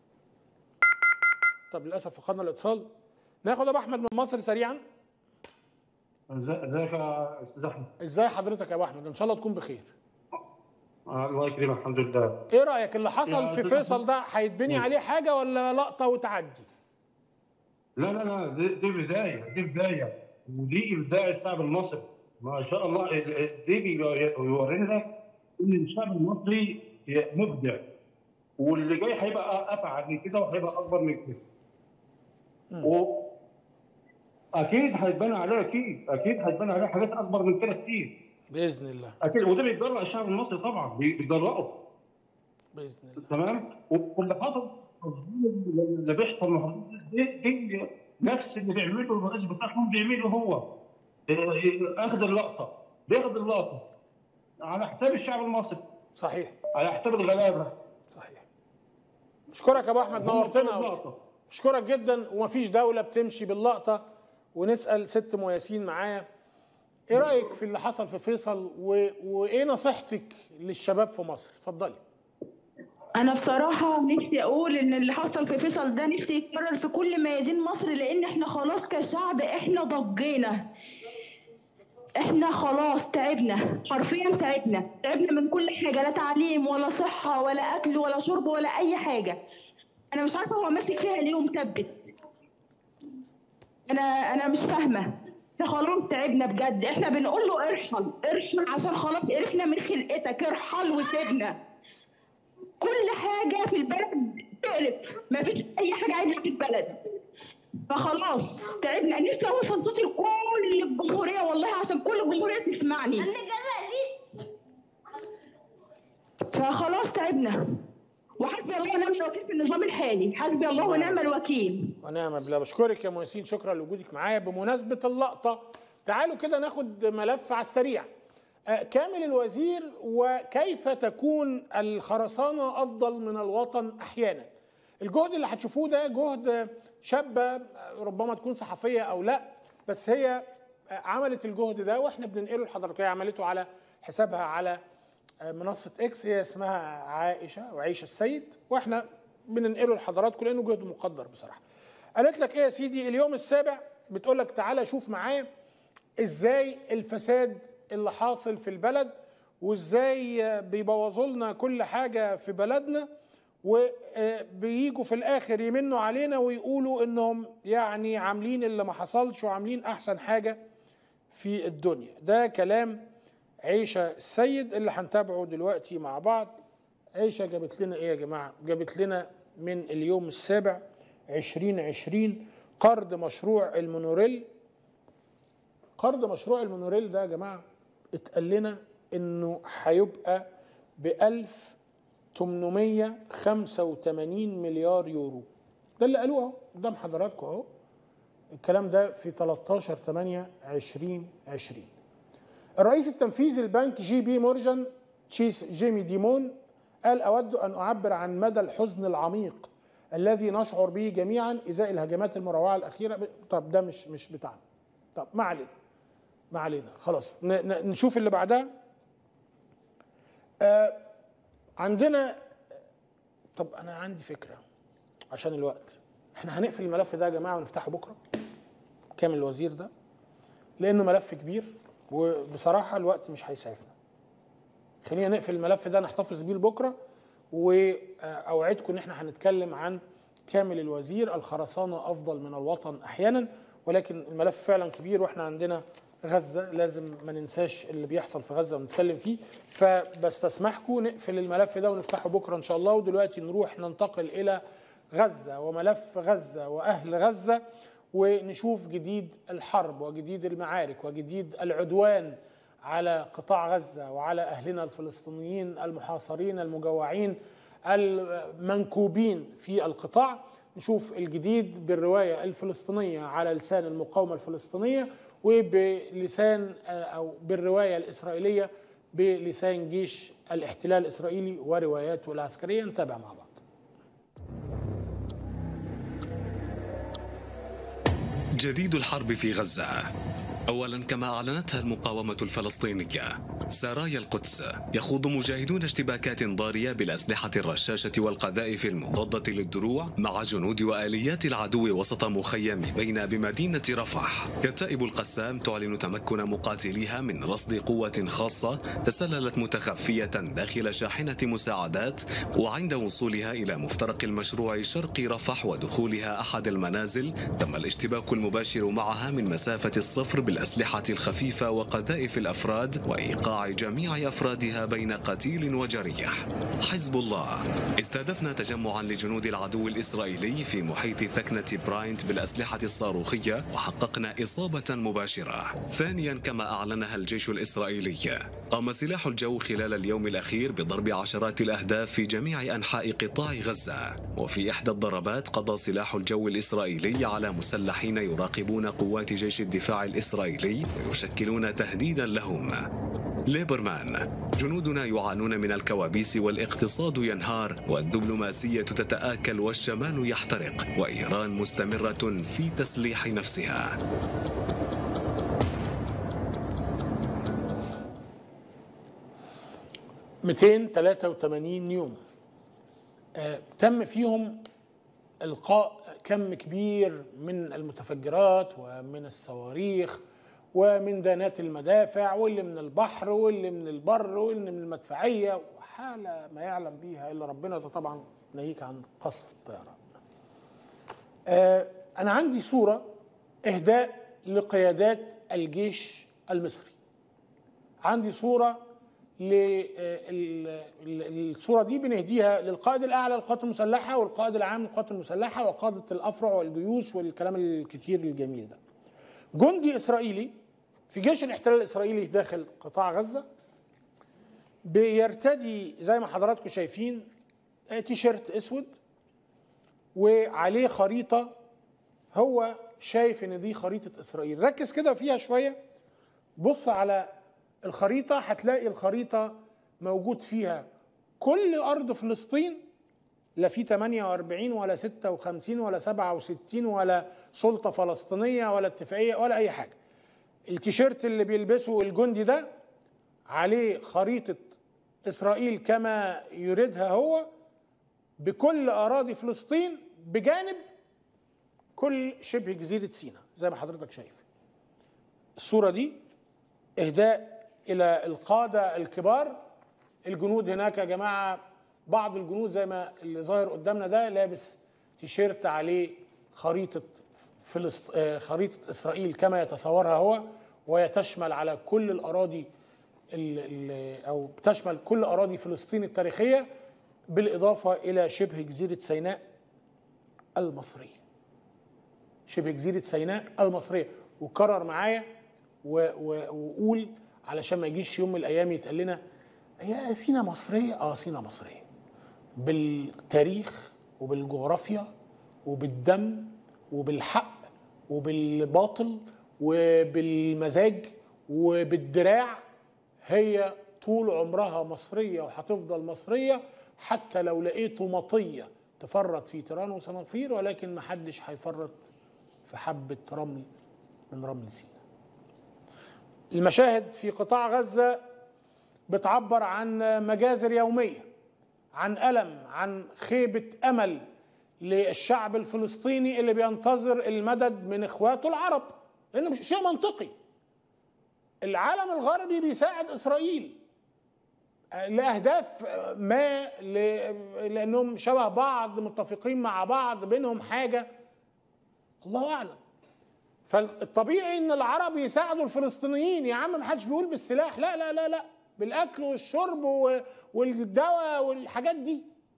طب للاسف فقدنا الاتصال ناخد ابو احمد من مصر سريعا ازي- ازيك يا استاذ احمد ازاي حضرتك يا ابو احمد ان شاء الله تكون بخير آه، الله يكرمك الحمد لله ايه رايك اللي حصل يا في أستاذ فيصل ده هيتبني مم. عليه حاجه ولا لقطه وتعدي لا لا لا دي, دي بدايه دي بدايه ودي ابداع الشعب المصري ما شاء الله ال- ال- دي بي- يورينا ان الشعب المصري مبدع واللي جاي هيبقى ابعد من كده وهيبقى اكبر من كده و اكيد هيتبنى عليه اكيد اكيد هيتبنى عليه حاجات اكبر من كده كتير باذن الله اكيد وده بيتجرأ الشعب المصري طبعا بي- بيتجرأه باذن الله تمام واللي حصل اللي بيحصل مع دي, دي نفس اللي بيعمله الرئيس بتاعهم بيعمله هو إيه، اخذ اللقطه بياخد اللقطه على حساب الشعب المصري صحيح على حساب الغلابه صحيح اشكرك يا ابو احمد هم نورتنا اللقطة. اشكرك جدا ومفيش دوله بتمشي باللقطه ونسال ست مياسين معايا ايه رايك في اللي حصل في فيصل و... وايه نصيحتك للشباب في مصر اتفضلي انا بصراحه نفسي اقول ان اللي حصل في فيصل ده نفسي يتكرر في كل ميادين مصر لان احنا خلاص كشعب احنا ضجينا احنا خلاص تعبنا حرفيا تعبنا تعبنا من كل حاجه لا تعليم ولا صحه ولا اكل ولا شرب ولا اي حاجه انا مش عارفه هو ماسك فيها ليه ومثبت انا انا مش فاهمه احنا خلاص تعبنا بجد احنا بنقول له ارحل ارحل عشان خلاص قرفنا من خلقتك ارحل وسيبنا كل حاجه في البلد تقلب ما فيش اي حاجه عادله في البلد فخلاص تعبنا نفسي اوصل صوتي لكل الجمهوريه والله عشان كل الجمهوريه تسمعني فخلاص تعبنا وحسبي الله ونعم الوكيل في النظام الحالي حسبي الله ونعم الوكيل ونعم بالله بشكرك يا مهندسين شكرا لوجودك معايا بمناسبه اللقطه تعالوا كده ناخد ملف على السريع آه، كامل الوزير وكيف تكون الخرسانه افضل من الوطن احيانا الجهد اللي هتشوفوه ده جهد شابه ربما تكون صحفيه او لا بس هي عملت الجهد ده واحنا بننقله لحضرتك هي عملته على حسابها على منصه اكس هي اسمها عائشه وعيشه السيد واحنا بننقله لحضراتكم لانه جهد مقدر بصراحه. قالت لك ايه يا سيدي اليوم السابع بتقول لك تعالى شوف معايا ازاي الفساد اللي حاصل في البلد وازاي بيبوظوا لنا كل حاجه في بلدنا وبييجوا في الاخر يمنوا علينا ويقولوا انهم يعني عاملين اللي ما حصلش وعاملين احسن حاجه في الدنيا ده كلام عيشه السيد اللي هنتابعه دلوقتي مع بعض عيشه جابت لنا ايه يا جماعه جابت لنا من اليوم السابع 2020 قرض مشروع المونوريل قرض مشروع المونوريل ده يا جماعه اتقال لنا انه هيبقى ب 1885 مليار يورو ده اللي قالوه اهو قدام حضراتكم اهو الكلام ده في 13 8 2020 الرئيس التنفيذي للبنك جي بي مورجان تشيس جيمي ديمون قال اود ان اعبر عن مدى الحزن العميق الذي نشعر به جميعا ازاء الهجمات المروعه الاخيره طب ده مش مش بتاعنا طب ما علينا ما علينا خلاص ن- ن- نشوف اللي بعدها آه عندنا طب انا عندي فكره عشان الوقت احنا هنقفل الملف ده يا جماعه ونفتحه بكره كامل الوزير ده لانه ملف كبير وبصراحه الوقت مش هيسعفنا خلينا نقفل الملف ده نحتفظ بيه لبكره واوعدكم ان احنا هنتكلم عن كامل الوزير الخرسانه افضل من الوطن احيانا ولكن الملف فعلا كبير واحنا عندنا غزه لازم ما ننساش اللي بيحصل في غزه ونتكلم فيه فبستسمحكم نقفل الملف ده ونفتحه بكره ان شاء الله ودلوقتي نروح ننتقل الى غزه وملف غزه واهل غزه ونشوف جديد الحرب وجديد المعارك وجديد العدوان على قطاع غزه وعلى اهلنا الفلسطينيين المحاصرين المجوعين المنكوبين في القطاع نشوف الجديد بالروايه الفلسطينيه على لسان المقاومه الفلسطينيه وبلسان او بالروايه الاسرائيليه بلسان جيش الاحتلال الاسرائيلي ورواياته العسكريه نتابع مع بعض جديد الحرب في غزة أولا كما أعلنتها المقاومة الفلسطينية سرايا القدس يخوض مجاهدون اشتباكات ضارية بالأسلحة الرشاشة والقذائف المضادة للدروع مع جنود وآليات العدو وسط مخيم بين بمدينة رفح كتائب القسام تعلن تمكن مقاتليها من رصد قوة خاصة تسللت متخفية داخل شاحنة مساعدات وعند وصولها إلى مفترق المشروع شرق رفح ودخولها أحد المنازل تم الاشتباك المباشر معها من مسافة الصفر بالأسلحة الخفيفة وقذائف الأفراد وإيقاع جميع أفرادها بين قتيل وجريح حزب الله استهدفنا تجمعا لجنود العدو الإسرائيلي في محيط ثكنة براينت بالأسلحة الصاروخية وحققنا إصابة مباشرة ثانيا كما أعلنها الجيش الإسرائيلي قام سلاح الجو خلال اليوم الأخير بضرب عشرات الأهداف في جميع أنحاء قطاع غزة وفي إحدى الضربات قضى سلاح الجو الإسرائيلي على مسلحين يراقبون قوات جيش الدفاع الإسرائيلي ويشكلون تهديدا لهم ليبرمان جنودنا يعانون من الكوابيس والاقتصاد ينهار والدبلوماسية تتآكل والشمال يحترق وإيران مستمرة في تسليح نفسها م 283 يوم آه، تم فيهم القاء كم كبير من المتفجرات ومن الصواريخ ومن دانات المدافع واللي من البحر واللي من البر واللي من المدفعيه وحاله ما يعلم بيها الا ربنا ده طبعا ناهيك عن قصف الطيران. آه، انا عندي صوره اهداء لقيادات الجيش المصري. عندي صوره الصوره دي بنهديها للقائد الاعلى للقوات المسلحه والقائد العام للقوات المسلحه وقاده الافرع والجيوش والكلام الكتير الجميل ده. جندي اسرائيلي في جيش الاحتلال الاسرائيلي داخل قطاع غزه بيرتدي زي ما حضراتكم شايفين آه، تيشيرت اسود وعليه خريطه هو شايف ان دي خريطه اسرائيل ركز كده فيها شويه بص على الخريطه هتلاقي الخريطه موجود فيها كل ارض فلسطين لا في 48 ولا 56 ولا 67 ولا سلطه فلسطينيه ولا اتفاقيه ولا اي حاجه التيشيرت اللي بيلبسه الجندي ده عليه خريطه اسرائيل كما يريدها هو بكل اراضي فلسطين بجانب كل شبه جزيره سيناء زي ما حضرتك شايف الصوره دي اهداء الى القاده الكبار الجنود هناك يا جماعه بعض الجنود زي ما اللي ظاهر قدامنا ده لابس تيشيرت عليه خريطه فلسط... آه، خريطه اسرائيل كما يتصورها هو وهي تشمل على كل الاراضي ال... ال... او بتشمل كل اراضي فلسطين التاريخيه بالاضافه الى شبه جزيره سيناء المصريه شبه جزيره سيناء المصريه وكرر معايا و... و... وقول علشان ما يجيش يوم من الايام يتقال لنا هي سينا مصريه اه سينا مصريه بالتاريخ وبالجغرافيا وبالدم وبالحق وبالباطل وبالمزاج وبالدراع هي طول عمرها مصرية وهتفضل مصرية حتى لو لقيته مطية تفرط في تيران وصنافير ولكن محدش هيفرط في حبة رمل من رمل سينا المشاهد في قطاع غزة بتعبر عن مجازر يومية عن ألم عن خيبة أمل للشعب الفلسطيني اللي بينتظر المدد من إخواته العرب لأنه مش شيء منطقي العالم الغربي بيساعد إسرائيل لأهداف ما ل- لأنهم شبه بعض متفقين مع بعض بينهم حاجة الله أعلم فالطبيعي ان العرب يساعدوا الفلسطينيين يا عم ما حدش بيقول بالسلاح لا لا لا لا بالاكل والشرب و- والدواء والحاجات دي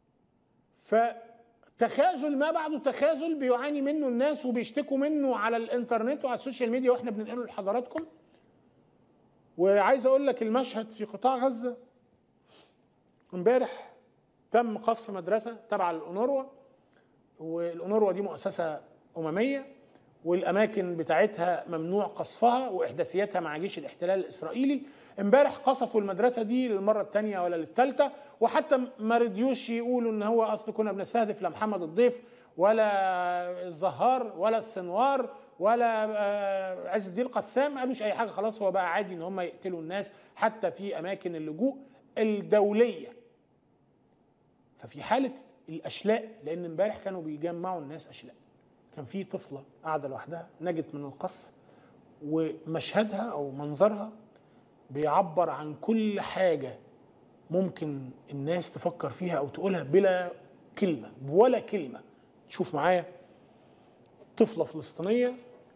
فتخاذل ما بعده تخاذل بيعاني منه الناس وبيشتكوا منه على الانترنت وعلى السوشيال ميديا واحنا بننقله لحضراتكم وعايز اقول لك المشهد في قطاع غزه امبارح تم قصف مدرسه تبع الأونروا والأونروا دي مؤسسه امميه والاماكن بتاعتها ممنوع قصفها واحداثياتها مع جيش الاحتلال الاسرائيلي امبارح قصفوا المدرسه دي للمره الثانيه ولا للثالثه وحتى ما رضيوش يقولوا ان هو اصل كنا بنستهدف لا محمد الضيف ولا الزهار ولا السنوار ولا آه، عز الدين القسام ما قالوش اي حاجه خلاص هو بقى عادي ان هم يقتلوا الناس حتى في اماكن اللجوء الدوليه ففي حاله الاشلاء لان امبارح كانوا بيجمعوا الناس اشلاء كان في طفله قاعده لوحدها نجت من القصف ومشهدها او منظرها بيعبر عن كل حاجه ممكن الناس تفكر فيها او تقولها بلا كلمه ولا كلمه شوف معايا طفله فلسطينيه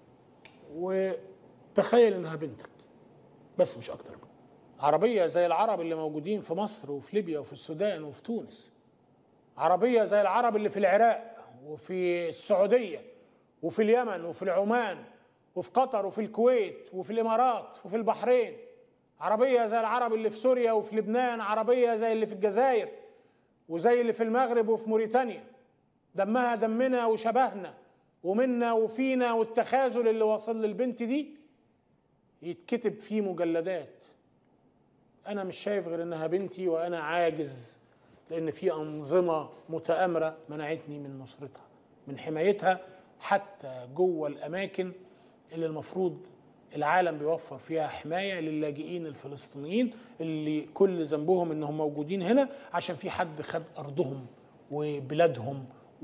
وتخيل انها بنتك بس مش اكتر عربيه زي العرب اللي موجودين في مصر وفي ليبيا وفي السودان وفي تونس عربيه زي العرب اللي في العراق وفي السعوديه وفي اليمن وفي العمان وفي قطر وفي الكويت وفي الامارات وفي البحرين عربيه زي العرب اللي في سوريا وفي لبنان عربيه زي اللي في الجزائر وزي اللي في المغرب وفي موريتانيا دمها دمنا وشبهنا ومنا وفينا والتخاذل اللي وصل للبنت دي يتكتب فيه مجلدات انا مش شايف غير انها بنتي وانا عاجز لان في انظمه متآمره منعتني من نصرتها من حمايتها حتى جوه الاماكن اللي المفروض العالم بيوفر فيها حمايه للاجئين الفلسطينيين اللي كل ذنبهم انهم موجودين هنا عشان في حد خد ارضهم وبلادهم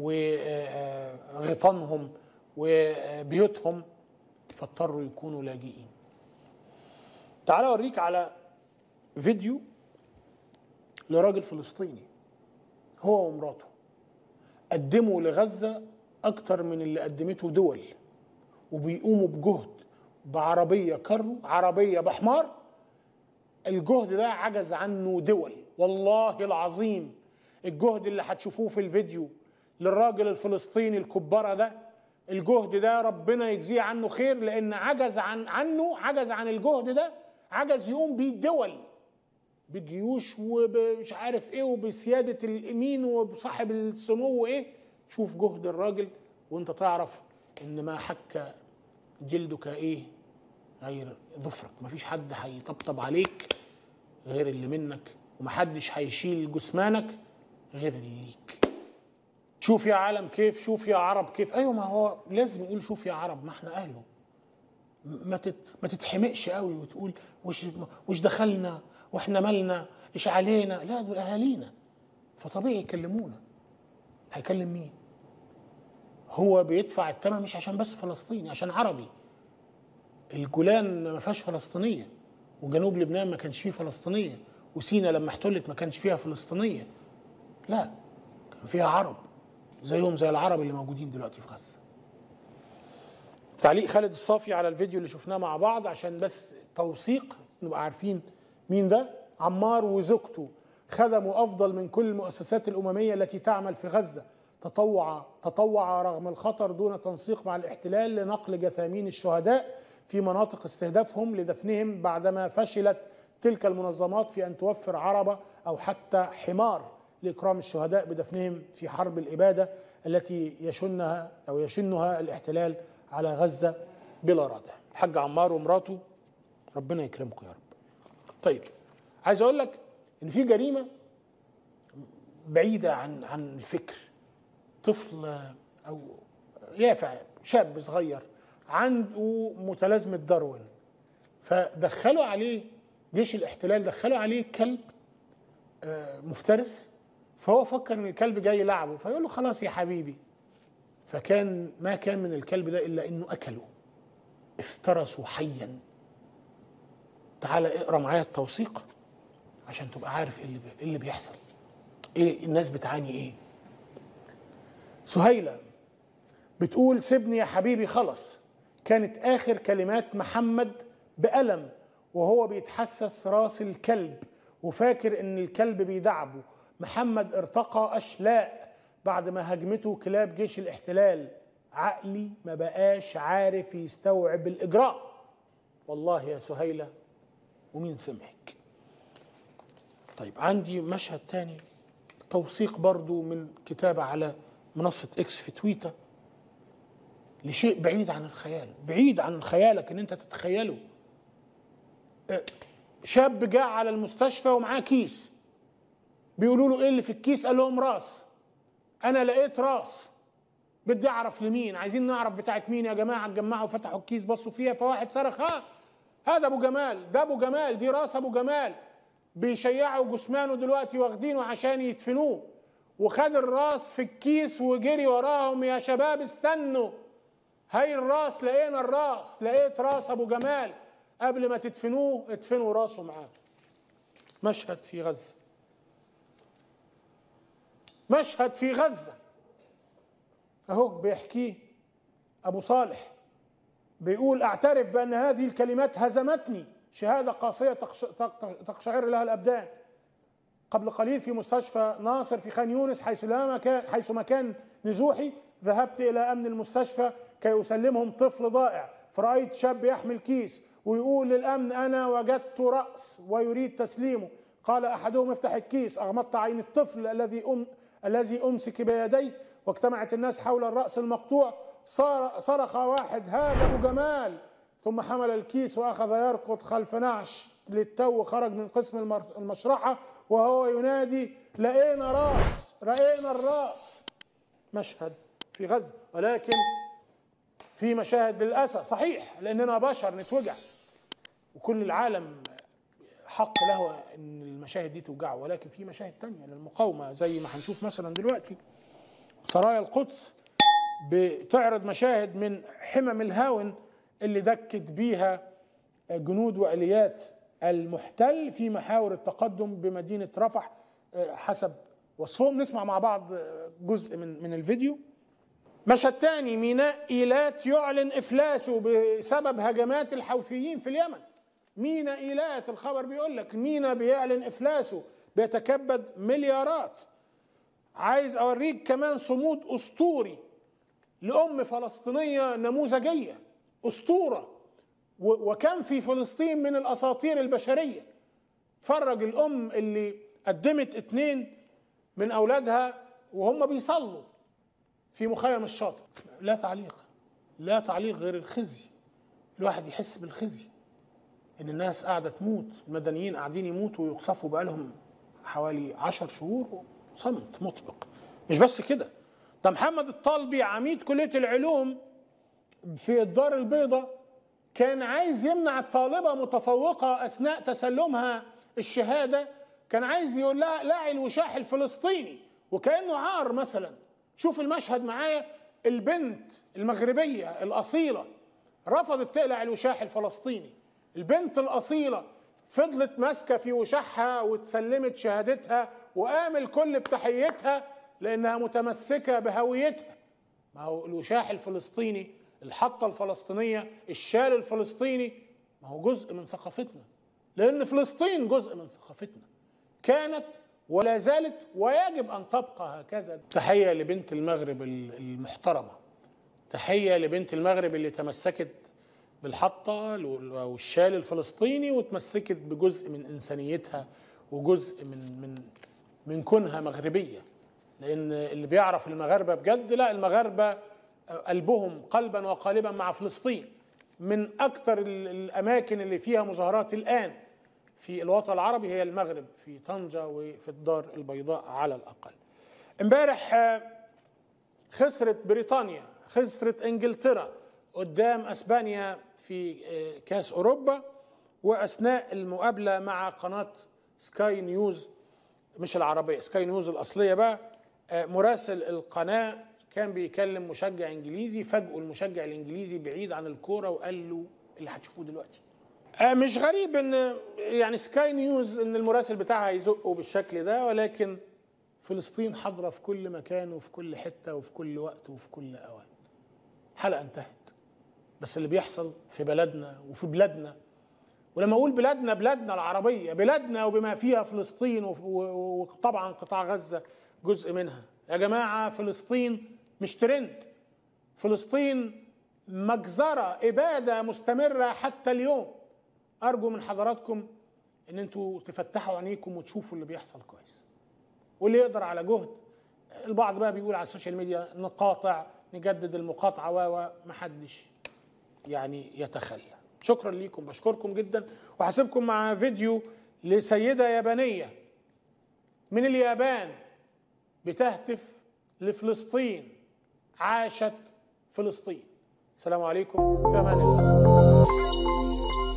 وغيطانهم وبيوتهم فاضطروا يكونوا لاجئين. تعال اوريك على فيديو لراجل فلسطيني هو ومراته قدموا لغزة أكتر من اللي قدمته دول وبيقوموا بجهد بعربية كارو عربية بحمار الجهد ده عجز عنه دول والله العظيم الجهد اللي هتشوفوه في الفيديو للراجل الفلسطيني الكبارة ده الجهد ده ربنا يجزيه عنه خير لأن عجز عن عنه عجز عن الجهد ده عجز يقوم بيه دول بجيوش ومش عارف ايه وبسياده اليمين وبصاحب السمو ايه شوف جهد الراجل وانت تعرف ان ما حك جلدك ايه غير ظفرك مفيش حد هيطبطب عليك غير اللي منك ومحدش هيشيل جثمانك غير اللي ليك شوف يا عالم كيف شوف يا عرب كيف ايوه ما هو لازم يقول شوف يا عرب ما احنا اهله ما تت... ما تتحمقش قوي وتقول وش وش دخلنا واحنا مالنا ايش علينا لا دول اهالينا فطبيعي يكلمونا هيكلم مين هو بيدفع الثمن مش عشان بس فلسطيني عشان عربي الجولان ما فيهاش فلسطينيه وجنوب لبنان ما كانش فيه فلسطينيه وسينا لما احتلت ما كانش فيها فلسطينيه لا كان فيها عرب زيهم زي العرب اللي موجودين دلوقتي في غزه تعليق خالد الصافي على الفيديو اللي شفناه مع بعض عشان بس توثيق نبقى عارفين مين ده عمار وزوجته خدموا افضل من كل المؤسسات الامميه التي تعمل في غزه تطوع تطوع رغم الخطر دون تنسيق مع الاحتلال لنقل جثامين الشهداء في مناطق استهدافهم لدفنهم بعدما فشلت تلك المنظمات في ان توفر عربه او حتى حمار لاكرام الشهداء بدفنهم في حرب الاباده التي يشنها او يشنها الاحتلال على غزه بلا رادع. الحاج عمار ومراته ربنا يكرمكم يا رب. طيب عايز اقول لك ان في جريمه بعيده عن عن الفكر طفل او يافع شاب صغير عنده متلازمه داروين فدخلوا عليه جيش الاحتلال دخلوا عليه كلب مفترس فهو فكر ان الكلب جاي يلعبه فيقول له خلاص يا حبيبي فكان ما كان من الكلب ده الا انه اكله افترسوا حيا تعال اقرا معايا التوثيق عشان تبقى عارف ايه اللي بي... إيه اللي بيحصل ايه الناس بتعاني ايه سهيله بتقول سيبني يا حبيبي خلص كانت اخر كلمات محمد بألم وهو بيتحسس راس الكلب وفاكر ان الكلب بيدعبه محمد ارتقى اشلاء بعد ما هجمته كلاب جيش الاحتلال عقلي ما بقاش عارف يستوعب الاجراء والله يا سهيله ومين سمعك طيب عندي مشهد تاني توثيق برضو من كتابة على منصة اكس في تويتر لشيء بعيد عن الخيال بعيد عن خيالك ان انت تتخيله شاب جاء على المستشفى ومعاه كيس بيقولوا له ايه اللي في الكيس قال لهم راس انا لقيت راس بدي اعرف لمين عايزين نعرف بتاعت مين يا جماعه اتجمعوا فتحوا الكيس بصوا فيها فواحد صرخ ها هذا ابو جمال ده ابو جمال دي راس ابو جمال بيشيعوا جثمانه دلوقتي واخدينه عشان يدفنوه وخد الراس في الكيس وجري وراهم يا شباب استنوا هاي الراس لقينا الراس لقيت راس ابو جمال قبل ما تدفنوه ادفنوا راسه معاه مشهد في غزه مشهد في غزه اهو بيحكيه ابو صالح بيقول اعترف بان هذه الكلمات هزمتني شهاده قاسيه تقشعر لها الابدان قبل قليل في مستشفى ناصر في خان يونس حيث لا مكان حيث مكان نزوحي ذهبت الى امن المستشفى كي اسلمهم طفل ضائع فرايت شاب يحمل كيس ويقول للامن انا وجدت راس ويريد تسليمه قال احدهم افتح الكيس اغمضت عين الطفل الذي أم الذي امسك بيديه واجتمعت الناس حول الراس المقطوع صار صرخ واحد هذا ابو جمال ثم حمل الكيس واخذ يركض خلف نعش للتو خرج من قسم المشرحه وهو ينادي لقينا راس لقينا الراس مشهد في غزه ولكن في مشاهد للاسف صحيح لاننا بشر نتوجع وكل العالم حق له ان المشاهد دي توجعه ولكن في مشاهد تانية للمقاومه زي ما هنشوف مثلا دلوقتي سرايا القدس بتعرض مشاهد من حمم الهاون اللي دكت بيها جنود واليات المحتل في محاور التقدم بمدينه رفح حسب وصفهم نسمع مع بعض جزء من من الفيديو مشهد تاني ميناء ايلات يعلن افلاسه بسبب هجمات الحوثيين في اليمن ميناء ايلات الخبر بيقول لك ميناء بيعلن افلاسه بيتكبد مليارات عايز اوريك كمان صمود اسطوري لام فلسطينيه نموذجيه اسطوره وكم في فلسطين من الاساطير البشريه فرج الام اللي قدمت اتنين من اولادها وهم بيصلوا في مخيم الشاطئ لا تعليق لا تعليق غير الخزي الواحد يحس بالخزي ان الناس قاعده تموت المدنيين قاعدين يموتوا ويقصفوا بقالهم حوالي عشر شهور صمت مطبق مش بس كده ده محمد الطالبي عميد كليه العلوم في الدار البيضاء كان عايز يمنع الطالبه متفوقه اثناء تسلمها الشهاده كان عايز يقول لها لاعي الوشاح الفلسطيني وكانه عار مثلا شوف المشهد معايا البنت المغربيه الاصيله رفضت تقلع الوشاح الفلسطيني البنت الاصيله فضلت ماسكه في وشاحها وتسلمت شهادتها وقام الكل بتحيتها لانها متمسكه بهويتها ما هو الوشاح الفلسطيني الحطه الفلسطينيه الشال الفلسطيني ما هو جزء من ثقافتنا لان فلسطين جزء من ثقافتنا كانت ولا زالت ويجب ان تبقى هكذا تحيه لبنت المغرب المحترمه تحيه لبنت المغرب اللي تمسكت بالحطه والشال الفلسطيني وتمسكت بجزء من انسانيتها وجزء من من من كونها مغربيه لان اللي بيعرف المغاربه بجد لا المغاربه قلبهم قلبا وقالبا مع فلسطين من اكثر الاماكن اللي فيها مظاهرات الان في الوطن العربي هي المغرب في طنجه وفي الدار البيضاء على الاقل امبارح خسرت بريطانيا خسرت انجلترا قدام اسبانيا في كاس اوروبا واثناء المقابله مع قناه سكاي نيوز مش العربيه سكاي نيوز الاصليه بقى مراسل القناه كان بيكلم مشجع انجليزي فاجئه المشجع الانجليزي بعيد عن الكوره وقال له اللي هتشوفوه دلوقتي مش غريب ان يعني سكاي نيوز ان المراسل بتاعها يزقه بالشكل ده ولكن فلسطين حاضره في كل مكان وفي كل حته وفي كل وقت وفي كل اوان حلقه انتهت بس اللي بيحصل في بلدنا وفي بلادنا ولما اقول بلادنا بلادنا العربيه بلادنا وبما فيها فلسطين وطبعا قطاع غزه جزء منها يا جماعه فلسطين مش ترند فلسطين مجزره اباده مستمره حتى اليوم ارجو من حضراتكم ان انتوا تفتحوا عينيكم وتشوفوا اللي بيحصل كويس واللي يقدر على جهد البعض بقى بيقول على السوشيال ميديا نقاطع نجدد المقاطعه و محدش يعني يتخلى شكرا ليكم بشكركم جدا وهسيبكم مع فيديو لسيده يابانيه من اليابان بتهتف لفلسطين عاشت فلسطين السلام عليكم في امان الله